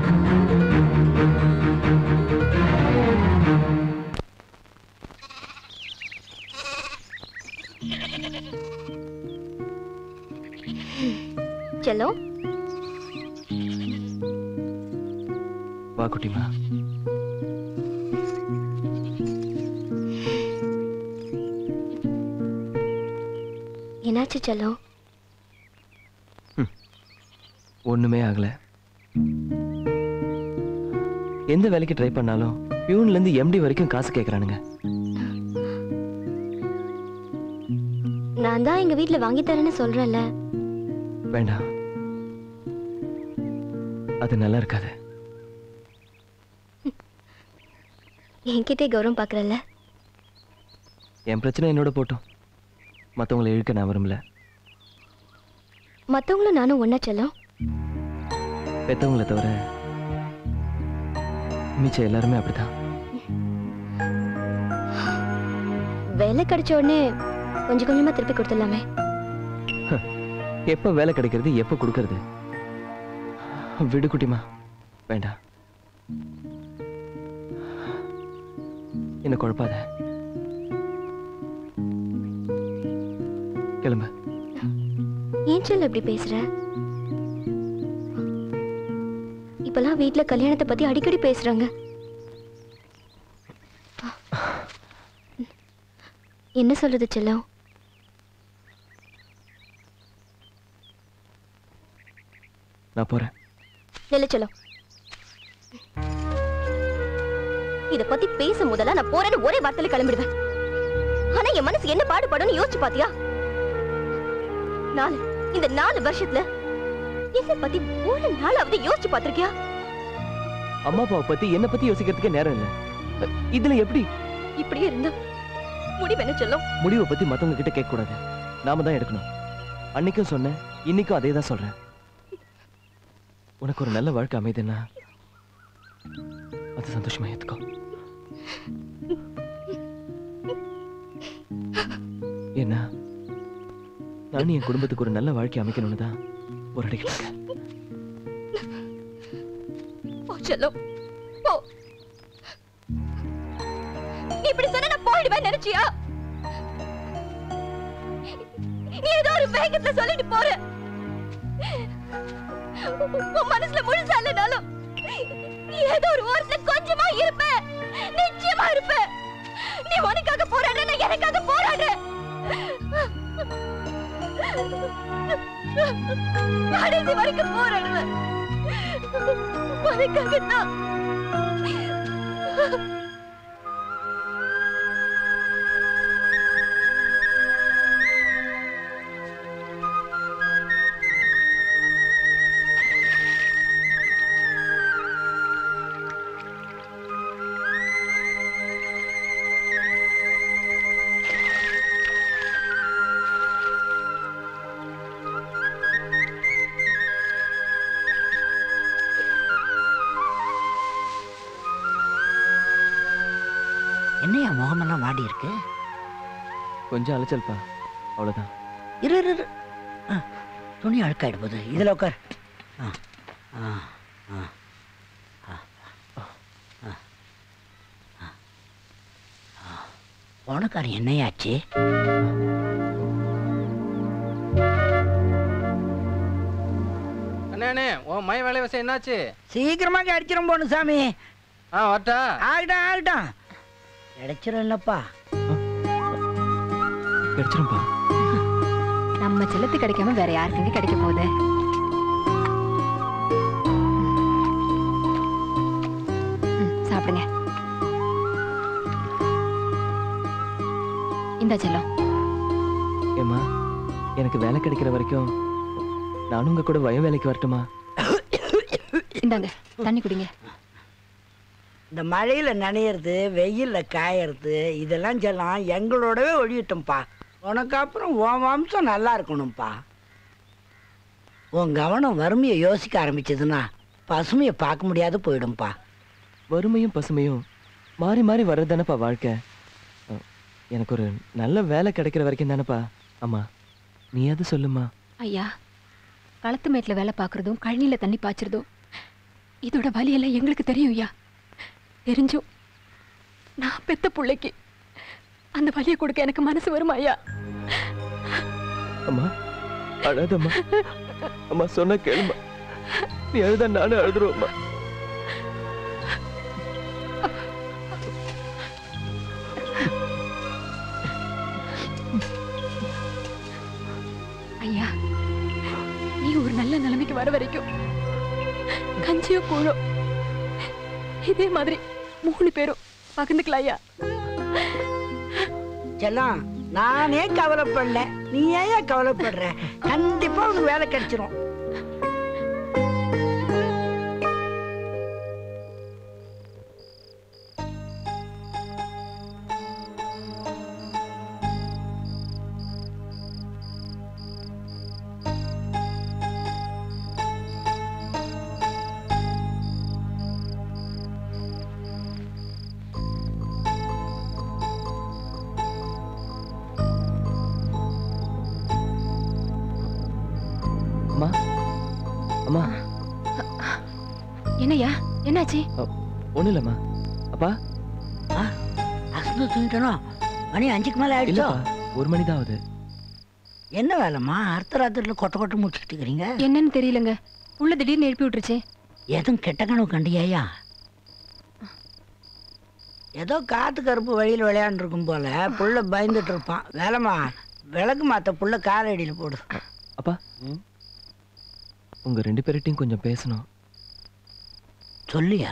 செல்லம் வா குட்டிமா என்னாச்சு செல்லம் ஒண்ணுமே ஆகல எந்த வேலைக்கு ட்ரை பண்ணாலும் பியூன்ல இருந்து எம்டி வரைக்கும் காசு கேக்குறானுங்க நான் தான் எங்க வீட்ல வாங்கி தரேன்னு சொல்றேன்ல வேண்டாம் அது நல்லா இருக்காது என்கிட்டே கௌரவம் பாக்குறல்ல என் பிரச்சனை என்னோட போட்டோம் மத்தவங்களை இழுக்க நான் விரும்பல மத்தவங்களும் நானும் ஒண்ணா செல்லம் பெத்தவங்களை தவிர மிச்சம் எல்லாருமே அப்படிதான் வேலை கிடைச்ச உடனே கொஞ்சம் கொஞ்சமா திருப்பி கொடுத்துடலாமே எப்ப வேலை கிடைக்கிறது எப்ப கொடுக்கறது விடு குட்டிமா வேண்டாம் என்ன குழப்பாத கிளம்பு ஏன் செல்ல இப்படி பேசுற இப்பெல்லாம் வீட்ல கல்யாணத்தை பத்தி அடிக்கடி பேசுறாங்க என்ன சொல்றது செல்லம் நான் போறேன் நெல்ல செல்லம் இத பத்தி பேச முதல்ல நான் போறேன்னு ஒரே வார்த்தையில கிளம்பிடுவேன் ஆனா என் மனசு என்ன பாடுபடும்னு யோசிச்சு பாத்தியா நாலு இந்த நாலு வருஷத்துல என்ன பத்தி ஒரு நாளாவது யோசிச்சு பாத்திருக்கியா அம்மா அப்பாவை பத்தி என்ன பத்தி யோசிக்கிறதுக்கே நேரம் இல்ல இதுல எப்படி இப்படியே இருந்தா முடிவு என்ன செல்லம் முடிவை பத்தி மத்தவங்க கிட்ட கேட்க கூடாது நாம தான் எடுக்கணும் அன்னைக்கும் சொன்னேன் இன்னைக்கும் அதே தான் சொல்றேன் உனக்கு ஒரு நல்ல வாழ்க்கை அமைதுன்னா அது சந்தோஷமா ஏத்துக்கோ என்ன நானும் என் குடும்பத்துக்கு ஒரு நல்ல வாழ்க்கை அமைக்கணும்னு தான் ஒரு அடிக்கிட்டு இருக்கேன் செல்லம் போ நீ இப்படி சொன்னா நான் போயிடுவேன் நினைச்சியா நீ ஏதோ ஒரு வேகத்துல சொல்லிட்டு போற உன் மனசுல முழுசா இல்லைனாலும் நீ ஏதோ ஒரு ஓரத்துல கொஞ்சமா இருப்ப நிச்சயமா இருப்ப நீ உனக்காக போராடுற நான் எனக்காக போராடுறேன் கடைசி வரைக்கும் போராடுவேன் உனக்காக தான் என்னையா முகமெல்லாம் வாடி இருக்கு கொஞ்சம் அலைச்சல்ப்பா அவ்வளோதான் இரு இரு இரு. ஆ, துணி அழுக்காயிடு போகுது இதில் உட்கார் ஆ ஆ ஆ ஆ, ஆ, ஆ, ஆ. போனக்காரன் என்னையாச்சு அண்ணே அண்ணே உன் மய வேலை விஷயம் என்னாச்சு சீக்கிரமாக அடிச்சிடும் போணும் சாமி ஆ வரட்டா ஆகட்டும் ஆகட்டும் கிடைச்சிரும் இல்லப்பா கிடைச்சிரும்பா நம்ம செல்லத்து கிடைக்காம வேற யாருக்குங்க கிடைக்க போகுது ம், சாப்பிடுங்க இந்த செல்லம் ஏம்மா எனக்கு வேலை கிடைக்கிற வரைக்கும் நானும் உங்க கூட வய வேலைக்கு வரட்டுமா இந்தாங்க தண்ணி குடிங்க இந்த மழையில் நனையிறது வெயிலில் காயறது இதெல்லாம் செல்லாம் எங்களோடவே ஒழியட்டும்ப்பா உனக்கு அப்புறம் உன் வம்சம் நல்லா இருக்கணும்ப்பா உன் கவனம் வறுமையை யோசிக்க ஆரம்பிச்சதுன்னா பசுமையை பார்க்க முடியாது போயிடும்ப்பா வறுமையும் பசுமையும் மாறி மாறி வர்றதுதானப்பா வாழ்க்கை அஹ், எனக்கு ஒரு நல்ல வேலை கிடைக்கிற வரைக்கும் தானப்பா அம்மா நீ அது சொல்லுமா ஐயா களத்து மேட்டில் வேலை பார்க்குறதும் கழனியில் தண்ணி பாய்ச்சறதும் இதோட வலியெல்லாம் எங்களுக்கு தெரியும் ஐயா தெரிஞ்சும் நான் பெத்த பிள்ளைக்கு அந்த வலியை கொடுக்க எனக்கு மனசு வருமா ஐயா அம்மா அழாதம்மா அம்மா சொன்ன கேளுமா நீ அழுத நானும் அழுதுருவோம்மா ஐயா நீ ஒரு நல்ல நிலைமைக்கு வர வரைக்கும் கஞ்சியோ கூழோ இதே மாதிரி மூணு பேரும் பகிர்ந்துக்கலாம் ஐயா செல்லம் நானே கவலைப்படல நீ ஏன் கவலைப்படுற கண்டிப்பா உனக்கு வேலை கிடைச்சிரும் அம்மா அம்மா என்னய்யா என்னாச்சு ஒன்றும் இல்லைம்மா அப்பா அசந்து தூங்கிட்டனும் மணி அஞ்சுக்கு மேலே ஆயிடுச்சோ இல்லைப்பா ஒரு மணி தான் ஆகுது என்ன வேலைம்மா அர்த்த ராத்திரில கொட்ட கொட்ட முடிச்சுட்டு இருக்கிறீங்க என்னன்னு தெரியலங்க உள்ள திடீர்னு எழுப்பி விட்டுருச்சு எதுவும் கெட்ட கனவு கண்டியாயா ஏதோ காத்து கருப்பு வழியில் விளையாண்டுருக்கும் போல புள்ள பயந்துட்டு இருப்பான் வேலைம்மா விளக்கு மாத்த புள்ள காலடியில் போடு அப்பா உங்க ரெண்டு பேர்கிட்டையும் கொஞ்சம் பேசணும் சொல்லியா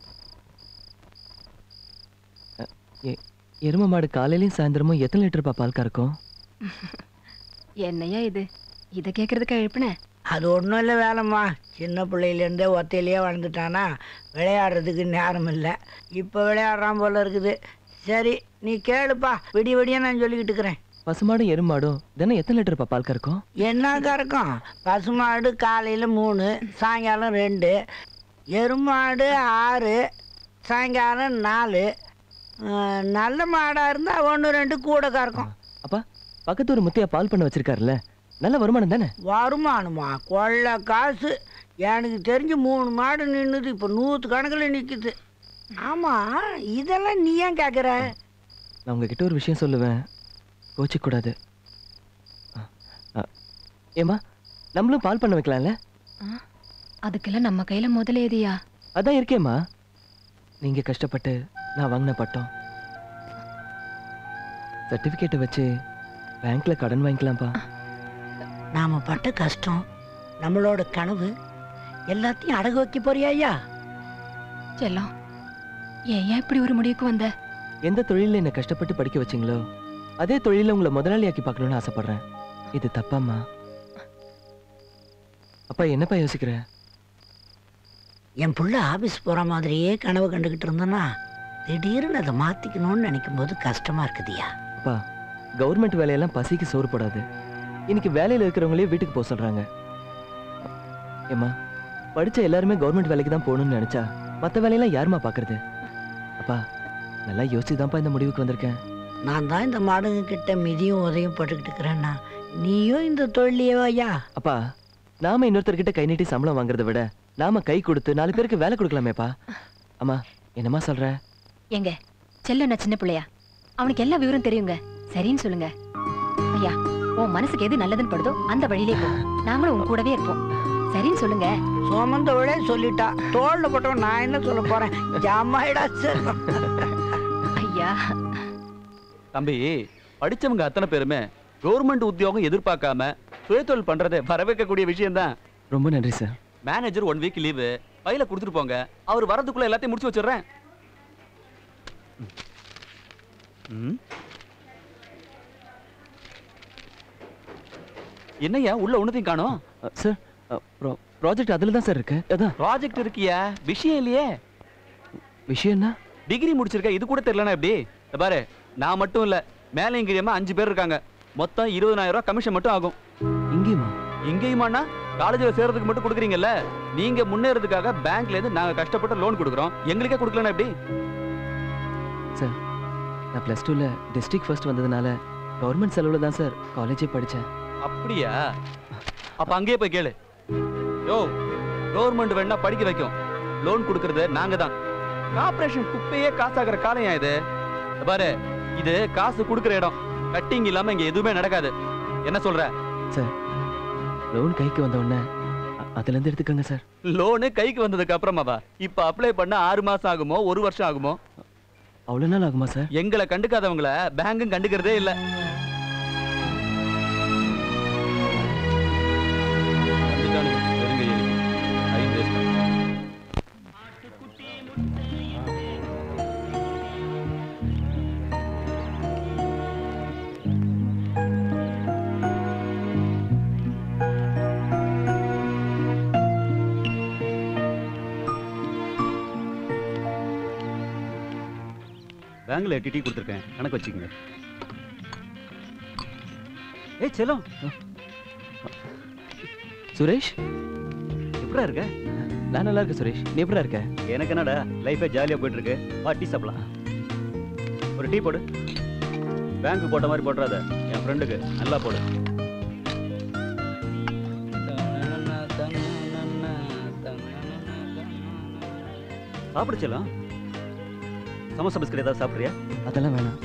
எ- எருமை மாடு காலையிலயும் சாயந்தரமும் எத்தனை லிட்டர்ப்பா பால் கறக்கும் என்னய்யா இது இதை கேட்கறதுக்கு எழுப்புன அது ஒன்றும் இல்லை வேலைம்மா சின்ன பிள்ளையிலேருந்தே ஒத்தையிலேயே வளர்ந்துட்டானா விளையாடுறதுக்கு நேரம் இல்லை இப்போ விளையாடுறான் போல இருக்குது சரி நீ கேளுப்பா விடிய விடிய நான் சொல்லிக்கிட்டு இருக்கிறேன் பசுமாடும் எருமாடும் தினம் எத்தனை லிட்டர்ப்பா பால் கறக்கும் என்ன கறக்கும் பசுமாடு காலையில் மூணு சாயங்காலம் ரெண்டு எருமாடு ஆறு சாயங்காலம் நாலு அஹ், நல்ல மாடாக இருந்தால் ஒன்று ரெண்டு கூட கறக்கும் அப்பா பக்கத்து ஒரு முத்தையா பால் பண்ண வச்சிருக்காருல்ல நல்ல வருமானம் தானே வருமானமா கொள்ள காசு எனக்கு தெரிஞ்சு மூணு மாடு நின்றுது இப்போ நூற்று கணக்கில் நிற்குது ஆமாம் இதெல்லாம் நீ ஏன் கேட்குற நான் உங்ககிட்ட ஒரு விஷயம் சொல்லுவேன் கோச்சிக்கூடாது ஏமா நம்மளும் பால் பண்ண வைக்கலாம்ல அதுக்கெல்லாம் நம்ம கையில முதல்ல எதியா அதான் இருக்கேம்மா நீங்க கஷ்டப்பட்டு நான் வாங்கின பட்டம் சர்டிஃபிகேட்டை வச்சு பேங்க்ல கடன் வாங்கிக்கலாம்ப்பா நாம் பட்ட கஷ்டம் நம்மளோட கனவு எல்லாத்தையும் அடகு வைக்க போறியா ஐயா செல்லம் ஏன் ஏன் இப்படி ஒரு முடிவுக்கு வந்த எந்த தொழிலில் என்னை கஷ்டப்பட்டு படிக்க வச்சீங்களோ அதே தொழிலில் உங்களை முதலாளியாக்கி பார்க்கணும்னு ஆசைப்படுறேன் இது தப்பாம்மா அப்பா என்னப்பா யோசிக்கிற என் புள்ள ஆபீஸ் போகிற மாதிரியே கனவு கண்டுக்கிட்டு இருந்தேன்னா திடீர்னு அதை மாற்றிக்கணும்னு நினைக்கும் போது கஷ்டமாக இருக்குதுயா அப்பா கவர்மெண்ட் வேலையெல்லாம் பசிக்கு சோறு போடாது இன்னைக்கு வேலையில் இருக்கிறவங்களே வீட்டுக்கு போக சொல்றாங்க ஏம்மா படிச்ச எல்லாருமே கவர்மெண்ட் வேலைக்கு தான் போகணும்னு நினைச்சா மற்ற வேலையெல்லாம் யாரும்மா பார்க்கறது அப்பா நல்லா யோசிச்சு தான்ப்பா இந்த முடிவுக்கு வந்திருக்கேன் நான் தான் இந்த மாடுங்க கிட்ட மிதியும் உதவியும் பட்டுக்கிட்டு இருக்கிறேன்னா நீயும் இந்த தொழிலையே ஐயா அப்பா நாம இன்னொருத்தர்கிட்ட கை நீட்டி சம்பளம் வாங்குறதை விட நாம கை கொடுத்து நாலு பேருக்கு வேலை கொடுக்கலாமேப்பா அம்மா என்னம்மா சொல்ற எங்க செல்லம் நான் சின்ன பிள்ளையா அவனுக்கு எல்லா விவரம் தெரியுங்க சரின்னு சொல்லுங்க ஐயா உன் மனசுக்கு எது நல்லதுன்னு படுதோ அந்த வழியிலே போ நாங்களும் உன் கூடவே இருப்போம் சரின்னு சொல்லுங்க சோமந்தவளே சொல்லிட்டா தோல்ல போட்டவன் நான் என்ன சொல்ல போறேன் ஜாமாயிடா செல்லம் ஐயா தம்பி படிச்சவங்க அத்தனை பேருமே கவர்மெண்ட் உத்தியோகம் எதிர்பார்க்காம சுயதொழில் பண்றது வரவேற்கக்கூடிய விஷயம் தான் ரொம்ப நன்றி sir manager one week leave பையில கொடுத்துட்டு போங்க அவர் வரதுக்குள்ள எல்லாத்தையும் முடிச்சு வச்சிடுறேன் ம். என்னய்யா உள்ள ஒண்ணுத்தையும் காணோம் சார் ப்ராஜெக்ட் அதில் தான் சார் இருக்கு அதான் ப்ராஜெக்ட் இருக்கியா விஷயம் இல்லையே விஷயம் என்ன டிகிரி முடிச்சிருக்க இது கூட தெரியலனா எப்படி இந்த பாரு நான் மட்டும் இல்ல மேலே இங்கேயுமா அஞ்சு பேர் இருக்காங்க மொத்தம் இருபதாயிரம் ரூபாய் கமிஷன் மட்டும் ஆகும் இங்கேயுமா இங்கேயுமாண்ணா காலேஜில் சேர்றதுக்கு மட்டும் கொடுக்குறீங்கல்ல நீங்க முன்னேறதுக்காக பேங்க்ல இருந்து நாங்க கஷ்டப்பட்டு லோன் கொடுக்குறோம் எங்களுக்கே கொடுக்கலனா எப்படி சார் நான் ப்ளஸ் டூவில் டிஸ்ட்ரிக்ட் ஃபர்ஸ்ட் வந்ததுனால கவர்மெண்ட் செலவில் தான் சார் காலேஜே படித்தேன் அப்படியா அப்ப அங்கேயே போய் கேளு யோ கவர்மெண்ட் வேணா படிக்க வைக்கும் லோன் கொடுக்கறது நாங்க தான் கார்பரேஷன் குப்பையே காசாகிற காலம் ஏன் இது இந்த பாரு இது காசு கொடுக்குற இடம் கட்டிங் இல்லாம இங்க எதுவுமே நடக்காது என்ன சொல்ற சார் லோன் கைக்கு வந்த உடனே அ- அதுலேருந்து எடுத்துக்கோங்க சார் லோனு கைக்கு வந்ததுக்கு அப்புறமாவா இப்ப அப்ளை பண்ண ஆறு மாசம் ஆகுமோ ஒரு வருஷம் ஆகுமோ அவ்வளோ நாள் ஆகுமா சார் எங்களை கண்டுக்காதவங்கள பேங்கும் கண்டுக்கிறதே இல்ல வந்துட்டானுங்க, வெறுங்க எலிக்கு. Time waste பண்ணு. பேங்க்ல எட்டு டீ கொடுத்துருக்கேன் கணக்கு வச்சுக்கோங்க ஏய் செல்லம் சுரேஷ் எப்படா இருக்க நான் நல்லா இருக்கேன் சுரேஷ் நீ எப்படா இருக்க எனக்கு என்னடா லைஃபே ஜாலியாக போயிட்டு இருக்கு வா டீ சாப்பிடலாம் ஒரு டீ போடு பேங்க் போட்ட மாதிரி போட்டுறாத என் ஃப்ரெண்டுக்கு நல்லா போடு சாப்பிடு செல்லம் சமோசா பிஸ்கட் ஏதாவது சாப்பிட்றியா அதெல்லாம் வேணாம்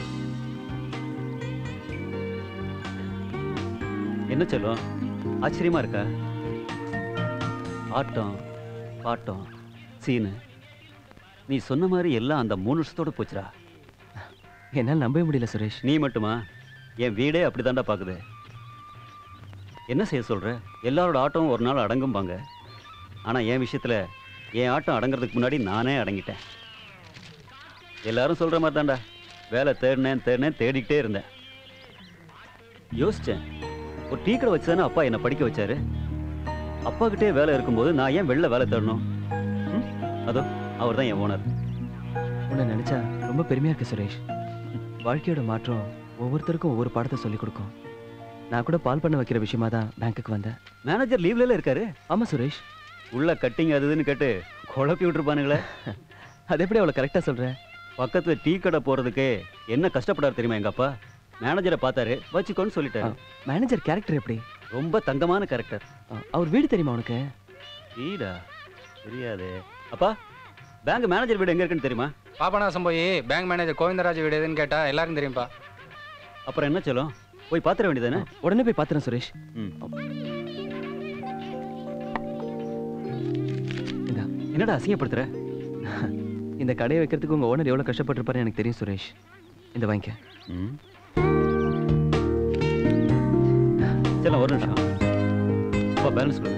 என்ன செல்லம் ஆச்சரியமா இருக்கா ஆட்டம் பாட்டம் சீனு நீ சொன்ன மாதிரி எல்லாம் அந்த மூணு வருஷத்தோட போச்சுடா என்னால் நம்பவே முடியல சுரேஷ் நீ மட்டுமா என் வீடே அப்படிதான்டா பார்க்குது என்ன செய்ய சொல்ற எல்லாரோட ஆட்டம் ஒரு நாள் அடங்கும்பாங்க ஆனால் என் விஷயத்தில் என் ஆட்டம் அடங்குறதுக்கு முன்னாடி நானே அடங்கிட்டேன் எல்லாரும் சொல்கிற மாதிரி தான்டா வேலை தேடினேன் தேடினேன் தேடிக்கிட்டே இருந்தேன் யோசித்தேன் ஒரு டீ கடை வச்சு தானே அப்பா என்னை படிக்க வச்சாரு அப்பா கிட்டே வேலை இருக்கும்போது நான் ஏன் வெளில வேலை தேடணும் ம்? அதோ அவர் தான் என் ஓனர் உன்னை நினைச்சா ரொம்ப பெருமையா இருக்கு சுரேஷ் வாழ்க்கையோட மாற்றம் ஒவ்வொருத்தருக்கும் ஒவ்வொரு பாடத்தை சொல்லிக் கொடுக்கும் நான் கூட பால் பண்ண வைக்கிற விஷயமா தான் பேங்க்குக்கு வந்தேன் மேனேஜர் லீவ்ல இருக்காரு ஆமா சுரேஷ் உள்ள கட்டிங் அது இதுன்னு கேட்டு குழப்பி விட்டுருப்பானுங்களே அது எப்படி அவ்வளோ கரெக்டாக சொல்கிறேன் பக்கத்துல டீ கடை போறதுக்கு என்ன கஷ்டப்படாரு தெரியுமா எங்க அப்பா மேனேஜரை பார்த்தாரு வச்சுக்கோன்னு சொல்லிட்டாரு மேனேஜர் கேரக்டர் எப்படி ரொம்ப தங்கமான கேரக்டர் அவர் வீடு தெரியுமா உனக்கு வீடா தெரியாதே அப்பா பேங்க் மேனேஜர் வீடு எங்க இருக்குன்னு தெரியுமா பாபநாசம் போய் பேங்க் மேனேஜர் கோவிந்தராஜ் வீடு எதுன்னு கேட்டா எல்லாருக்கும் தெரியும்பா அப்புறம் என்ன சொல்லும் போய் பாத்திர வேண்டியதானே உடனே போய் பாத்துறேன் சுரேஷ் என்னடா அசிங்கப்படுத்துற இந்த கடையை வைக்கிறதுக்கு உங்க ஓனர் எவ்வளவு கஷ்டப்பட்டிருப்பாருன்னு எனக்கு தெரியும் சுரேஷ் இந்த வாங்கிக்க சரி ஒரு நிமிஷம் அப்பா பேலன்ஸ் கொடு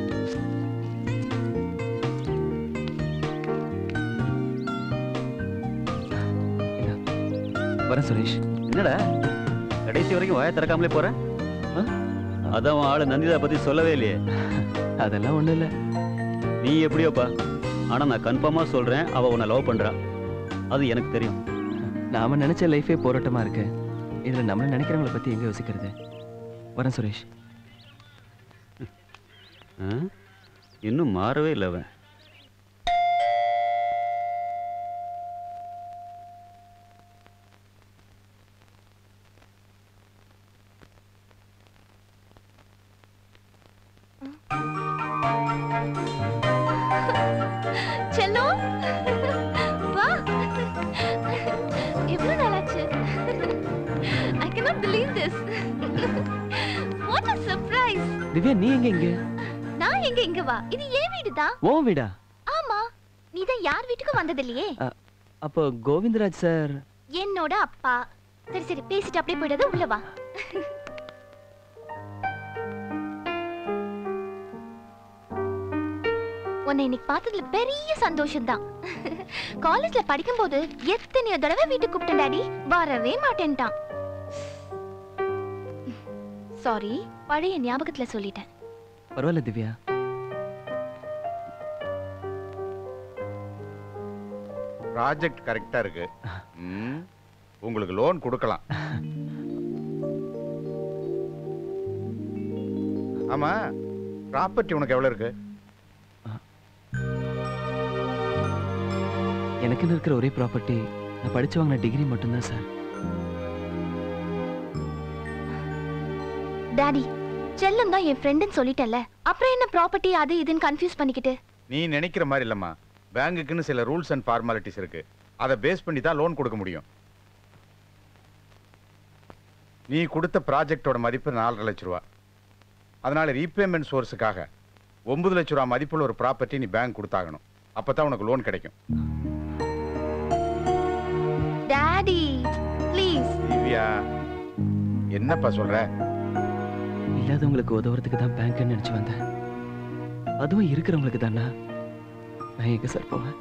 வரேன் சுரேஷ் என்னடா கடைசி வரைக்கும் வாயை திறக்காமலே போற ஆ? அதான் உன் ஆளு நந்திதா பத்தி சொல்லவே இல்லையே அதெல்லாம் ஒண்ணும் இல்ல நீ எப்படியோப்பா ஆனா நான் கன்ஃபார்மா சொல்றேன் அவ உன்னை லவ் பண்றா அது எனக்கு தெரியும் நாம நினைச்ச லைஃபே போராட்டமா இருக்கு இதுல நம்மள நினைக்கிறவங்கள பத்தி எங்க யோசிக்கிறது வரேன் சுரேஷ் ஆ? இன்னும் மாறவே இல்லை அவன் செல்லம் வா எவ்வளவு நாளாச்சு ஐ cannot believe this what a surprise Divya நீ எங்க இங்க நான் எங்க இங்க வா இது ஏன் வீடு தான் ஓ வீடா ஆமா நீ தான் யார் வீட்டுக்கும் வந்தது இல்லையே அ, அப்போ கோவிந்தராஜ் சார் என்னோட அப்பா சரி சரி பேசிட்டு அப்படியே போயிடாத உள்ள வா உன்னை இன்னைக்கு பார்த்ததுல பெரிய சந்தோஷம் தான் காலேஜ்ல படிக்கும்போது எத்தனையோ தடவை வீட்டுக்கு கூப்பிட்டேன் டாடி வரவே மாட்டேன்ட்டான் சாரி பழைய ஞாபகத்துல சொல்லிட்டேன் பரவாயில்ல திவ்யா ப்ராஜெக்ட் கரெக்டா இருக்கு ம், உங்களுக்கு லோன் கொடுக்கலாம் ஆமா ப்ராப்பர்ட்டி உனக்கு எவ்வளவு இருக்கு எனக்குன்னு இருக்கிற ஒரே ப்ராப்பர்ட்டி நான் படிச்சு வாங்கின டிகிரி மட்டும்தான் சார் டாடி செல்லம் தான் என் ஃப்ரெண்டுன்னு சொல்லிட்டேன்ல அப்புறம் என்ன ப்ராப்பர்ட்டி அது இதுன்னு கன்ஃபியூஸ் பண்ணிக்கிட்டு நீ நினைக்கிற மாதிரி இல்லம்மா பேங்குக்குன்னு சில ரூல்ஸ் அண்ட் ஃபார்மாலிட்டிஸ் இருக்கு அதை பேஸ் பண்ணி தான் லோன் கொடுக்க முடியும் நீ கொடுத்த ப்ராஜெக்டோட மதிப்பு நாலரை லட்ச ரூபா அதனால ரீபேமெண்ட் சோர்ஸுக்காக ஒன்பது லட்ச ரூபா மதிப்புள்ள ஒரு ப்ராப்பர்ட்டி நீ பேங்க் கொடுத்தாகணும் அப்பதான் உனக்கு லோன் கிடைக்கும் டாடி ப்ளீஸ் திவ்யா என்னப்பா சொல்ற இல்லாதவங்களுக்கு உதவுறதுக்கு தான் பேங்க்னு நினைச்சு வந்தேன் அதுவும் இருக்கிறவங்களுக்கு தானா நான் எங்க சார் போவேன்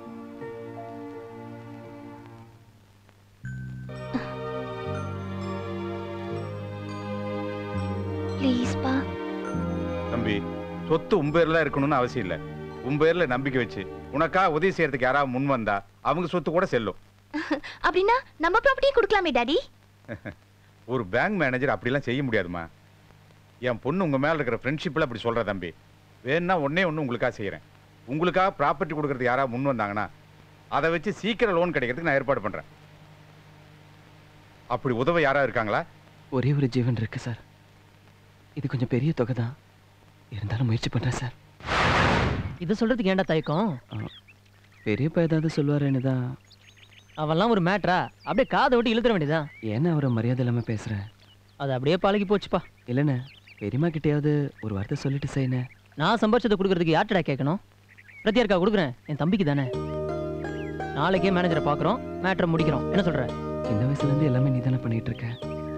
ப்ளீஸ் பா தம்பி சொத்து உன் பேர்ல இருக்கணும்னு அவசியம் இல்லை உன் பேர்ல நம்பிக்கை வச்சு உனக்கா உதவி செய்யறதுக்கு யாராவது முன் வந்தா அவங்க சொத்து கூட செல்லும் அப்படின்னா நம்ம ப்ராப்பர்ட்டியே கொடுக்கலாமே டாடி ஒரு பேங்க் மேனேஜர் அப்படிலாம் செய்ய முடியாதுமா என் பொண்ணு உங்க மேல இருக்கிற ஃப்ரெண்ட்ஷிப்ல அப்படி சொல்ற தம்பி வேணும்னா ஒண்ணே ஒன்று உங்களுக்காக செய்யறேன் உங்களுக்காக ப்ராப்பர்ட்டி கொடுக்கறது யாராவது முன் வந்தாங்கன்னா அதை வச்சு சீக்கிரம் லோன் கிடைக்கிறதுக்கு நான் ஏற்பாடு பண்றேன் அப்படி உதவ யாராவது இருக்காங்களா ஒரே ஒரு ஜீவன் இருக்கு சார் இது கொஞ்சம் பெரிய தொகை தான் இருந்தாலும் முயற்சி பண்றேன் சார் இதை சொல்றதுக்கு ஏன்டா தயக்கம் பெரியப்பா ஏதாவது சொல்லுவாருன்னு தான் அவன்லாம் ஒரு மேட்ரா அப்படியே காதை விட்டு இழுத்துற வேண்டியதான் ஏன்னா அவரை மரியாதை இல்லாம பேசுறேன் அது அப்படியே பழகி போச்சுப்பா இல்லைண்ணே பெரியம்மா கிட்டயாவது ஒரு வார்த்தை சொல்லிட்டு செய்யணே நான் சம்பாரிச்சதை கொடுக்கறதுக்கு யார்ட்டடா கேட்கணும் பிரத்யாருக்கா கொடுக்குறேன் என் தம்பிக்கு தானே நாளைக்கே மேனேஜரை பார்க்குறோம் மேட்ரை முடிக்கிறோம் என்ன சொல்ற சின்ன வயசுல இருந்து எல்லாமே நீ தானே பண்ணிட்டு இருக்க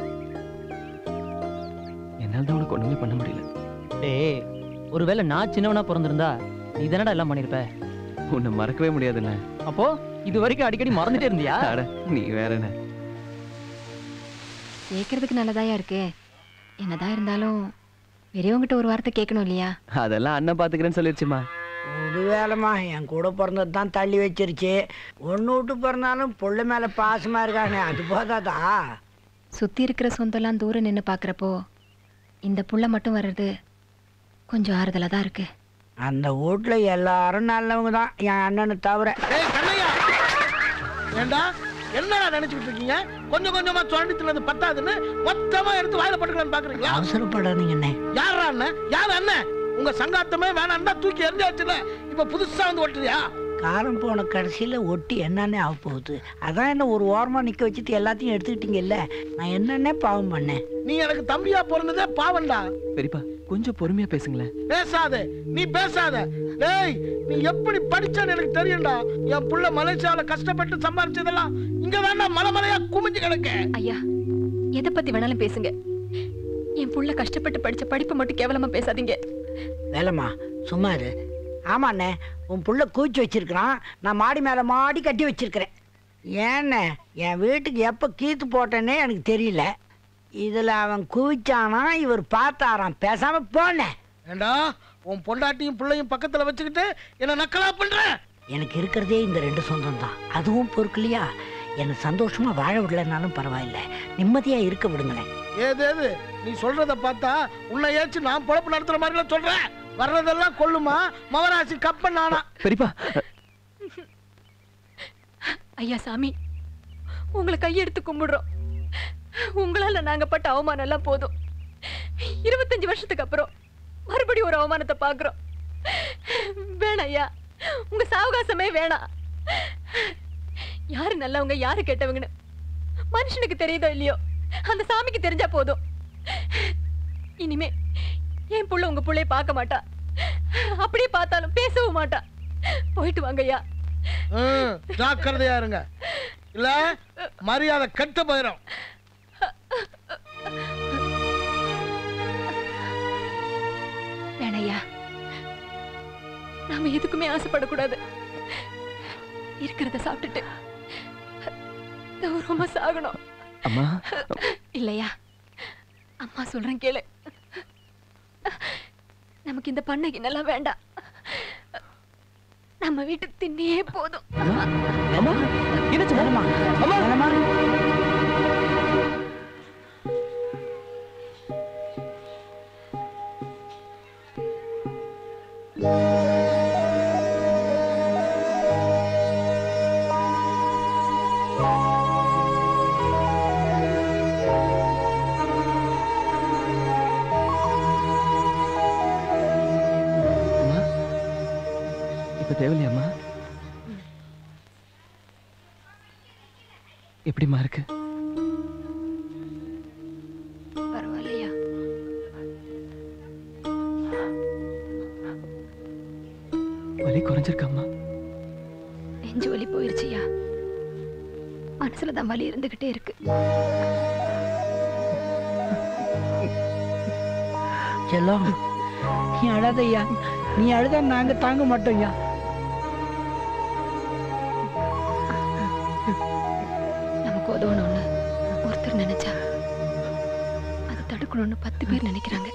என்னால் தான் உனக்கு ஒண்ணுமே பண்ண முடியல டேய் ஒருவேளை நான் சின்னவனா பிறந்திருந்தா நீ தானடா எல்லாம் பண்ணிருப்ப உன்னை மறக்கவே முடியாதுண்ணே அப்போ இது வரைக்கும் அடிக்கடி மறந்துட்டே இருந்தியா அட நீ வேறண்ணே கேட்கறதுக்கு நல்லதாயா இருக்கு என்னதான் இருந்தாலும் பெரியவங்கிட்ட ஒரு வார்த்தை கேட்கணும் இல்லையா அதெல்லாம் அண்ணன் பாத்துக்கிறேன்னு சொல்லிருச்சுமா ஒரு வேலைம்மா என் கூட பிறந்தது தான் தள்ளி வச்சிருச்சு ஒன்று விட்டு பிறந்தாலும் புள்ள மேலே பாசமாக இருக்கானே அது போதாதா சுத்தி இருக்கிற சொந்தம்லாம் தூரம் நின்று பார்க்கறப்போ இந்த புள்ள மட்டும் வர்றது கொஞ்சம் ஆறுதலா தான் இருக்கு அந்த வீட்டில் எல்லாரும் நல்லவங்க தான் என் அண்ணனை தவிர ஏய் கண்ணையா ஏண்டா என்னடா நினைச்சுக்கிட்டு இருக்கீங்க கொஞ்சம் கொஞ்சமா சுரண்டித்துல இருந்து பத்தாதுன்னு மொத்தமா எடுத்து வாயில போட்டுக்கலாம்னு பாக்குறீங்களா அவசரப்படாதீங்க அண்ணே யாரா அண்ணன் யார் அண்ணன் உங்க சங்காத்தமே வேணாம் தான் தூக்கி எரிஞ்சாச்சுல இப்ப புதுசா வந்து ஓட்டுறியா காரம் போன கடைசியில் ஒட்டி என்னன்னே ஆக போகுது அதான் என்ன ஒரு ஓரமாக நிற்க வச்சுட்டு எல்லாத்தையும் எடுத்துக்கிட்டீங்கல்ல நான் என்னென்ன பாவம் பண்ணேன் நீ எனக்கு தம்பியா பிறந்ததே பாவண்டா பெரியப்பா கொஞ்சம் பொறுமையா பேசுங்களேன் பேசாத நீ பேசாத டேய் நீ எப்படி படிச்சன்னு எனக்கு தெரியும்டா என் புள்ள மலேசியாவுல கஷ்டப்பட்டு சம்பாரிச்சதெல்லாம் இங்க தாண்டா மலை மலையா குமிஞ்சு கிடக்கு ஐயா எதை பத்தி வேணாலும் பேசுங்க என் புள்ள கஷ்டப்பட்டு படிச்ச படிப்பை மட்டும் கேவலமா பேசாதீங்க வேலைம்மா சும்மா இரு ஆமாண்ணே உன் புள்ள கூச்சி வச்சிருக்கிறான் நான் மாடி மேலே மாடி கட்டி வச்சிருக்கிறேன் ஏண்ணே என் வீட்டுக்கு எப்போ கீத்து போட்டேன்னே எனக்கு தெரியல இதில் அவன் குவிச்சானா இவர் பார்த்தாராம் பேசாம போனேன் ஏண்டா உன் பொண்டாட்டியும் பிள்ளையும் பக்கத்துல வச்சுக்கிட்டு என்ன நக்கலா பண்ற எனக்கு இருக்கிறதே இந்த ரெண்டு சொந்தம் தான் அதுவும் பொறுக்கலையா என்னை சந்தோஷமா வாழ விடலைனாலும் பரவாயில்ல நிம்மதியா இருக்க விடுங்களேன் ஏது ஏது நீ சொல்றத பார்த்தா உன்னை ஏச்சு நான் பொழப்பு நடத்துற மாதிரிலாம் சொல்றேன் வர்றதெல்லாம் கொள்ளுமா மவராசி கப்பன் நானா பெரியப்பா ஐயா சாமி உங்களை கையெடுத்து கும்பிடுறோம் உங்களால நாங்க பட்ட அவமானம் எல்லாம் போதும் இருபத்தஞ்சு வருஷத்துக்கு அப்புறம் மறுபடியும் ஒரு அவமானத்தை பாக்குறோம் வேணாம் ஐயா உங்க சாவகாசமே வேணாம் யாரு நல்லவங்க யாரு கெட்டவங்கன்னு மனுஷனுக்கு தெரியுதோ இல்லையோ அந்த சாமிக்கு தெரிஞ்சா போதும் இனிமே என் புள்ள உங்க புள்ளைய பார்க்க மாட்டா அப்படியே பார்த்தாலும் பேசவும் மாட்டா போயிட்டு வாங்க ஐயா ம், ஜாக்கிரதையா இருங்க இல்ல மரியாதை கெட்டு போயிடும் வேணையா நாம எதுக்குமே ஆசைப்படக்கூடாது இருக்கிறத சாப்பிட்டுட்டு கௌரவமா சாகணும் அம்மா இல்லையா அம்மா சொல்றேன் கேளு நமக்கு இந்த பண்ணைக்கு நல்லா வேண்டாம் நம்ம வீட்டு திண்ணியே போதும் அம்மா என்னாச்சு வேலைம்மா வேலைம்மா அம்மா இப்ப தேவையில்லையாம்மா எப்படிம்மா இருக்கு பரவாயில்லையா வலி குறைஞ்சிருக்காம்மா நெஞ்சு வலி போயிருச்சியா மனசுல தான் வலி இருந்துகிட்டே இருக்கு செல்லம் நீ அழாதையா நீ அழுதா நாங்க தாங்க மாட்டோம்யா நமக்கு உதவணும்னு ஒருத்தர் நினைச்சா அது தடுக்கணும்னு பத்து பேர் நினைக்கிறாங்க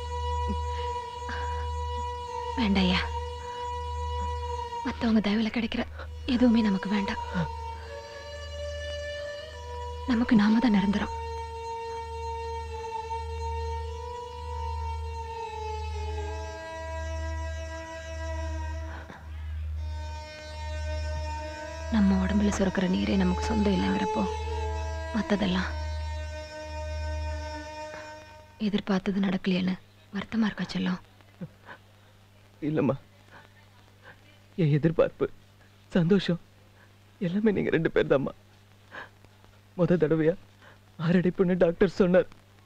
வேண்டாயா மத்தவங்க தயவுல கிடைக்கிற எதுவுமே நமக்கு வேண்டாம் நமக்கு நாம தான் நிரந்தரம் நம்ம உடம்புல சுரக்கிற நீரே நமக்கு சொந்தம் இல்லைங்கிறப்போ மற்றதெல்லாம் எதிர்பார்த்தது நடக்கலையேன்னு வருத்தமா இருக்கா செல்லம் இல்லம்மா என் எதிர்பார்ப்பு சந்தோஷம் எல்லாமே நீங்க ரெண்டு பேர் தாம்மா முத தடவையா ஆறடைப்புன்னு டாக்டர் சொன்னார்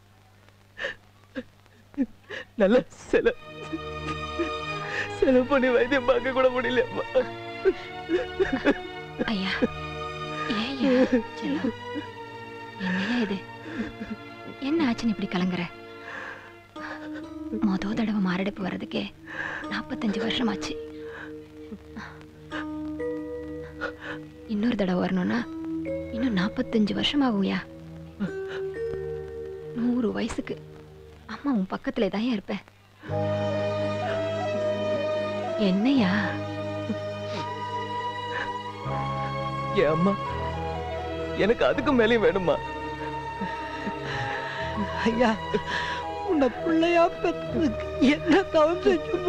நல்ல செல செலவு பண்ணி வைத்தியம் பார்க்க கூட முடியலையம்மா ஐயா ஏன் ஐயா? செல்லம் என்னையா இது என்ன ஆச்சுன்னு இப்படி கலங்குற மொத தடவை மாரடைப்பு வர்றதுக்கே நாற்பத்தஞ்சு வருஷம் ஆச்சு இன்னொரு தடவை வரணும்னா இன்னும் நாற்பத்தஞ்சு வருஷம் ஆகும்யா நூறு வயசுக்கு அம்மா உன் பக்கத்துல தான் இருப்ப என்னையா என் அம்மா எனக்கு அதுக்கு மேலேயும் வேணுமா ஐயா உன்னை பிள்ளையா பெற்றதுக்கு என்ன தவறு செஞ்சோமோ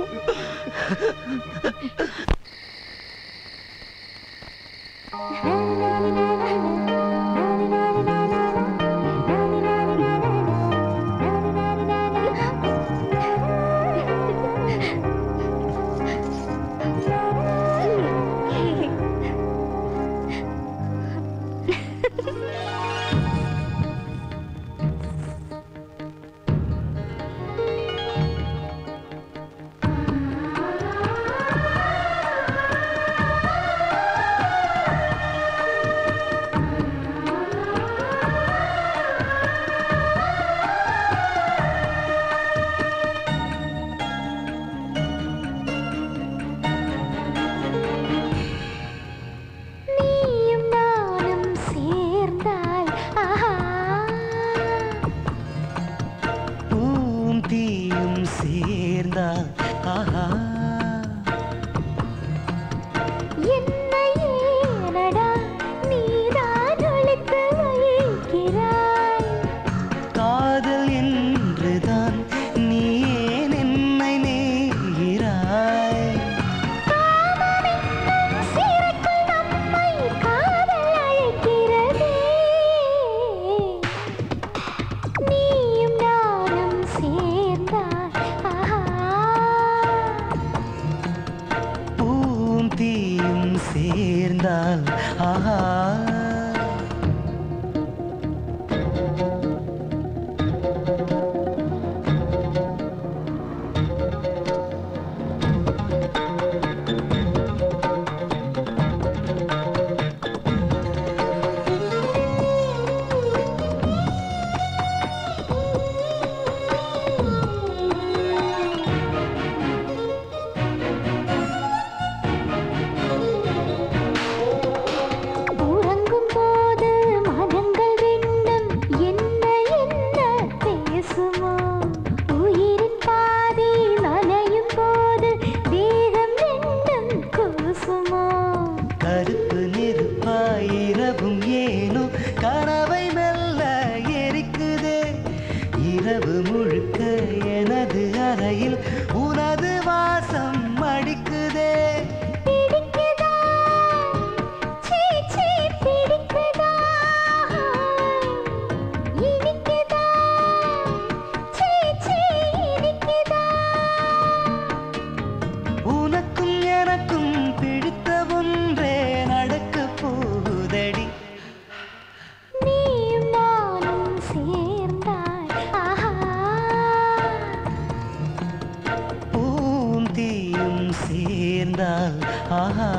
ஆஹா என்னையேனடா நீதான் ஒளித்து வைக்கிறாய் காதல் என்றுதான் நீ ஏன் என்னை நேகிறாய் சிறைக்குள் நம்மை காதல் அழைக்கிறதே நீயும் நானும் சேர்ந்தால் ஆஹா பூவும் தீயும் சேர்ந்தால் ஆஹா உறங்கும் போது மனங்கள் ரெண்டும் என்ன என்ன பேசுமோ உயிரின் பாதி நனையும் போது தேகம் ரெண்டும் கூசுமோ கருப்பு நெருப்பாய் இரவும் ஏனோ கனவை மெல்ல எரிக்குதே இரவு முழுக்க எனது அறையில் உனது வாசம் அடிக்குதே பிடிக்குதா சீ சீ பிடிக்குதா இனிக்குதா சீ சீ இனிக்குதா உனக்கும் எனக்கும் பிடித்த ஒன்றே நடக்கப் போகுதடி நீயும் நானும் சேர்ந்தாய் ஆஹா பூவும் தீயும் சேர்ந்தால் ஆஹா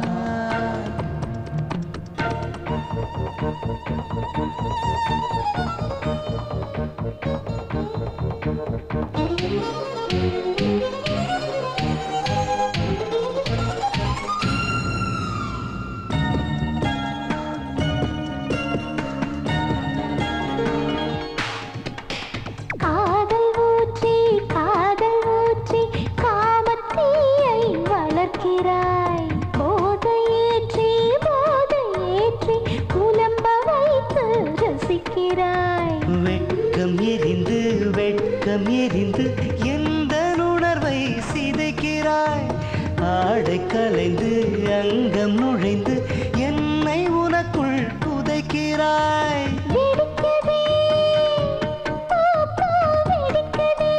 காதல் ஊற்றி காதல் ஊற்றி காமத்தீயை வளர்க்கிறாய் போதை ஏற்றி போதை ஏற்றி புலம்ப வைத்து ரசிக்கிறாய் வெட்கம் எரிந்து வெட்கம் எரிந்து எந்த உணர்வை சிதைக்கிறாய் ஆடை கலைந்து அங்கம் நுழைந்து என்னை உனக்குள் புதைக்கிறாய் வெடிக்குதே பூ பூ வெடிக்குதே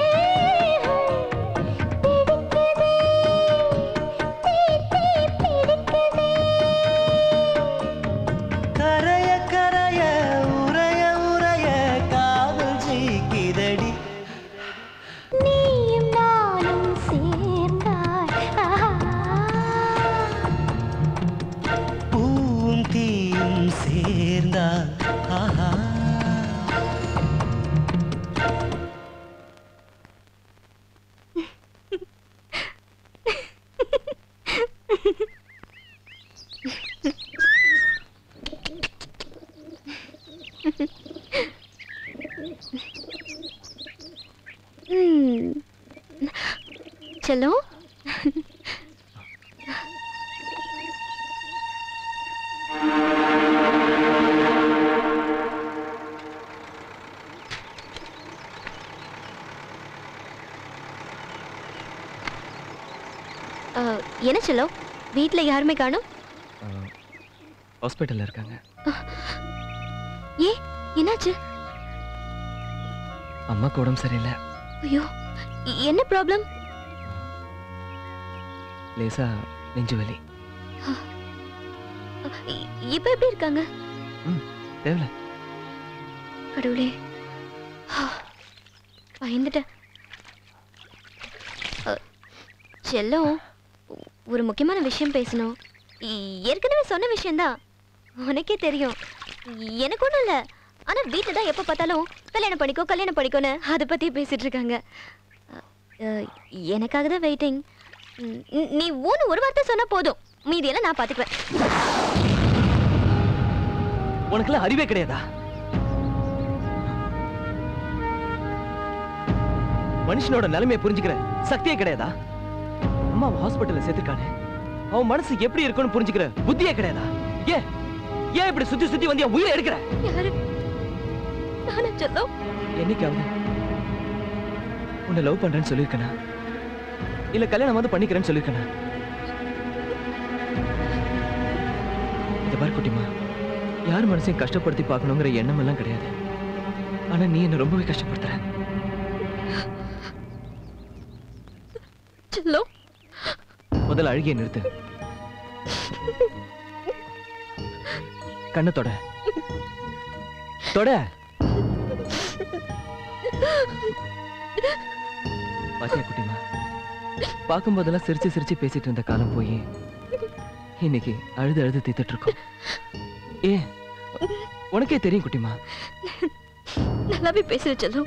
பிடிக்குதே தீ தீ பிடிக்குதே கரைய கரைய உரைய உரைய காதல் ஜெயிக்கிறடி நீயும் நானும் சேர்ந்தாய் ஆஹா பூவும் தீயும் சேர்ந்தால் ஆஹா ம். செல்லம் அஹ், என்ன செல்லம் வீட்ல யாருமே காணும் ஹாஸ்பிட்டலில் இருக்காங்க ஏ என்னாச்சு அம்மாக்கு உடம்பு சரியில்லை ஐயோ எ- என்ன ப்ராப்ளம் லேசா நெஞ்சு வலி இப்போ எப்படி இருக்காங்க தேவையில்ல கடவுளே ஆ, பயந்துட்டேன் அ, செல்லம் ஒ- ஒரு முக்கியமான விஷயம் பேசணும் இ- ஏற்கனவே சொன்ன விஷயம்தான் உனக்கே தெரியும் எனக்கு ஒன்றும் இல்லை ஆனால் வீட்டில் தான் எப்போ பார்த்தாலும் கல்யாணம் பண்ணிக்கோ கல்யாணம் பண்ணிக்கோன்னு அதை பற்றி பேசிட்டு இருக்காங்க அ, அ, எனக்காக தான் வெயிட்டிங் நீ ஊன்னு ஒரு வார்த்தை சொன்னால் போதும் மீதியெல்லாம் நான் பார்த்துக்குவேன் உனக்குலாம் அறிவே கிடையாதா மனுஷனோட நிலைமையை புரிஞ்சுக்கிற சக்தியே கிடையாதா அம்மா ஹாஸ்பிட்டல்ல சேர்த்திருக்கானே அவன் மனசு எப்படி இருக்குன்னு புரிஞ்சுக்கிற புத்தியே கிடையாதா ஏன் ஏன் இப்படி சுத்தி சுத்தி வந்து என் உயிரை எடுக்கிற யாரு நானா செல்லம் என்னைக்காவது உன்னை லவ் பண்றேன்னு சொல்லியிருக்கனா இல்ல கல்யாணம் வந்து பண்ணிக்கிறேன்னு சொல்லியிருக்கனா இந்த பாரு குட்டிமா யார் மனசையும் கஷ்டப்படுத்தி பார்க்கணுங்கிற எண்ணம் எல்லாம் கிடையாது ஆனா நீ என்ன ரொம்பவே கஷ்டப்படுத்துற செல்லம் முதல்ல அழுகிய நிறுத்து கண்ணை தொட தொட பாத்தியா குட்டிமா பார்க்கும்போதெல்லாம் சிரிச்சு சிரிச்சு பேசிட்டு இருந்த காலம் போய் இன்னைக்கு அழுது அழுது தீத்துட்டு இருக்கோம் ஏ உனக்கே தெரியும் குட்டிமா நல்லாவே பேசுற செல்லம்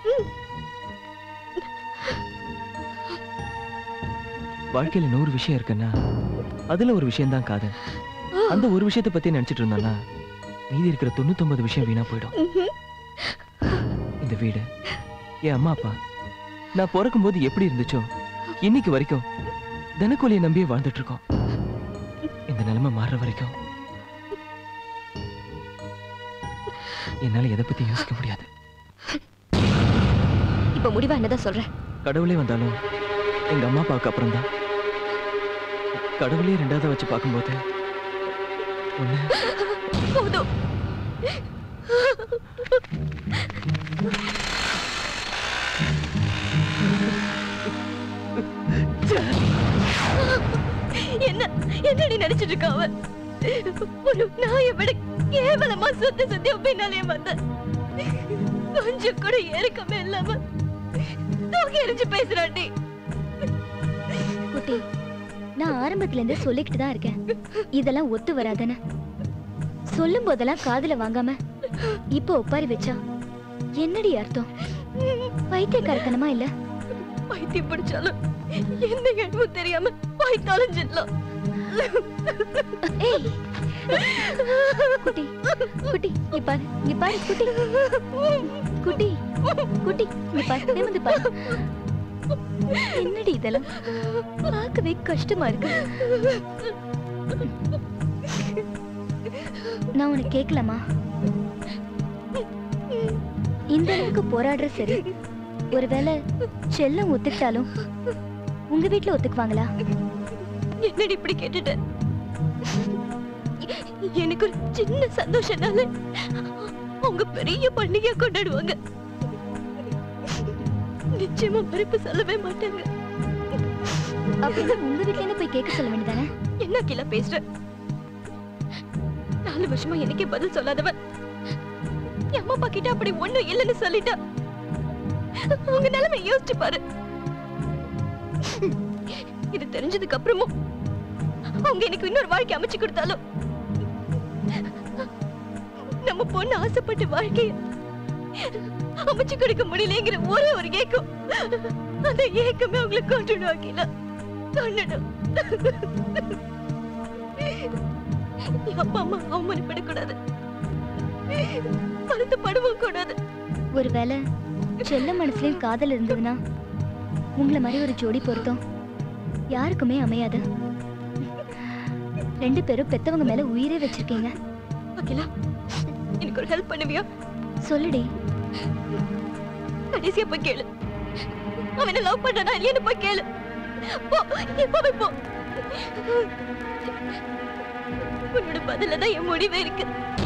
வாழ்க்கையில நூறு விஷயம் இருக்குன்னா அதுல ஒரு விஷயம் தான் காதல் அந்த ஒரு விஷயத்தை பத்தி நினைச்சிட்டு இருந்தோம்னா மீதி இருக்கிற தொண்ணூத்தொன்பது விஷயம் வீணா போயிடும் இந்த வீடு என் அம்மா அப்பா நான் பிறக்கும் போது எப்படி இருந்துச்சோ இன்னைக்கு வரைக்கும் தினக்கூலியை நம்பியே வாழ்ந்துட்டு இருக்கோம் இந்த நிலைமை மாறுற வரைக்கும் என்னால எதை பத்தி யோசிக்க முடியாது இப்ப முடிவா என்னதான் சொல்ற கடவுளே வந்தாலும் எங்க அம்மா அப்பாவுக்கு அப்புறம் தான் கடவுளே ரெண்டாவது வச்சு பார்க்கும்போது ஒண்ணு போதும் என்ன என்னடி நினைச்சிட்டு இருக்க அவ ஒரு நாயை விட கேவலமா சுத்தி சுத்தி பின்னாலே வந்த கொஞ்சம் கூட ஏற்கமே இல்லாம தூக்கி எரிஞ்சு பேசுறாண்டி குட்டி நான் ஆரம்பத்துல இருந்தே சொல்லிக்கிட்டு தான் இருக்கேன் இதெல்லாம் ஒத்து வராதுன்னு சொல்லும் போதெல்லாம் காதுல வாங்காம இப்போ ஒப்பாரி வச்சா என்னடி அர்த்தம் பைத்தியக்காரத்தனமா இல்ல பைத்தியம் பிடிச்சாலும் எந்த எண்ணமும் தெரியாம வாய் தொலைஞ்சிடலாம் ஏய் குட்டி குட்டி நீ பாரு நீ பாரு குட்டி குட்டி குட்டி நீ பாரு நிமிந்து பாரு என்னடி இதெல்லாம் பார்க்கவே கஷ்டமா இருக்கு நான் உனக்கு கேட்கலாமா இந்த அளவுக்கு போராடுற சரி ஒருவேளை செல்லம் ஒத்துக்கிட்டாலும் உங்க வீட்ல ஒத்துக்குவாங்களா என்னடி இப்படி கேட்டுட்ட எனக்கு ஒரு சின்ன சந்தோஷம்னால அவங்க பெரிய பண்டிகையா கொண்டாடுவாங்க நிச்சயமா மறுப்பு சொல்லவே மாட்டாங்க அப்படின்னா உங்க வீட்ல இருந்து போய் கேட்க சொல்ல வேண்டியதானே என்ன கீழ பேசுற நாலு வருஷமா எனக்கே பதில் சொல்லாதவன் என் அம்மா அப்பா கிட்ட அப்படி ஒண்ணும் இல்லைன்னு சொல்லிட்டா உங்க நிலைமை யோசிச்சு பாரு இது தெரிஞ்சதுக்கு அப்புறமும் அவங்க எனக்கு இன்னொரு வாழ்க்கை அமைச்சு கொடுத்தாலும் நம்ம பொண்ணு ஆசைப்பட்ட வாழ்க்கைய அமைச்சு கொடுக்க முடியலங்கிற ஒரே ஒரு ஏக்கம் அந்த ஏக்கமே அவங்களை கொண்டுடும் அகிலா கொண்டுடும் என் அப்பா அம்மா அவமானப்படக்கூடாது வருத்தப்படவும் கூடாது ஒருவேளை செல்ல மனசுலயும் காதல் இருந்ததுன்னா உங்களை மாதிரி ஒரு ஜோடி பொருத்தம் யாருக்குமே அமையாது ரெண்டு பேரும் பெத்தவங்க மேல உயிரே வச்சிருக்கீங்க அகிலா எனக்கு ஒரு ஹெல்ப் பண்ணுவியா சொல்லுடி கடைசியா போய் கேளு அவனை லவ் பண்றானா இல்லையான்னு போய் கேளு போ இப்பவே போ உன்னோட பதில தான் என் முடிவே இருக்கு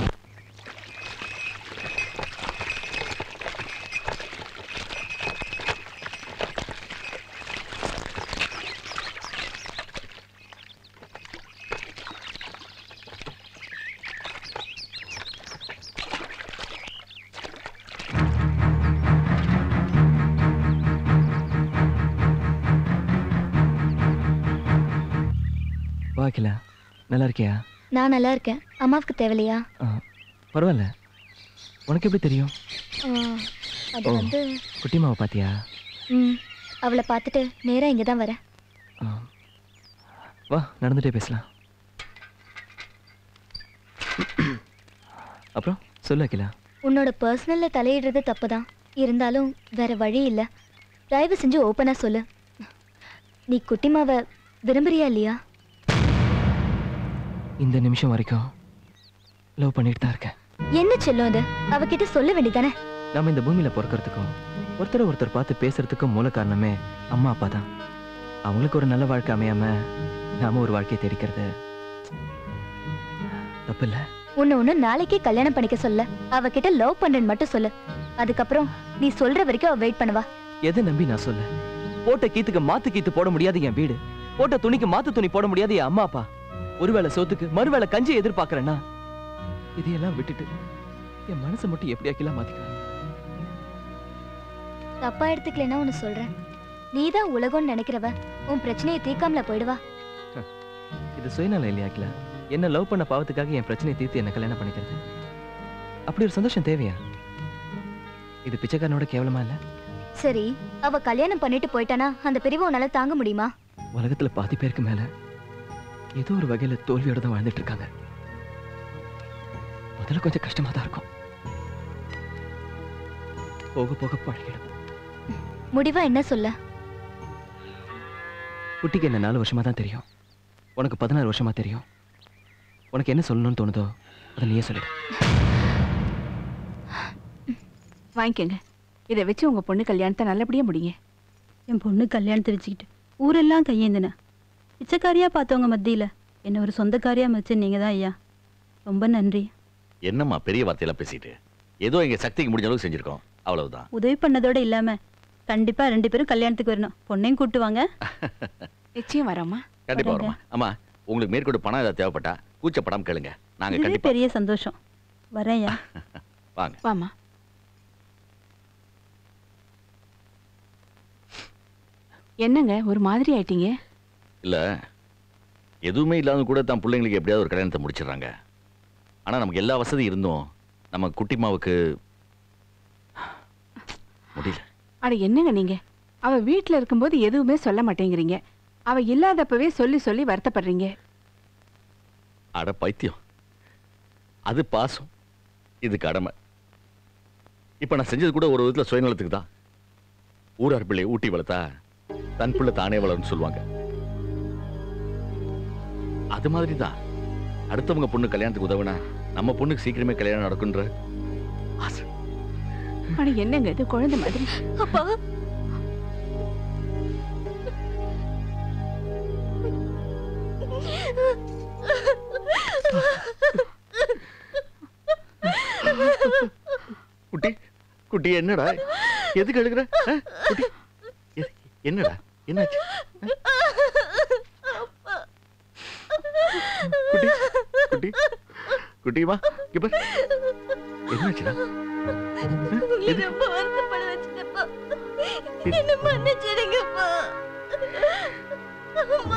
வா அகிலா நல்லா இருக்கியா நான் நல்லா இருக்கேன் அம்மாவுக்கு தேவையில்லையா ஆ, பரவாயில்ல உனக்கு எப்படி தெரியும் ஆ, அது ஓ. வந்து குட்டிமாவை பாத்தியா ம் அவளை பார்த்துட்டு நேரா இங்க தான் வரேன் ஆ. வா நடந்துட்டே பேசலாம் அப்புறம் சொல்லு அகிலா உன்னோட பர்சனல்ல தலையிடுறது தப்பு தான் இருந்தாலும் வேற வழி இல்ல தயவு செஞ்சு ஓப்பனா சொல்லு நீ குட்டிமாவை விரும்புறியா இல்லையா இந்த நிமிஷம் வரைக்கும் லவ் பண்ணிட்டு தான் இருக்கேன் என்ன செல்லும் அது அவகிட்ட சொல்ல வேண்டியதானே நம்ம இந்த பூமியில பிறக்கறதுக்கும் ஒருத்தர் ஒருத்தர் பார்த்து பேசுறதுக்கும் மூல காரணமே அம்மா அப்பா தான் அவங்களுக்கு ஒரு நல்ல வாழ்க்கை அமையாம நாம ஒரு வாழ்க்கையை தேடிக்கிறது தப்பு இல்ல உன்னை ஒண்ணு நாளைக்கே கல்யாணம் பண்ணிக்க சொல்ல அவகிட்ட லவ் பண்றேன்னு மட்டும் சொல்லு அதுக்கப்புறம் நீ சொல்ற வரைக்கும் அவ வெயிட் பண்ணுவா எதை நம்பி நான் சொல்ல போட்ட கீத்துக்கு மாத்து கீத்து போட முடியாது என் வீடு போட்ட துணிக்கு மாத்து துணி போட முடியாது என் அம்மா அப்பா ஒருவேளை சோத்துக்கு மறுவேளை கஞ்சி எதிர்பார்க்கறேன்னா இதையெல்லாம் விட்டுட்டு என் மனசை மட்டும் எப்படியாக்கிலாம் மாத்திக்கிறேன் தப்பா எடுத்துக்கலன்னா ஒன்னு சொல்றேன் நீதான் உலகம்னு நினைக்கிறவ உன் பிரச்சனையை தீர்க்காமல போயிடுவா இது சுயநலம் இல்லையாக்கல என்ன லவ் பண்ண பாவத்துக்காக என் பிரச்சனையை தீர்த்து என்ன கல்யாணம் பண்ணிக்கிறது அப்படி ஒரு சந்தோஷம் தேவையா இது பிச்சைக்காரனோட கேவலமா இல்ல சரி அவ கல்யாணம் பண்ணிட்டு போயிட்டானா அந்த பிரிவை உன்னால தாங்க முடியுமா உலகத்துல பாதி பேருக்கு மேல ஏதோ ஒரு வகையில தோல்வியோட தான் வாழ்ந்துட்டு இருக்காங்க முதல்ல கொஞ்சம் கஷ்டமா தான் இருக்கும் போக போக பழகிடும் முடிவா என்ன சொல்ல குட்டிக்கு என்ன நாலு வருஷமா தான் தெரியும் உனக்கு பதினாறு வருஷமா தெரியும் உனக்கு என்ன சொல்லணும்னு தோணுதோ அதை நீயே சொல்லிடு வாங்கிக்கோங்க இதை வச்சு உங்க பொண்ணு கல்யாணத்தை நல்லபடியா முடிங்க என் பொண்ணு கல்யாணத்தை வச்சுக்கிட்டு ஊரெல்லாம் கையேந்தின பிச்சைக்காரியா பார்த்தவங்க மத்தியில என்ன ஒரு சொந்தக்காரியா மதிச்ச நீங்க தான் ஐயா ரொம்ப நன்றி என்னம்மா பெரிய வார்த்தையெல்லாம் பேசிட்டு ஏதோ எங்க சக்திக்கு முடிஞ்ச அளவுக்கு செஞ்சிருக்கோம் அவ்வளவுதான் உதவி பண்ணதோட இல்லாம கண்டிப்பா ரெண்டு பேரும் கல்யாணத்துக்கு வரணும் பொண்ணையும் கூட்டு வாங்க நிச்சயம் வரோமா கண்டிப்பா வருமா அம்மா உங்களுக்கு மேற்கொண்டு பணம் ஏதாவது தேவைப்பட்டா கூச்சப்படாம கேளுங்க நாங்க இதுவே கண்டிப்பா பெரிய சந்தோஷம் வரேன் ஐயா வாங்க வாமா என்னங்க ஒரு மாதிரி ஆயிட்டீங்க இல்ல எதுவுமே இல்லாத கூட தான் பிள்ளைங்களுக்கு எப்படியாவது ஒரு கல்யாணத்தை முடிச்சிடுறாங்க ஆனா நமக்கு எல்லா வசதியும் இருந்தும் நம்ம குட்டிமாவுக்கு முடியல அட என்னங்க நீங்க அவ வீட்ல இருக்கும்போது எதுவுமே சொல்ல மாட்டேங்கிறீங்க அவ இல்லாதப்பவே சொல்லி சொல்லி வருத்தப்படுறீங்க அட பைத்தியம் அது பாசம் இது கடமை இப்ப நான் செஞ்சது கூட ஒரு விதத்துல சுயநலத்துக்கு தான் ஊரார் பிள்ளை ஊட்டி வளர்த்தா தன் பிள்ளை தானே வளரும்னு சொல்லுவாங்க அது மாதிரி தான் அடுத்தவங்க பொண்ணு கல்யாணத்துக்கு உதவுனா நம்ம பொண்ணுக்கு சீக்கிரமே கல்யாணம் நடக்குன்ற ஆசை அட என்னங்க இது குழந்தை மாதிரி அப்பா குட்டி குட்டி என்னடா எதுக்கு அழுகுற ஆ? குட்டி எது- என்னடா என்னாச்சு குட்டி குட்டி குட்டிமா இங்க பாரு என்னாச்சுடா நீ ரொம்ப வருத்தப்பட வச்சுட்டப்பா என்ன மன்னிச்சிடுங்கப்பா அம்மா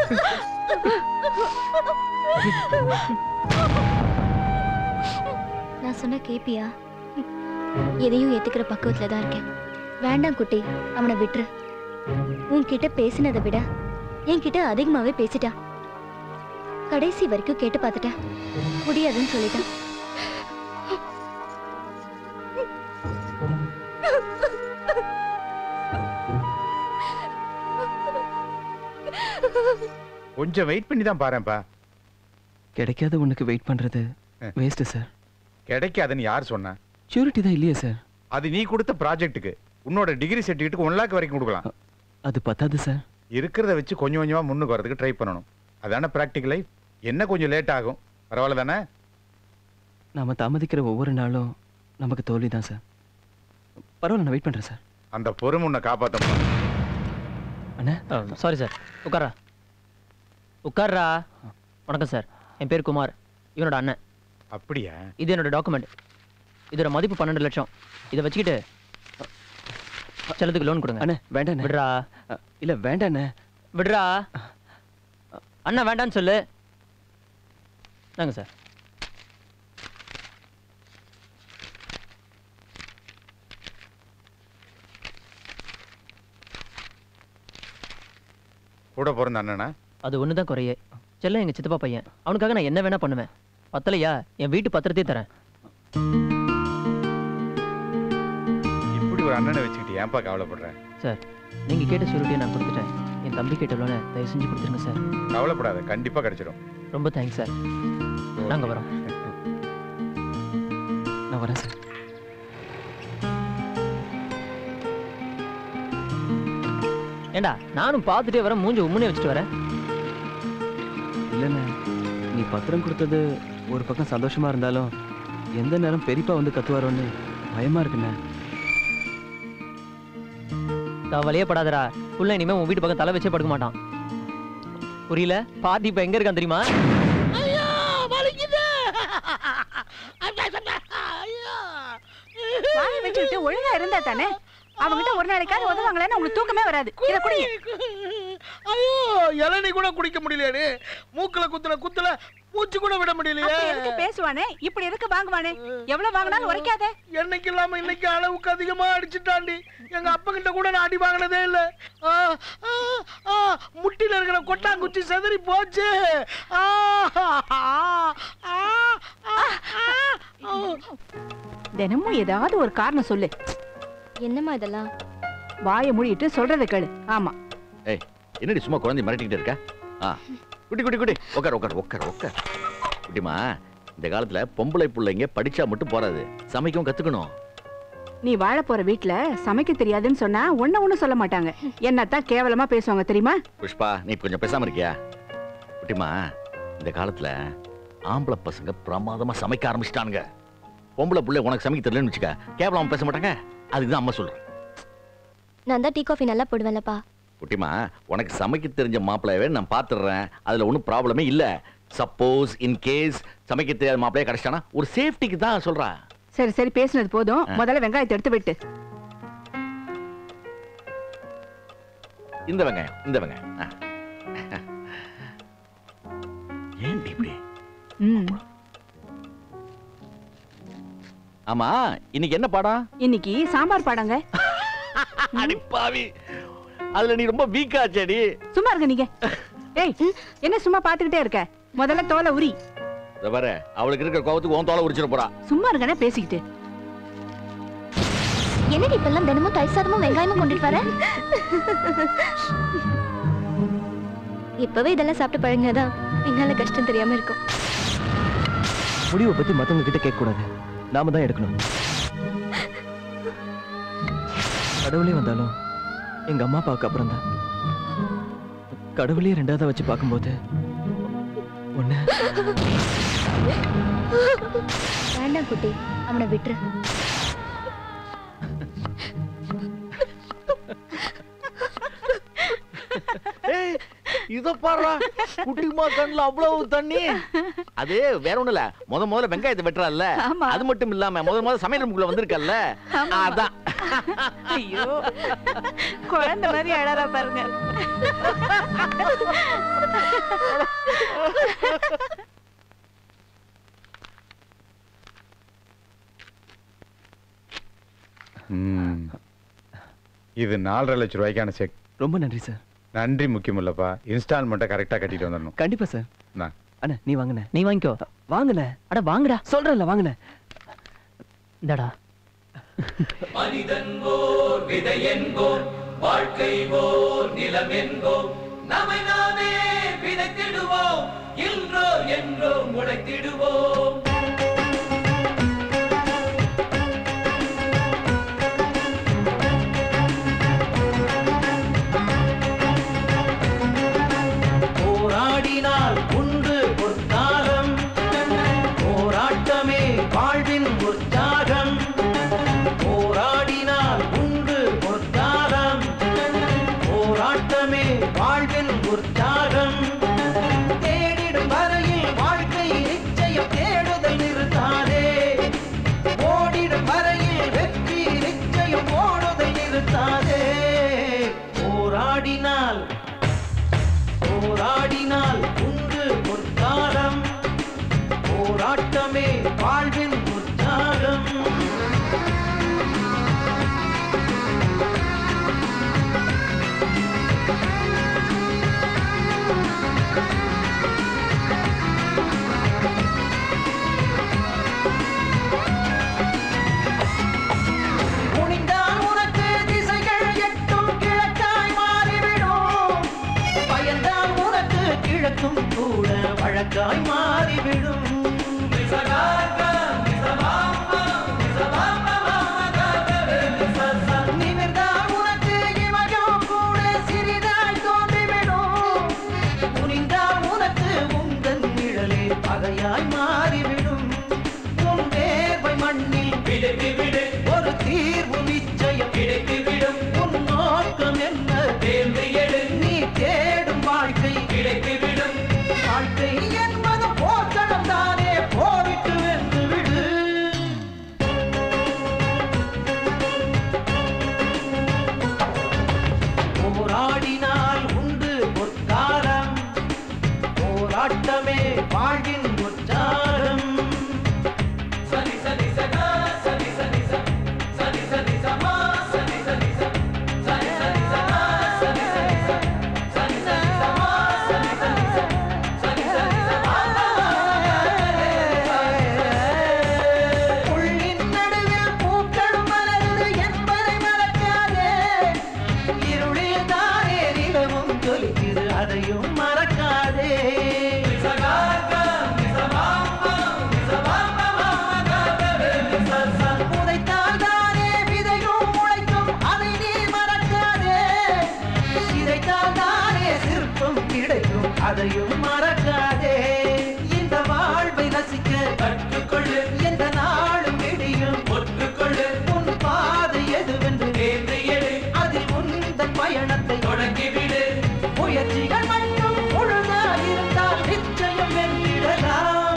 நான் சொன்ன கேப்பியா எதையும் ஏத்துக்கிற பக்குவத்துல தான் இருக்கேன் வேண்டாம் குட்டி அவனை விட்டுரு உன்கிட்ட பேசினதை விட என்கிட்ட அதிகமாவே பேசிட்டான் கடைசி வரைக்கும் கேட்டு பார்த்துட்டேன் முடியாதுன்னு சொல்லிட்டான் கொஞ்சம் வெயிட் பண்ணி தான் பாருப்பா கிடைக்காத உனக்கு வெயிட் பண்றது வேஸ்ட் சார் கிடைக்காதுன்னு யார் சொன்னா ஷூரிட்டி தான் இல்லையே சார் அது நீ கொடுத்த ப்ராஜெக்ட்டுக்கு உன்னோட டிகிரி சர்டிஃபிகேட்டுக்கு ஒன் லேக் வரைக்கும் கொடுக்கலாம் அது பத்தாது சார் இருக்கிறத வச்சு கொஞ்சம் கொஞ்சமா முன்னுக்கு வரதுக்கு ட்ரை பண்ணணும் அதான ப்ராக்டிக்கல் லைஃப் என்ன கொஞ்சம் லேட் ஆகும் பரவாயில்ல தானே நாம தாமதிக்கிற ஒவ்வொரு நாளும் நமக்கு தோல்வி தான் சார் பரவாயில்ல நான் வெயிட் பண்றேன் சார் அந்த பொறுமை உன்னை காப்பாத்தப்பா அண்ணா சாரி சார் உட்காரா உட்கார்றா வணக்கம் சார் என் பேர் குமார் இவனோட அண்ணன் அப்படியா இது என்னோட டாக்குமெண்ட் இதோட மதிப்பு பன்னெண்டு லட்சம் இதை வச்சுக்கிட்டு செல்லத்துக்கு லோன் கொடுங்க அண்ணே வேண்டாம் விடுறா இல்ல வேண்டாண்ணே விடுறா அண்ணா வேண்டான்னு சொல்லு நாங்க சார் கூட பிறந்த அண்ணனா அது ஒன்று தான் குறையே செல்லம் எங்கள் சித்தப்பா பையன் அவனுக்காக நான் என்ன வேணா பண்ணுவேன் பத்தலையா என் வீட்டு பத்திரத்தையே தரேன் இப்படி ஒரு அண்ணனை வச்சுக்கிட்டு ஏன்பா கவலைப்படுற சார் நீங்கள் கேட்ட சுருட்டியை நான் கொடுத்துட்டேன் என் என் தம்பி கிட்ட லோனை தயவு செஞ்சு கொடுத்துருங்க சார் கவலைப்படாத கண்டிப்பா கிடைச்சிடும் ரொம்ப தேங்க்ஸ் சார் நாங்கள் வரோம் நான் வரேன் சார் ஏண்டா நானும் பார்த்துட்டே வரேன் மூஞ்சி உம்முனே வச்சுட்டு வரேன் இல்லைண்ணே நீ பத்திரம் கொடுத்தது ஒரு பக்கம் சந்தோஷமா இருந்தாலும் எந்த நேரம் பெரியப்பா வந்து கத்துவாரோன்னு பயமா இருக்குண்ணே கவலையே படாதடா புள்ள இனிமே உன் வீட்டு பக்கம் தலை வச்சே படுக்க மாட்டான் புரியல பாட்டி இப்ப எங்க இருக்கான் தெரியுமா ஐயா வலிக்குது வாயை வச்சுக்கிட்டு ஒழுங்கா இருந்தா தானே அவங்கிட்ட ஒரு நாளைக்காவது உதவாங்களேன்னு உங்களுக்கு தூக்கமே வராது இத குடிங்க ஐயோ இளநீ கூட குடிக்க முடியலையாடு மூக்குல குத்துல குத்துல மூச்சு கூட விட முடியலையே அப்ப எதுக்கு பேசுவானே இப்படி எதுக்கு வாங்குவானே எவ்வளவு வாங்கினாலும் உரைக்காதே என்னைக்கு இல்லாம இன்னைக்கு அளவுக்கு அதிகமா அடிச்சுட்டாண்டி எங்க அப்பா கிட்ட கூட நான் அடி வாங்கினதே இல்ல ஆ, ஆ, ஆ, முட்டில இருக்கிற கொட்டாங்குச்சி செதறி போச்சு ஆ, ஆ, ஆ, ஆ, ஆ. தினமும் ஏதாவது ஒரு காரணம் சொல்லு என்னம்மா இதெல்லாம் வாயை மூடிட்டு சொல்றதை கேளு ஆமா ஏய் என்னடி சும்மா குழந்தை மிரட்டிக்கிட்டு இருக்க ஆ குட்டி குட்டி குட்டி உட்கார் உட்கார் உட்கார் உட்கார் குட்டிமா இந்த காலத்துல பொம்பளை பிள்ளைங்க படிச்சா மட்டும் போறாது சமைக்கவும் கத்துக்கணும் நீ வாழ போற வீட்ல சமைக்க தெரியாதுன்னு சொன்னா ஒண்ணு ஒண்ணு சொல்ல மாட்டாங்க என்னத்தான் கேவலமா பேசுவாங்க தெரியுமா புஷ்பா நீ கொஞ்சம் பேசாம இருக்கியா குட்டிமா இந்த காலத்துல ஆம்பளை பசங்க பிரமாதமா சமைக்க ஆரம்பிச்சிட்டானுங்க பொம்பளை பிள்ளை உனக்கு சமைக்க தெரியலன்னு வச்சுக்க கேவலமா பேச மாட்டாங்க அதுக்கு தான் அம்மா சொல்றேன் நான் தான் டீ காஃபி நல்லா போடுவேன்லப்பா குட்டிமா உனக்கு சமைக்க தெரிஞ்ச மாப்பிள்ளையவே நான் பார்த்துடுறேன் அதுல ஒன்றும் ப்ராப்ளமே இல்ல சப்போஸ் இன் கேஸ் சமைக்க தெரியாத மாப்பிள்ளைய கிடைச்சானா ஒரு சேஃப்டிக்கு தான் சொல்றேன் சரி சரி பேசுனது போதும் ஆ. முதல்ல வெங்காயத்தை எடுத்து விட்டு இந்த வெங்காயம் இந்த வெங்காயம் ஆ. ஏன்டி இப்படி ம் ஆமா இன்னைக்கு என்ன பாடம் இன்னைக்கு சாம்பார் பாடங்க அடி பாவி அதுல நீ ரொம்ப வீக்கா செடி சும்மா இருங்க நீங்க ஏய் என்ன சும்மா பாத்துக்கிட்டே இருக்க முதல்ல தோலை உரி இத பாரு அவளுக்கு இருக்கிற கோவத்துக்கு உன் தோலை உரிச்சிட போறா சும்மா இருக்கனே பேசிக்கிட்டு என்னடி இப்பெல்லாம் தினமும் தயிர் சாதமும் வெங்காயமும் கொண்டுட்டு வர இப்பவே இதெல்லாம் சாப்பிட்டு பழகினாதான் பின்னால கஷ்டம் தெரியாம இருக்கும் முடிவை பத்தி மத்தவங்க கிட்ட கேட்க கூடாது நாம தான் எடுக்கணும் கடவுளே வந்தாலும் எங்க அம்மா அப்பாவுக்கு அப்புறம் தான் கடவுளே ரெண்டாவதா வச்சு பார்க்கும்போது ஒண்ணு வேண்டாம் குட்டி அவனை விட்டுரு ஏய், இத பாருடா குட்டிமா கண்ணுல அவ்வளவு தண்ணி அது வேற ஒண்ணும் இல்ல முத முதல்ல வெங்காயத்தை வெட்டுறால ஆமா. அது மட்டும் இல்லாம முத முதல்ல சமையல் ரூமுக்குள்ள வந்திருக்கல்ல ஆமா. அதான் ஐயோ குழந்தை மாதிரி அழறா பாருங்க ம். இது நாலரை லட்சம் ரூபாய்க்கான செக் ரொம்ப நன்றி சார் நன்றி முக்கியம் இல்லப்பா இன்ஸ்டால்மெண்ட்டை கரெக்டாக கட்டிட்டு வந்துடணும் கண்டிப்பா சார் நான் அண்ணா நீ வாங்கின நீ வாங்கிக்கோ வாங்கின அட வாங்குடா சொல்றேன்ல வாங்கின இந்தாடா மனிதன் ஓர் விதை என்போம் வாழ்க்கை ஓர் நிலம் என்போம் நம்மை நாமே விதைத்திடுவோம் இன்றோ என்றோ முளைத்திடுவோம் போராடினால் உண்டு பொற்காலம் போராட்டமே வாழ்வின் உற்சாகம் போராடினால் உண்டு பொற்காலம் போராட்டமே வாழ்வின் உற்சாகம் தேடிடும் வரையில் வாழ்க்கை நிச்சயம் தேடுதல் நிறுத்தாதே ஓடிடும் வரையில் வெற்றி நிச்சயம் ஓடுதல் நிறுத்தாதே போராடினால் போராடினால் உண்டு பொற்காலம் போராட்டமே வாழ்வின் உற்சாகம் குனிந்தால் உனக்கு திசைகள் எட்டும் கிழக்காய் மாறிவிடும் கிழக்கும் கூட வழக்காய் மாறிவிடும் நிமிர்ந்தால் உனக்கு இமையும் கூட சிறிதாய் தோன்றிவிடும் குனிந்தால் உனக்கு உந்தன் நிழலே பகையாய் மாறிவிடும் உன் வேர்வை மண்ணில் விடுத்து விடு ஒரு தீர்வு நிச்சயம் கிடைத்துவிடும் உன் நோக்கம் என்ன தேர்ந்து எடு நீ தேடும் வாழ்க்கை கிடைத்துவிடும் வாழ்க்கை என்பது போர்க்களம் தானே போரிட்டு வென்று விடு போராடினால் உண்டு பொற்காலம் போராட்டமே வாழ்வின் உற்சாகம் சரி சரி சகா சரி சரி ச சரி சரி சமா சரி சரி ச சரி சரி சகா சரி சரி ச சரி சரி சமா சரி சரி ச சரி சரி சமா புள்ளின் நடுவில் பூக்கள் மலர்ந்து என்பதை மறக்காதே இருளில் தானே நிலவும் ஜொலிக்குது அதையும் மறக்காதே புதைத்தால் தானே விதையும் முளைக்கும் அதை நீ மறக்காதே சிதைத்தால் தானே சிற்பம் கிடைக்கும் அதையும் மறக்காதே இந்த வாழ்வை ரசிக்க கற்றுக்கொள்ளு எந்த நாளும் விடியும் ஒற்றுக்கொள்ளு உன் பாதை எதுவென்று தேர்ந்து எடு அதில் உந்தன் பயணத்தை தொடங்கிவிடு முயற்சிகள் மட்டும் முழுதாக இருந்தால் நிச்சயம் வென்றிடலாம்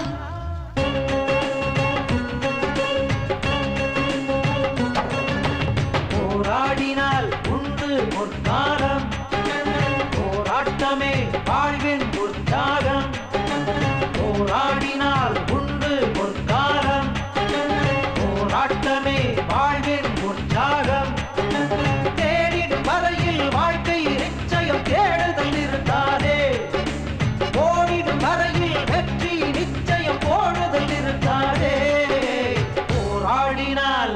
போராடினால் உண்டு பொற்காலம் போராட்டமே வாழ்வின் உற்சாகம் போராடினால் உண்டு பொற்காலம் போராட்டமே வாழ்வின் உற்சாகம் தேடிடும் வரையில் வாழ்க்கை நிச்சயம் தேடுதல் இருந்தாதே ஓடிடும் வரையில் வெற்றி நிச்சயம் போடுதல் இருந்தாதே போராடினால்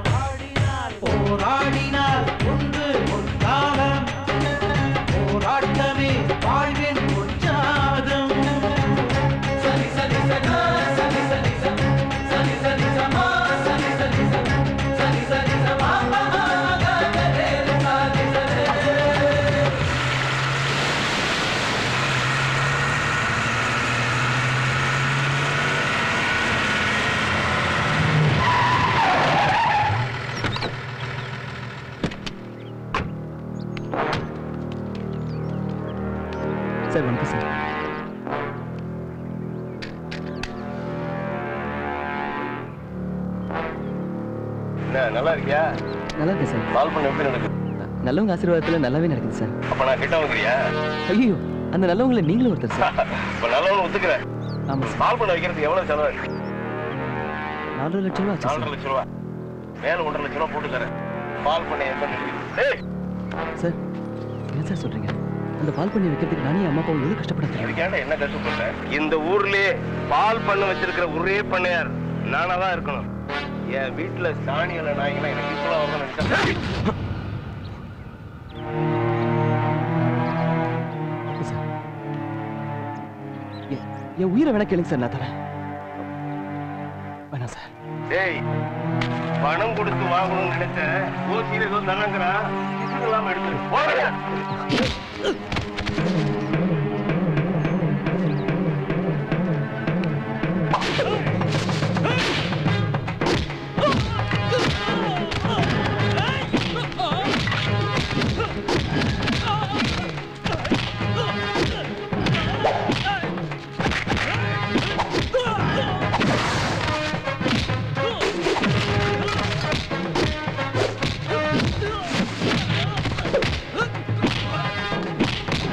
போராடினால் உண்டு பொற்காலம் போராட்டமே வாழ்வின் உற்சாகம் சரி சரி சகா சரி சரி ச சரி சரி சமா சரி சரி ச சரி சரி சமா சரி சரி சார் வணக்கம் சார் என்ன நல்லா இருக்கியா நல்லா இருக்கேன் சார் கால் பண்ண எப்படி நடக்குது நல்லவங்க ஆசீர்வாதத்தில் நல்லாவே நடக்குது சார் அப்ப நான் கிட்ட வந்துக்கிறியா ஐயோ அந்த நல்லவங்கள நீங்களும் ஒருத்தர் சார் இப்ப நல்லவனு ஒத்துக்கிறேன் ஆமா சார் கால் பண்ண வைக்கிறதுக்கு எவ்வளவு செலவு நாலரை லட்சம் ரூபா ஆச்சு நாலரை சார் லட்சம் ரூபா மேல ஒன்றரை லட்சம் ரூபா போட்டு தரேன் கால் பண்ண எந்த டேய் சார் என்ன சார் சொல்றீங்க அந்த பால் பண்ணி வைக்கிறதுக்கு நானே அம்மா அப்பாவும் எவ்வளவு கஷ்டப்படுறேன் இதுக்காண்ட என்ன கஷ்டப்பட்ட இந்த ஊர்லயே பால் பண்ண வச்சிருக்கிற ஒரே பண்ணையார் நானா தான் இருக்கணும் என் வீட்டுல சாணியில நாய்ங்கன்னா எனக்கு இப்பெல்லாம் வரணும்னு நினைச்சா என் என் உயிரை வேணா கேளுங்க சார் நான் தரேன் வேணாம் சார் டேய் பணம் கொடுத்து வாங்கணும்னு நினைச்ச ஓசியில ஏதோ நல்லங்கிறான் இது இல்லாம எடுத்துரு போறேன் Ah!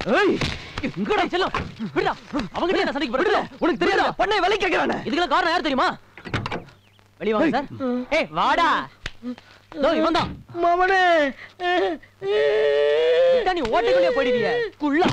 ஏய் எங்கடா செல்லம் விடுடா அவங்க என்ன சண்டைக்கு போறது உனக்கு தெரியாதா பண்ணை விலை கேக்குறானே இதுக்கெல்லாம் காரணம் யார் தெரியுமா வெளிய வாங்க சார் ஏய் வாடா தோ இவன் தான் மாமனே நீ ஓட்டைக்குள்ளே போயிடுவிய குள்ள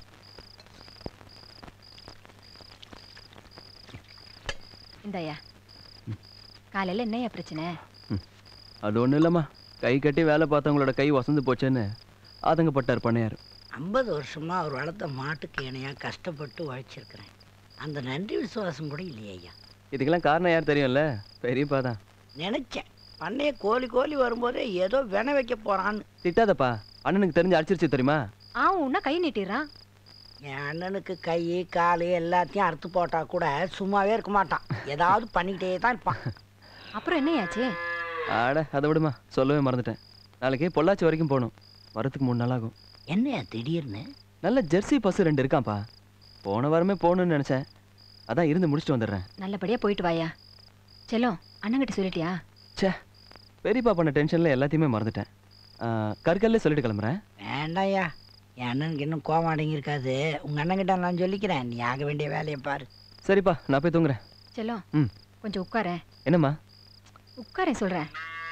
இந்தாயா காலையில என்னையா பிரச்சனை அது ஒண்ணும் இல்லம்மா கை கட்டி வேலை பார்த்தவங்களோட கை வசந்து போச்சேன்னு ஆதங்கப்பட்டார் பண்ணையார் ஐம்பது வருஷமா அவர் வளர்த்த மாட்டுக்கு இணையாக கஷ்டப்பட்டு உழைச்சிருக்கிறேன் அந்த நன்றி விசுவாசம் கூட இல்லையே ஐயா இதுக்கெல்லாம் காரணம் யார் தெரியும்ல பெரியப்பா தான் நினைச்சேன் பண்ணைய கோழி கோழி வரும்போதே ஏதோ வென வைக்க போறான்னு திட்டாதப்பா அண்ணனுக்கு தெரிஞ்சு அடிச்சிருச்சு தெரியுமா ஆவும் உன்னா கை நீட்டிடுறான் என் அண்ணனுக்கு கை கால் எல்லாத்தையும் அறுத்து போட்டா கூட சும்மாவே இருக்க மாட்டான் ஏதாவது பண்ணிக்கிட்டே தான் இருப்பான் அப்புறம் என்னையாச்சு ஆட அதை விடுமா சொல்லவே மறந்துட்டேன் நாளைக்கு பொள்ளாச்சி வரைக்கும் போகணும் வரத்துக்கு மூணு நாள் ஆகும் என்னையா திடீர்னு நல்ல ஜெர்சி பஸ் ரெண்டு இருக்கான்ப்பா போன வாரமே போகணும்னு நினச்சேன் அதான் இருந்து முடிச்சுட்டு வந்துடுறேன் நல்லபடியா போயிட்டு வாயா செல்லம் அண்ணங்கிட்ட சொல்லிட்டியா ச்சே பெரியப்பா பண்ண டென்ஷனில் எல்லாத்தையுமே மறந்துட்டேன் ஆ, கற்கல்லே சொல்லிட்டு கிளம்புறேன் வேண்டாம்யா என் அண்ணனுக்கு இன்னும் கோவம் அடங்கியிருக்காது உங்க அண்ணன்கிட்ட நான் சொல்லிக்கிறேன் நீ ஆக வேண்டிய வேலையை பாரு சரிப்பா நான் போய் தூங்குறேன் செல்லம் ம் கொஞ்சம் உட்காரேன் என்னம்மா உட்காரேன் சொல்றேன்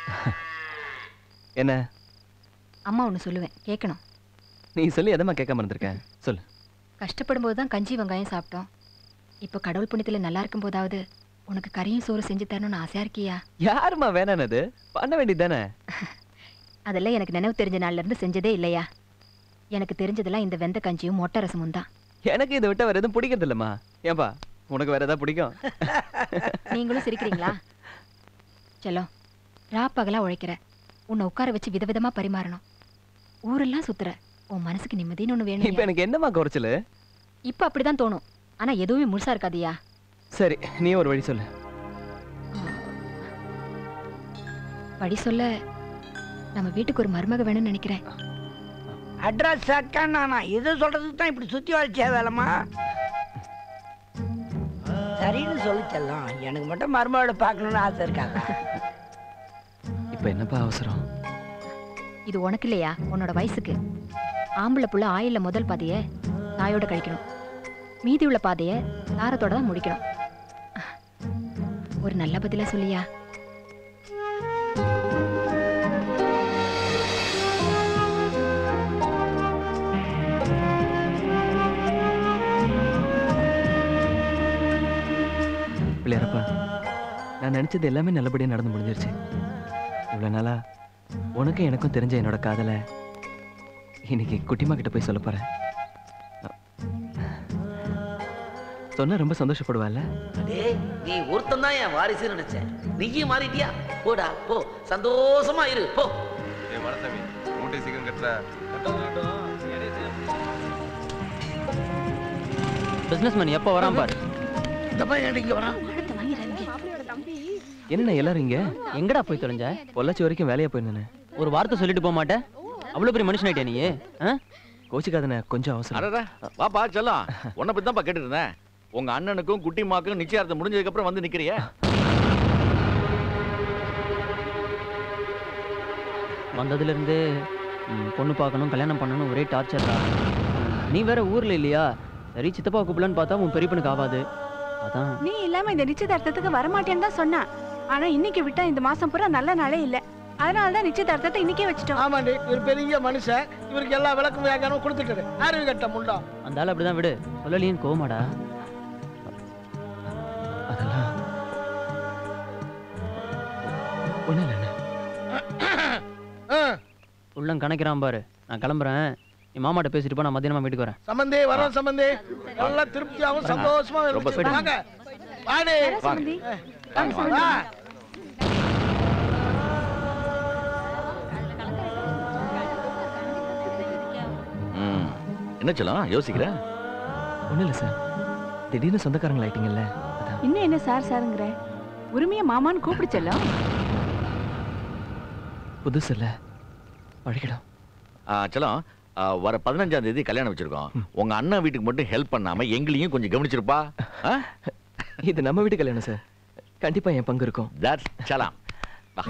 என்ன அம்மா ஒன்று சொல்லுவேன் கேட்கணும் நீ சொல்லி எதம்மா கேட்காம இருந்திருக்கேன் சொல்லு கஷ்டப்படும் போது தான் கஞ்சி வெங்காயம் சாப்பிட்டோம் இப்போ கடவுள் புண்ணியத்தில் நல்லா இருக்கும் போதாவது உனக்கு கறியும் சோறு செஞ்சு தரணும்னு ஆசையா இருக்கியா யாரும்மா வேணானது பண்ண வேண்டியது தானே அதெல்லாம் எனக்கு நினைவு தெரிஞ்ச நாள்ல இருந்து செஞ்சதே இல்லையா எனக்கு தெரிஞ்சதெல்லாம் இந்த வெந்த கஞ்சியும் மொட்டை ரசமும் தான் எனக்கு இதை விட்ட வேற எதுவும் பிடிக்கிறது இல்லைம்மா ஏன்பா உனக்கு வேற ஏதாவது பிடிக்கும் நீங்களும் சிரிக்கிறீங்களா செல்லம் ரா பகலா உழைக்கிற உன்னை உட்கார வச்சு விதவிதமா பரிமாறணும் ஊரெல்லாம் சுத்துற உன் மனசுக்கு நிம்மதின்னு ஒன்று இப்போ வேணும் எனக்கு என்னம்மா குறைச்சல் இப்போ அப்படிதான் தோணும் ஆனா எதுவுமே முழுசா இருக்காதியா சரி நீ ஒரு வழி சொல்லு படி சொல்ல நம்ம வீட்டுக்கு ஒரு மருமக வேணும்னு நினைக்கிறேன் அட்ரஸ் சக்கானா இது சொல்றதுக்கு தான் இப்படி சுத்தி வச்சே வேலைமா சரின்னு சொல்லி செல்லம் எனக்கு மட்டும் மருமகளை பார்க்கணும்னு ஆசை இருக்காங்க இப்போ என்னப்பா அவசரம் இது உனக்கு இல்லையா உன்னோட வயசுக்கு ஆம்பளை புள்ள ஆயில முதல் பாதைய தாயோட கழிக்கணும் மீதி உள்ள பாதைய தாரத்தோட தான் முடிக்கணும் ஒரு நல்ல பதிலா சொல்லியா பிள்ளையாரப்பா நான் நினச்சது எல்லாமே நல்லபடியாக நடந்து முடிஞ்சிருச்சு இவ்வளோ நாளா உனக்கும் எனக்கும் தெரிஞ்ச என்னோட காதலை இன்னைக்கு குட்டிமா கிட்ட போய் சொல்ல போகிறேன் சொன்னா ரொம்ப சந்தோஷப்படுவாள்ல டேய் நீ ஒருத்தன் தான் என் வாரிசுன்னு நினைச்சேன் நீயும் மாறிட்டியா போடா போ சந்தோஷமா இரு போ ஏ வடசாமி மூட்டை சீக்கிரம் கட்டுற பிசினஸ் மேன் எப்போ வரான் பாரு இந்த பையன் இங்க வரான் என்ன எல்லாரும் இங்க எங்கடா போய் தொலைஞ்ச பொள்ளாச்சி வரைக்கும் வேலையா போயிருந்தேனே ஒரு வார்த்தை சொல்லிட்டு போக மாட்டேன் அவ்வளவு பெரிய மனுஷன் ஆயிட்டியா நீ ஆ? கோச்சிக்காதனே கொஞ்சம் அவசரம் அடடா வாப்பா செல்லம் உன்னை பத்தி தான்ப்பா கேட்டுட்டு இருந்தேன் உங்க அண்ணனுக்கும் குட்டிமாக்கும் நிச்சயார்த்தம் முடிஞ்சதுக்கு அப்புறம் வந்து நிக்கிறியே வந்ததுல இருந்து ம், பொண்ணு பார்க்கணும் கல்யாணம் பண்ணணும் ஒரே டார்ச்சர் தான் நீ வேற ஊர்ல இல்லையா சரி சித்தப்பா கூப்பிடலான்னு பார்த்தா உன் பெரிய பொண்ணுக்கு ஆகாது அதான் நீ இல்லாம இந்த நிச்சயதார்த்தத்துக்கு வரமாட்டேன்னு தான் சொன்னான் ஆனா இன்னைக்கு விட்டா இந்த மாசம் பூரா நல்ல நாளே இல்ல அதனால தான் நிச்சயதார்த்தத்தை இன்னைக்கே வச்சுட்டோம் ஆமாண்டி இவர் பெரிய மனுஷன் இவருக்கு எல்லா விளக்கும் வியாக்கியானமும் கொடுத்துட்டாரு அறிவு கட்ட முண்டா அந்த ஆள் அப்படிதான் விடு சொல்லலையும் கோமாடா ஒன்றும் இல்லைண்ணே உள்ளம் கணக்கிறான் பாரு நான் கிளம்புறேன் நீ மாமாட்ட பேசிட்டு போ நான் மத்தியானமா வீட்டுக்கு வரேன் சம்பந்தே வரோம் சம்பந்தே நல்லா திருப்தியாவும் சந்தோஷமா ரொம்ப இருந்துச்சு. வாங்க வாடி சம்பந்தி. வா ம். என்ன செல்லம் யோசிக்கிற ஒன்றும் இல்லை சார் திடீர்னு சொந்தக்காரங்கள் ஆயிட்டீங்கல்ல இன்னும் என்ன சார் சாருங்கிற உரிமையா மாமான்னு கூப்பிடு செல்லம் புதுசு இல்லை பழகிடும் ஆ, செல்லம் ஆ, வர பதினஞ்சாம் தேதி கல்யாணம் வச்சிருக்கோம் உங்க அண்ணன் வீட்டுக்கு மட்டும் ஹெல்ப் பண்ணாம எங்களையும் கொஞ்சம் கவனிச்சிருப்பா இது நம்ம வீட்டு கல்யாணம் சார் கண்டிப்பா என் பங்கு இருக்கும் தட்ஸ் சலாம் வா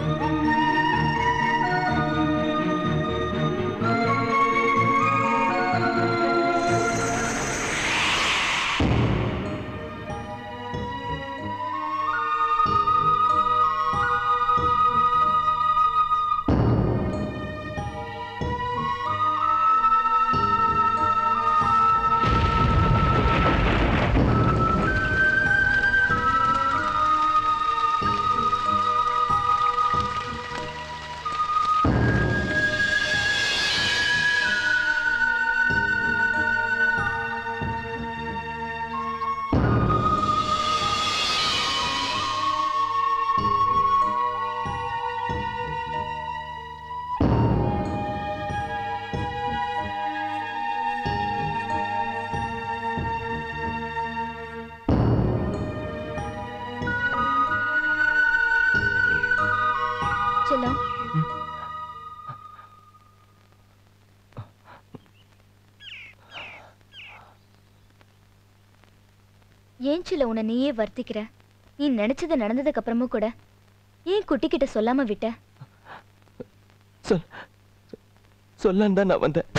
ஏன் சில உன்னை நீயே வர்த்திக்கிற நீ நினைச்சது நடந்ததுக்கு அப்புறமும் கூட ஏன் குட்டி கிட்ட சொல்லாம விட்ட சொல் சொல்லான்னு தான் நான் வந்தேன்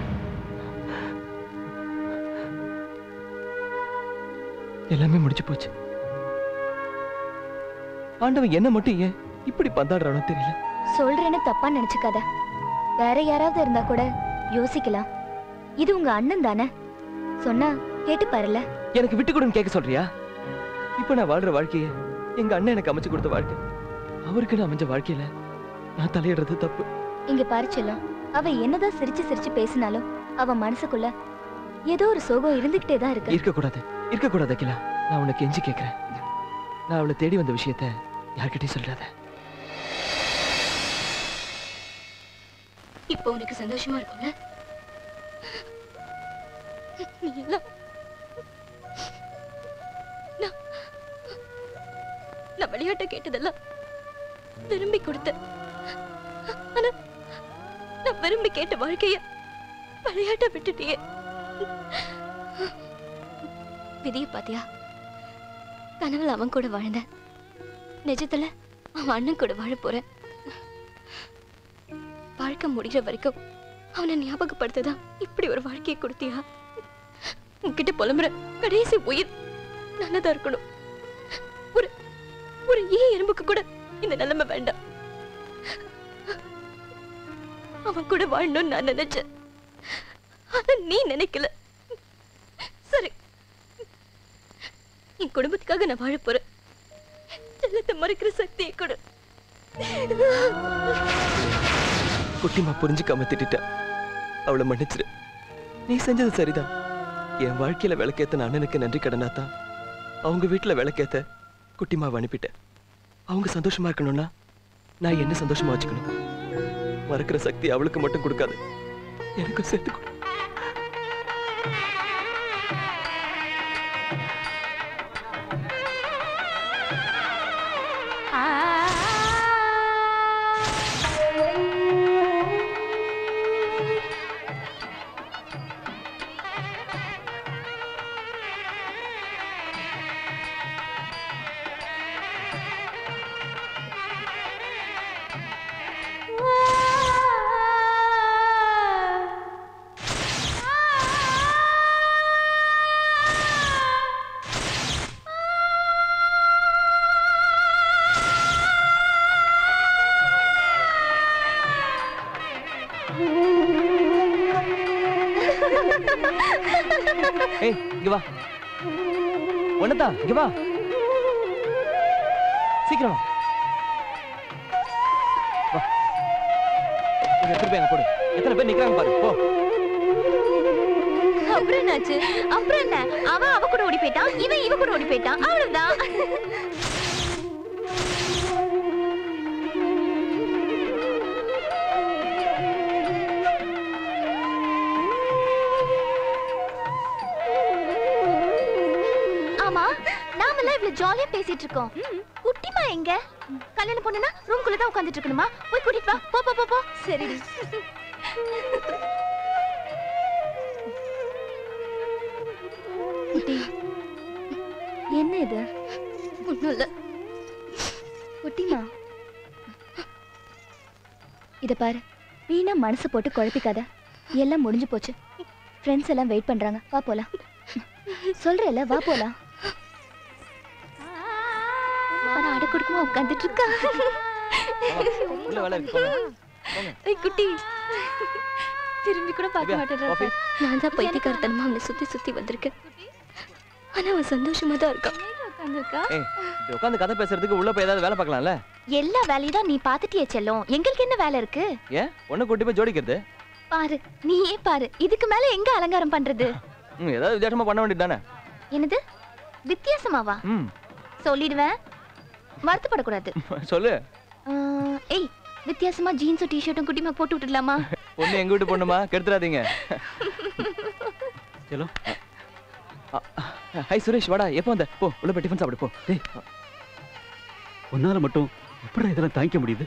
எல்லாமே முடிஞ்சு போச்சு ஆண்டவன் என்ன மட்டும் ஏன் இப்படி பந்தாடுறானோ தெரியல சொல்றேன்னு தப்பா நினைச்சுக்காத வேற யாராவது இருந்தா கூட யோசிக்கலாம் இது உங்க அண்ணன் தானே சொன்னா கேட்டு பாருல எனக்கு விட்டு கொடுன்னு கேட்க சொல்றியா இப்போ நான் வாழ்ற வாழ்க்கைய எங்க அண்ணன் எனக்கு அமைச்சு கொடுத்த வாழ்க்கை அவருக்கு நான் அமைஞ்ச வாழ்க்கையில நான் தலையிடுறது தப்பு இங்க பாரு செல்லம் அவ என்னதான் சிரிச்சு சிரிச்சு பேசினாலும் அவ மனசுக்குள்ள ஏதோ ஒரு சோகம் இருந்துகிட்டே தான் இருக்கு இருக்கக்கூடாது இருக்கக்கூடாது அகிலா நான் உனக்கு கெஞ்சி கேட்கிறேன் நான் அவளை தேடி வந்த விஷயத்த யார்கிட்டயும் சொல்றாத இப்போ உனக்கு சந்தோஷமா இருக்கும்ல நீ எல்லாம் நான் நான் விளையாட்ட கேட்டதெல்லாம் விரும்பி கொடுத்த ஆனா நான் விரும்பி கேட்ட வாழ்க்கைய விளையாட்ட விட்டுட்டியே விதிய பாத்தியா கனவுல அவன் கூட வாழ்ந்த நிஜத்துல அவன் அண்ணன் கூட வாழ போறேன் வாழ்க்கை முடிகிற வரைக்கும் அவனை ஞாபகப்படுத்ததா இப்படி ஒரு வாழ்க்கையை கொடுத்தியா உன்கிட்ட புலம்புற கடைசி உயிர் நல்லதா இருக்கணும் ஒரு ஒரு ஈ எறும்புக்கு கூட இந்த நிலைமை வேண்டாம் அவன் கூட வாழணும்னு நான் நினைச்சேன் ஆனா நீ நினைக்கல சரி என் குடும்பத்துக்காக நான் வாழ போறேன் செல்லத்தை மறுக்கிற சக்தியை கொடு குட்டிமா புரிஞ்சுக்காம திட்டா அவளை மன்னிச்சிரு நீ செஞ்சது சரிதான் என் வாழ்க்கையில விளக்கேத்த அண்ணனுக்கு நன்றி கடனா தான் அவங்க வீட்டுல விளக்கேத்த குட்டிமாவை அனுப்பிட்டேன் அவங்க சந்தோஷமா இருக்கணும்னா நான் என்ன சந்தோஷமா வச்சுக்கணும் மறக்கிற சக்தி அவளுக்கு மட்டும் கொடுக்காது எனக்கும் சேர்த்து கொடு ஏய் இங்க வா ஒன்னதா இங்க வா சீக்கிரம் வா இங்க எடுத்துட்டு போய் அங்க போடு எத்தனை பேர் நிக்கிறாங்க பாரு போ அப்புறம் என்னாச்சு அப்புறம் என்ன அவன் அவ கூட ஓடி போயிட்டான் இவன் இவ கூட ஓடி போயிட்டான் அவ்வளவுதான் ஆமா நாமெல்லாம் இவ்வளவு ஜாலியா பேசிட்டு இருக்கோம் குட்டிமா எங்க கல்யாணம் பொண்ணுனா ரூம்குள்ள தான் உட்கார்ந்துட்டு இருக்கணுமா போய் கூட்டிட்டு வா போ போ போ போ சரி குட்டி என்ன இது ஒண்ணும் இல்ல குட்டிமா இத பாரு வீணா மனசு போட்டு குழப்பிக்காத எல்லாம் முடிஞ்சு போச்சு ஃப்ரெண்ட்ஸ் எல்லாம் வெயிட் பண்றாங்க வா போலாம் சொல்றேல வா போலாம் அவன் அடை கொடுக்குமா உட்காந்துட்டு இருக்கா உள்ள வேலை இருக்கு போங்க போங்க ஏய் குட்டி திரும்பி கூட பார்க்க திவ்யா, மாட்டேன் coffee? நான் தான் பைத்தியக்காரத்தனமா அவனை சுத்தி சுத்தி வந்திருக்கேன் ஆனா அவன் சந்தோஷமா தான் இருக்கான் ஏய் இப்படி உட்காந்து கதை பேசுறதுக்கு உள்ள போய் ஏதாவது வேலை பார்க்கலாம்ல எல்லா வேலையும் தான் நீ பாத்துட்டியே செல்லும் எங்களுக்கு என்ன வேலை இருக்கு ஏன் ஒண்ணு கூட்டி போய் ஜோடிக்கிறது பாரு நீயே பாரு இதுக்கு மேல எங்க அலங்காரம் பண்றது ம் ஏதாவது வித்தியாசமா பண்ண வேண்டியது தானே என்னது வித்தியாசமாவா ம் சொல்லிடுவேன் வருத்தப்படக்கூடாது சொல்லு ஆஹ், ஏய் வித்தியாசமா ஜீன்ஸும் டிஷர்ட்டும் குட்டிமா போட்டு விட்டுடலாமா பொண்ணு எங்க வீட்டு பொண்ணுமா கெடுத்துறாதீங்க சலோ ஹாய் சுரேஷ் வாடா எப்போ வந்த போ உள்ள போய் டிஃபன் சாப்பிடு போ டேய் உன்னால மட்டும் எப்படி இதெல்லாம் தாங்கிக்க முடியுது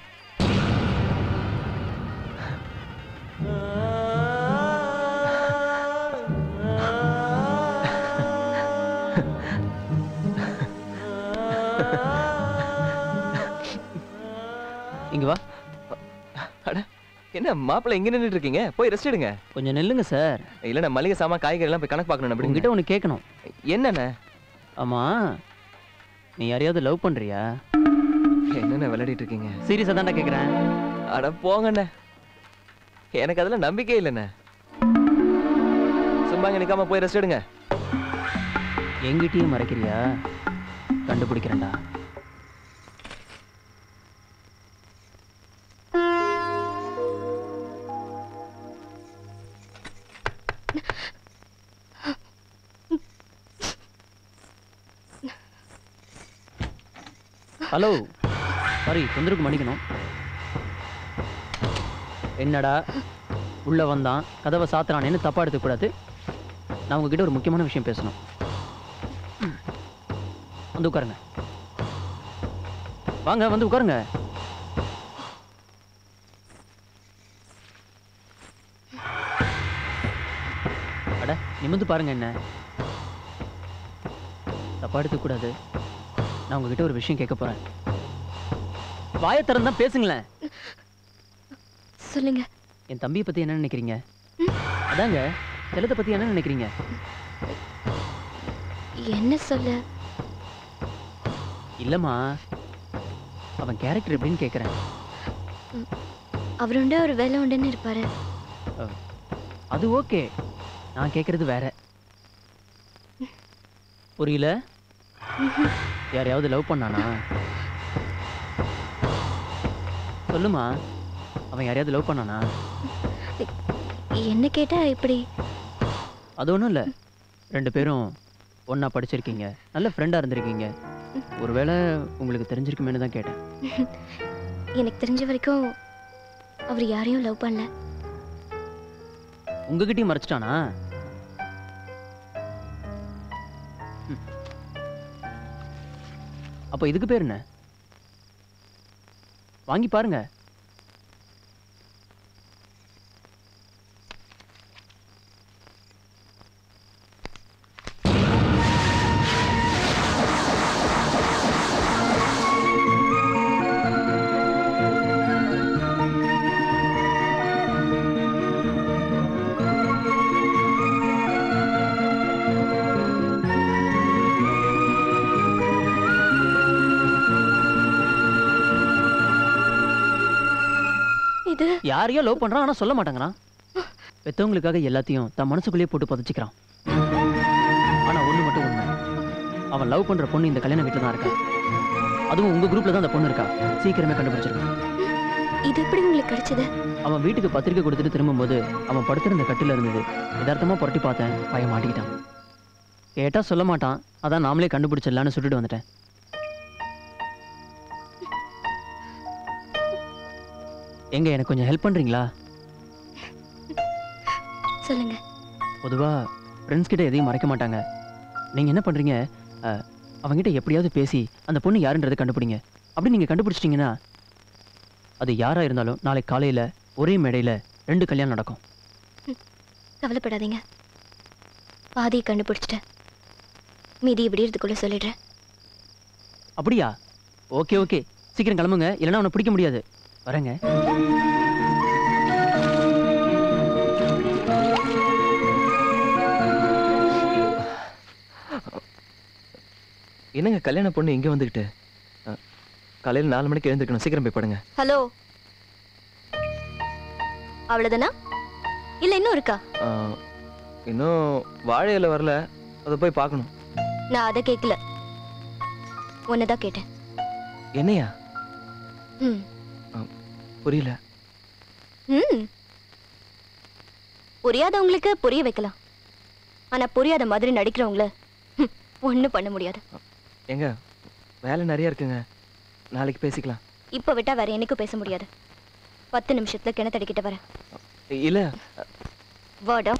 என்ன மாப்பிள்ளை இங்க நின்னுட்டு இருக்கீங்க போய் ரெஸ்ட் எடுங்க கொஞ்சம் நெல்லுங்க சார் இல்லண்ணா மளிகை சாமான் காய்கறி எல்லாம் போய் கணக்கு பார்க்கணும் அப்படி உங்ககிட்ட ஒன்று கேட்கணும் என்னண்ணே ஆமா நீ யாரையாவது லவ் பண்றியா என்னண்ணே விளையாடிட்டு இருக்கீங்க சீரியஸா தான்டா கேக்குறேன் அட போங்கண்ணே எனக்கு அதுல நம்பிக்கை இல்லைண்ணே சும்மா இங்க நிக்காம போய் ரெஸ்ட் எடுங்க எங்கிட்டயும் மறைக்கிறியா கண்டுபிடிக்கிறேன்டா ஹலோ சாரி தொந்தரவுக்கு மன்னிக்கணும் என்னடா உள்ள வந்தான் கதவை சாத்துறானேன்னு தப்பா எடுத்துக்கூடாது நான் உங்ககிட்ட ஒரு முக்கியமான விஷயம் பேசணும் ம். வந்து உட்காருங்க வாங்க வந்து உட்காருங்க அட நிமிந்து பாருங்க என்ன தப்பா எடுத்துக்கூடாது நான் உங்ககிட்ட ஒரு விஷயம் கேட்க போறேன் வாயை திறந்தா பேசுங்களேன் சொல்லுங்க என் தம்பியை பத்தி என்ன நினைக்கிறீங்க அதாங்க செல்லத்தை பத்தி என்ன நினைக்கிறீங்க என்ன சொல்ல இல்லம்மா அவன் கேரக்டர் எப்படின்னு கேக்குறேன் அவர் உண்டு ஒரு வேலை உண்டுன்னு இருப்பாரு அஹ், அது ஓகே நான் கேக்குறது வேற புரியல யாரையாவது லவ் பண்ணானா சொல்லுமா அவன் யாரையாவது லவ் பண்ணானா என்ன கேட்டா இப்படி அது ஒன்றும் இல்லை ரெண்டு பேரும் ஒண்ணா படிச்சிருக்கீங்க நல்ல ஃப்ரெண்டாக இருந்திருக்கீங்க ஒருவேளை உங்களுக்கு தெரிஞ்சிருக்குமேனு தான் கேட்டேன் எனக்கு தெரிஞ்ச வரைக்கும் அவர் யாரையும் லவ் பண்ணல உங்ககிட்டயும் மறைச்சிட்டானா ம். அப்போ இதுக்கு பேர் என்ன வாங்கி பாருங்க இது யாரையோ லவ் பண்றான் ஆனா சொல்ல மாட்டாங்கறான் பெத்தவங்களுக்காக எல்லாத்தையும் தன் மனசுக்குள்ளேயே போட்டு புதைச்சிக்கிறான் ஆனா ஒண்ணு மட்டும் உண்மை அவன் லவ் பண்ற பொண்ணு இந்த கல்யாண வீட்டுல தான் இருக்கா அதுவும் உங்க குரூப்ல தான் அந்த பொண்ணு இருக்கா சீக்கிரமே கண்டுபிடிச்சிருக்கான் இது எப்படி உங்களுக்கு கிடைச்சது அவன் வீட்டுக்கு பத்திரிக்கை கொடுத்துட்டு திரும்பும்போது அவன் படுத்திருந்த கட்டில இருந்தது யதார்த்தமா புரட்டி பார்த்தேன் பையன் மாட்டிக்கிட்டான் கேட்டா சொல்ல மாட்டான் அதான் நாமளே கண்டுபிடிச்சிடலான்னு சுட்டுட்டு வந்துட்டேன் எங்க எனக்கு கொஞ்சம் ஹெல்ப் பண்றீங்களா சொல்லுங்க பொதுவா ஃப்ரெண்ட்ஸ் கிட்ட எதையும் மறைக்க மாட்டாங்க நீங்க என்ன பண்றீங்க அஹ், அவங்கிட்ட எப்படியாவது பேசி அந்த பொண்ணு யாருன்றதை கண்டுபிடிங்க அப்படி நீங்க கண்டுபிடிச்சிட்டீங்கன்னா அது யாரா இருந்தாலும் நாளை காலையில ஒரே மேடையில ரெண்டு கல்யாணம் நடக்கும் கவலைப்படாதீங்க பாதியை கண்டுபிடிச்சிட்டேன் மீதி விடியறதுக்குள்ள சொல்லிடுறேன் அப்படியா ஓகே ஓகே சீக்கிரம் கிளம்புங்க இல்லைன்னா அவனை பிடிக்க முடியாது வரேங்க என்னங்க கல்யாண பொண்ணு இங்க வந்துகிட்டு அஹ், காலையில நாலு மணிக்கு எழுந்திருக்கணும் சீக்கிரம் போய் படுங்க ஹலோ அவ்வளவுதானா இல்ல இன்னும் இருக்கா அஹ், இன்னும் வாழை இலை வரல அதை போய் பார்க்கணும் நான் அதை கேட்கல உன்னதான் கேட்டேன் என்னையா ம் புரியல ம் புரியாதவங்களுக்கு புரிய வைக்கலாம் ஆனா புரியாத மாதிரி நடிக்கிறவங்கள ஹம், ஒண்ணும் பண்ண முடியாது எங்க வேலை நிறைய இருக்குங்க நாளைக்கு பேசிக்கலாம் இப்ப விட்டா வேற என்னைக்கும் பேச முடியாது பத்து நிமிஷத்துல கிணத்தடிக்கிட்ட வரேன் இல்ல வாடா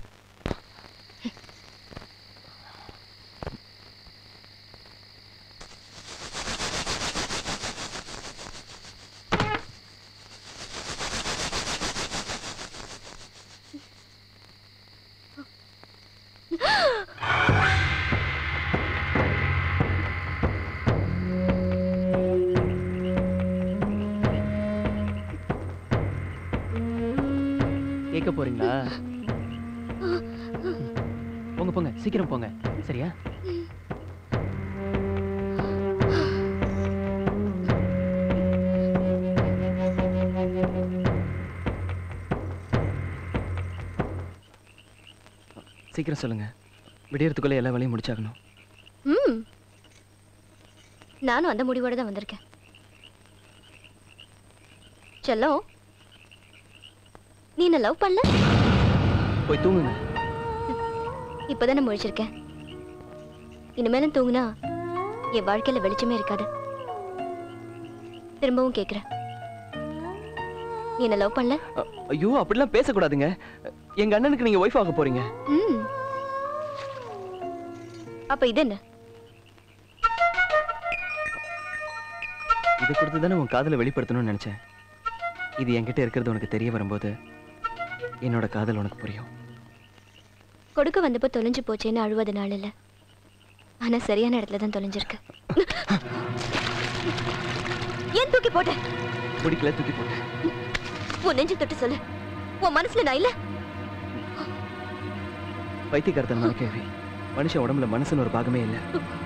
போறீங்களா போங்க போங்க சீக்கிரம் போங்க சரியா சீக்கிரம் சொல்லுங்க விடியறதுக்குள்ள எல்லா வேலையும் முடிச்சாகணும் ம் நானும் அந்த முடிவோட தான் வந்திருக்கேன் செல்லம் நீ என்ன லவ் பண்ணல போய் தூங்குங்க இப்பதானே முழிச்சிருக்கேன் இனிமேலும் தூங்குனா என் வாழ்க்கையில வெளிச்சமே இருக்காது திரும்பவும் கேக்குறேன் நீ என்ன லவ் பண்ணல அ- ஐயோ அப்படிலாம் பேசக்கூடாதுங்க எங்க அண்ணனுக்கு நீங்க ஒய்ஃப் ஆக போறீங்க ம் அப்ப இது என்ன இதை கொடுத்து தானே உன் காதலை வெளிப்படுத்தணும்னு நினைச்சேன் இது என்கிட்ட இருக்கிறது உனக்கு தெரிய வரும்போது என்னோட காதல் உனக்கு புரியும் கொடுக்க வந்தப்போ தொலைஞ்சு போச்சேன்னு அழுவது நாள் இல்ல ஆனா சரியான இடத்துல தான் தொலைஞ்சிருக்கு ஏன் தூக்கி போட்ட பிடிக்கல தூக்கி போட்டேன் உன் நெஞ்சு தொட்டு சொல்லு உன் மனசுல நான் இல்ல பைத்தியக்காரத்தனமான கேள்வி மனுஷன் உடம்புல மனசுன்னு ஒரு பாகமே இல்லை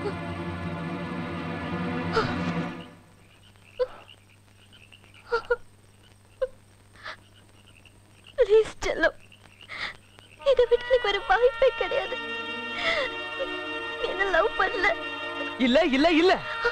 ப்ளீஸ் செல்லம் இதை விட்டு எனக்கு வேற வாய்ப்பே கிடையாது நீ என்ன லவ் பண்ணல இல்ல இல்ல இல்ல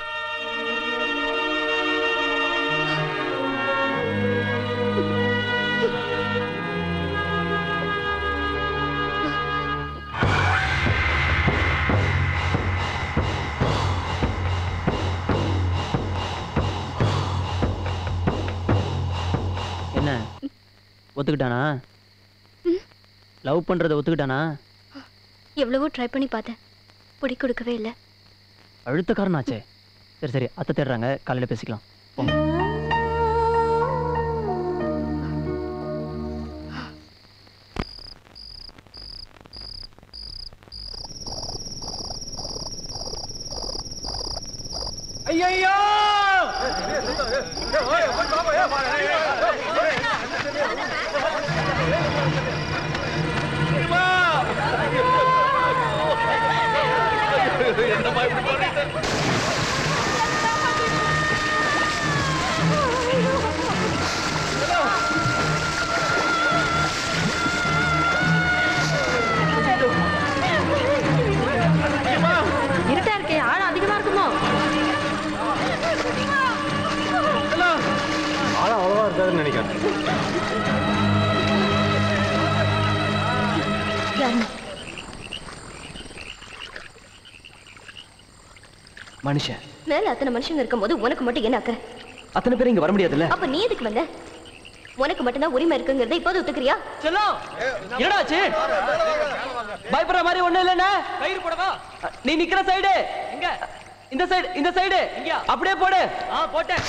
என்ன ஒத்துக்கிட்டானா லவ் பண்றதை ஒத்துக்கிட்டானா எவ்வளவோ ட்ரை பண்ணி பார்த்தேன் பிடி கொடுக்கவே இல்லை அழுத்தக்காரனாச்சே சரி சரி அத்தை தேடுறாங்க காலையில பேசிக்கலாம் போங்க ஐயோ இருட்டா இருக்கே ஆள் அதிகமா இருக்குமோ ஆளா அவ்வளவா இருக்காதுன்னு நினைக்கிறேன் மனுஷன் மேல அத்தனை மனுஷங்க இருக்கும்போது உனக்கு மட்டும் என்ன அக்கறை அத்தனை பேர் இங்க வர முடியாதுல்ல அப்ப நீ எதுக்கு வந்த உனக்கு மட்டும்தான் உரிமை இருக்குங்கிறத இப்போது ஒத்துக்கிறியா செல்லம் என்னடா ஆச்சு பயப்படுற மாதிரி ஒண்ணு இல்லைண்ணே கயிறு போடவா நீ நிக்கிற சைடு இங்க இந்த சைடு இந்த சைடு இங்க அப்படியே போடு ஆ போட்டேன்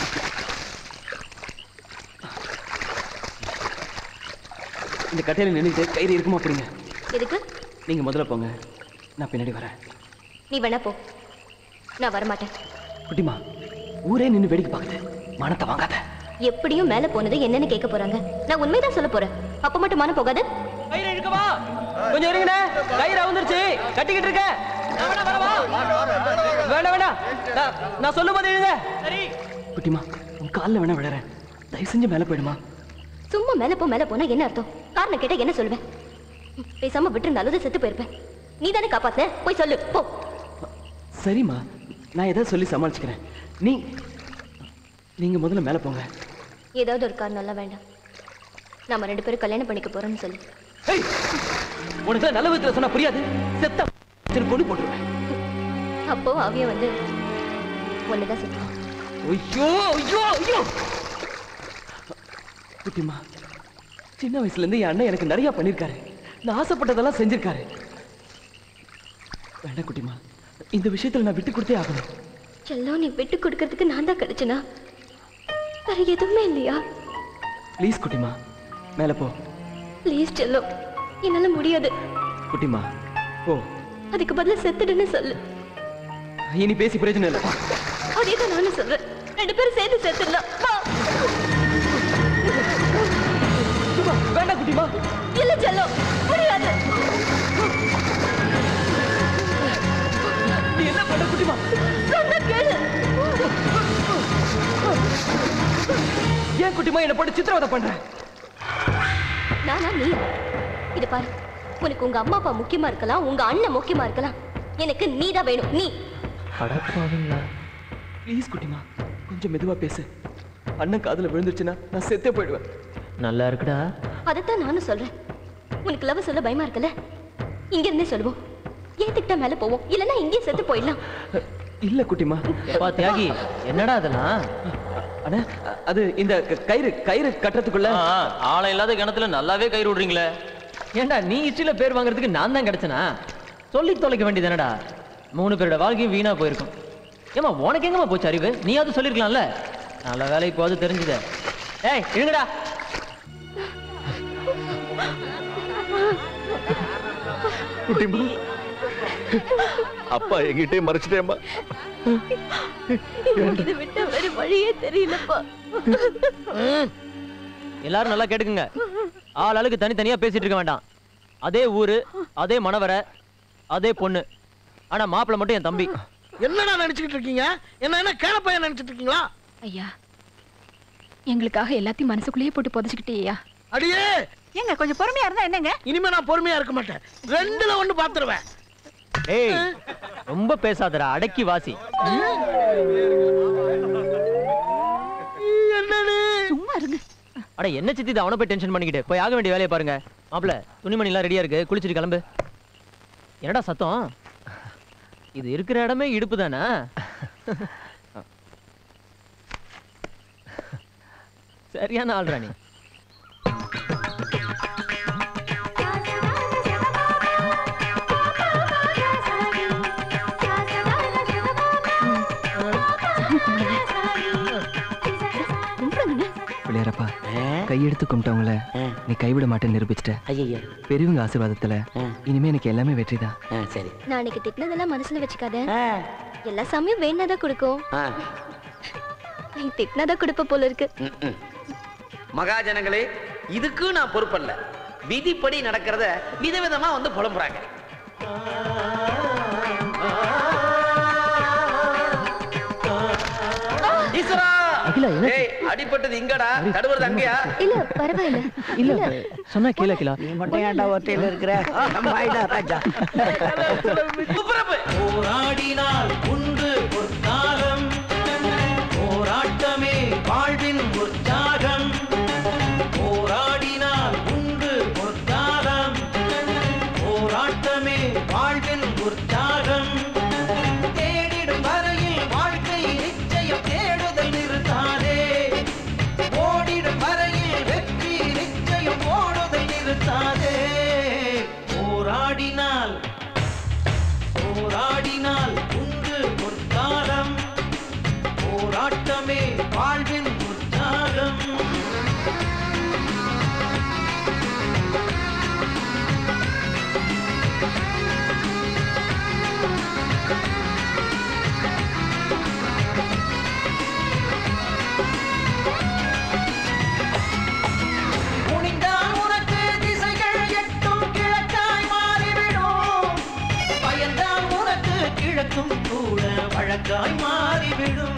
இந்த கட்டையில நின்னுட்டு கயிறு இருக்குமா அப்படிங்க எதுக்கு நீங்க முதல்ல போங்க நான் பின்னாடி வரேன் நீ வேணா போ நான் வரமாட்டேன் குட்டிமா ஊரே நின்னு வேடிக்கை பார்க்குது மனத்தை வாங்காத எப்படியும் மேல போனது என்னன்னு கேட்க போறாங்க நான் உண்மைதான் சொல்ல போறேன் அப்ப மட்டும் மனம் போகாது கயிறு இழுக்கவா கொஞ்சம் இருங்கண்ணே கயிறு அவுந்துருச்சு கட்டிக்கிட்டு இருக்கேன் நான் வேணா வரவா? வேண்டாம் வேண்டாம் நான்- நான் சொல்லும் போது எழுத சரி குட்டிமா உன் காலில் வேணா விழறேன் தயவு செஞ்சு மேலே போயிடுமா சும்மா மேல போ மேல போனா என்ன அர்த்தம் காரணம் கேட்டா என்ன சொல்லுவேன் ம், பேசாம விட்டுருந்தாலும் செத்து போயிருப்பேன் நீ தானே காப்பாத்தின போய் சொல்லு போ சரிம்மா நான் ஏதாவது சொல்லி சமாளிச்சுக்கிறேன் நீ நீங்க முதல்ல மேலே போங்க ஏதாவது ஒரு காரணம் எல்லாம் வேண்டாம் நாம ரெண்டு பேரும் கல்யாணம் பண்ணிக்க போறோம்னு சொல்லு உனக்கு நல்ல விதத்தில் சொன்னா புரியாது செத்த சரி கொண்டு போட்டுருவேன் அப்போ அவிய வந்து ஒண்ணுதான் சொல்லுவான் ஐயோ ஐயோ ஐயோ குட்டிமா சின்ன வயசுல இருந்து என் அண்ணன் எனக்கு நிறைய பண்ணிருக்காரு நான் ஆசைப்பட்டதெல்லாம் செஞ்சிருக்காரு வேண்டாம் குட்டிமா இந்த விஷயத்துல நான் விட்டு கொடுத்தே ஆகணும் செல்லம் நீ விட்டு கொடுக்கறதுக்கு நான் தான் கிடைச்சனா வேற எதுவுமே இல்லையா ப்ளீஸ் குட்டிமா மேலே போ ப்ளீஸ் செல்லம் என்னால முடியாது குட்டிமா போ அதுக்கு பதிலா செத்துடுன்னு சொல்லு இனி பேசி பிரயோஜனம் இல்லை அதே தான் நானும் சொல்றேன் ரெண்டு பேரும் சேர்ந்து செத்துடலாம் வா. வேண்டாம் குட்டிமா இல்ல செல்லம் முடியாது நீ என்ன பண்ண குட்டிமா சொன்ன கேளு ஏன் குட்டிமா என்ன போட்டு சித்திரவதை பண்ற நானா நீ இது பாரு உனக்கு உங்க அம்மா அப்பா முக்கியமா இருக்கலாம் உங்க அண்ணன் முக்கியமா இருக்கலாம் எனக்கு நீ தான் வேணும் நீ அடப்பாவீங்களா ப்ளீஸ் குட்டிமா கொஞ்சம் மெதுவா பேசு அண்ணன் காதுல விழுந்துருச்சுன்னா நான் செத்தே போயிடுவேன் நல்லா இருக்குடா அதைத்தான் நானும் சொல்றேன் உனக்கு லவ் சொல்ல பயமா இருக்குல்ல இங்க இருந்தே சொல்லுவோம் ஏத்துக்கிட்ட மேல போவோம் இல்லைன்னா இங்கேயே செத்து போயிடலாம் இல்ல குட்டிமா எப்பா தியாகி என்னடா அதெல்லாம் அண்ணா அது இந்த க- கயிறு கயிறு கட்டுறதுக்குள்ள ஆழம் இல்லாத கிணத்துல நல்லாவே கயிறு விடுறீங்களே ஏண்டா நீ ஹிஸ்டரியில பேர் வாங்குறதுக்கு நான் தான் கிடைச்சனா சொல்லி தொலைக்க வேண்டியதானடா மூணு பேரோட வாழ்க்கையும் வீணா போயிருக்கும் ஏமா உனக்கு எங்கம்மா போச்சு அறிவு நீ அது சொல்லிருக்கலாம்ல நல்ல வேலை இப்போ அது தெரிஞ்சுத ஏய் இழுங்கடா குட்டிமா அப்பா எங்கிட்டே மறைச்சிட்டேம்மா இதை விட்ட வேற வழியே தெரியலப்பா எல்லாரும் நல்லா கேட்டுக்குங்க ஆள் ஆளுக்கு தனித்தனியா பேசிட்டு இருக்க வேண்டாம் அதே ஊரு அதே மணவரை அதே பொண்ணு ஆனா மாப்பிள்ளை மட்டும் என் தம்பி என்னடா நினைச்சுக்கிட்டு இருக்கீங்க என்ன என்ன கேன பையன் நினைச்சிட்டு இருக்கீங்களா ஐயா எங்களுக்காக எல்லாத்தையும் மனசுக்குள்ளேயே போட்டு புதைச்சிக்கிட்டேயா அடியே ஏங்க கொஞ்சம் பொறுமையா இருந்தா என்னங்க இனிமே நான் பொறுமையா இருக்க மாட்டேன் ரெண்டுல ஒண்ணு பாத்துருவேன் ஏய் ரொம்ப பேசாதடா அடக்கி வாசி சும்மா இருங்க அட என்ன சித்தி இது அவனை போய் டென்ஷன் பண்ணிக்கிட்டு போய் ஆக வேண்டிய வேலையை பாருங்க மாப்பிள துணிமணி எல்லாம் ரெடியா இருக்கு குளிச்சிட்டு கிளம்பு என்னடா சத்தம் இது இருக்கிற இடமே இடுப்பு தானே சரியான ஆள்ரா நீ பிள்ளையாரப்பா கையெடுத்து கும்பிட்டவங்கள நீ கைவிட மாட்டேன்னு நிரூபிச்சிட்ட ஐயா பெரியவங்க ஆசீர்வாதத்துல இனிமே எனக்கு எல்லாமே வெற்றிதான் சரி நான் அன்னைக்கு திட்டினதெல்லாம் மனசுல வச்சுக்காத எல்லா சாமியும் வேணாதான் கொடுக்கும் நீ திட்டினதா கொடுப்ப போல இருக்கு மகாஜனங்களே இதுக்கு நான் பொறுப்பல்ல விதிப்படி நடக்கிறத விதவிதமா வந்து புலம்புறாங்க ஈஸ்வரா அகிலா, என்னாச்சு? ஏய் அடிபட்டது இங்கடா தடுவுறது அங்கயா இல்ல பரவாயில்ல இல்ல சொன்னா கேள கிலா நீ மட்டும் ஏன்டா ஒத்தையில இருக்கிற மாயிடா ராஜா போராடினால் உண்டு பொற்காலம் போராட்டமே வாழ்வின் உற்சாகம் போராடினால் உண்டு பொற்காலம் போராட்டமே வாழ்வின் உற்சாகம் தேடிடும் வரையில் வாழ்க்கை நிச்சயம் தேடுதல் நிறுத்தாதே ஓடிடும் வரையில் வெற்றி நிச்சயம் ஓடுதல் நிறுத்தாதே போராடினால் போராடினால் உண்டு பொற்காலம் போராட்டமே வாழ்வின் உற்சாகம் குனிந்தால் உனக்கு திசைகள் எட்டும் கிழக்காய் மாறிவிடும் பயந்தால் உனக்கு கிழக்கும் கூட வழக்காய் மாறிவிடும்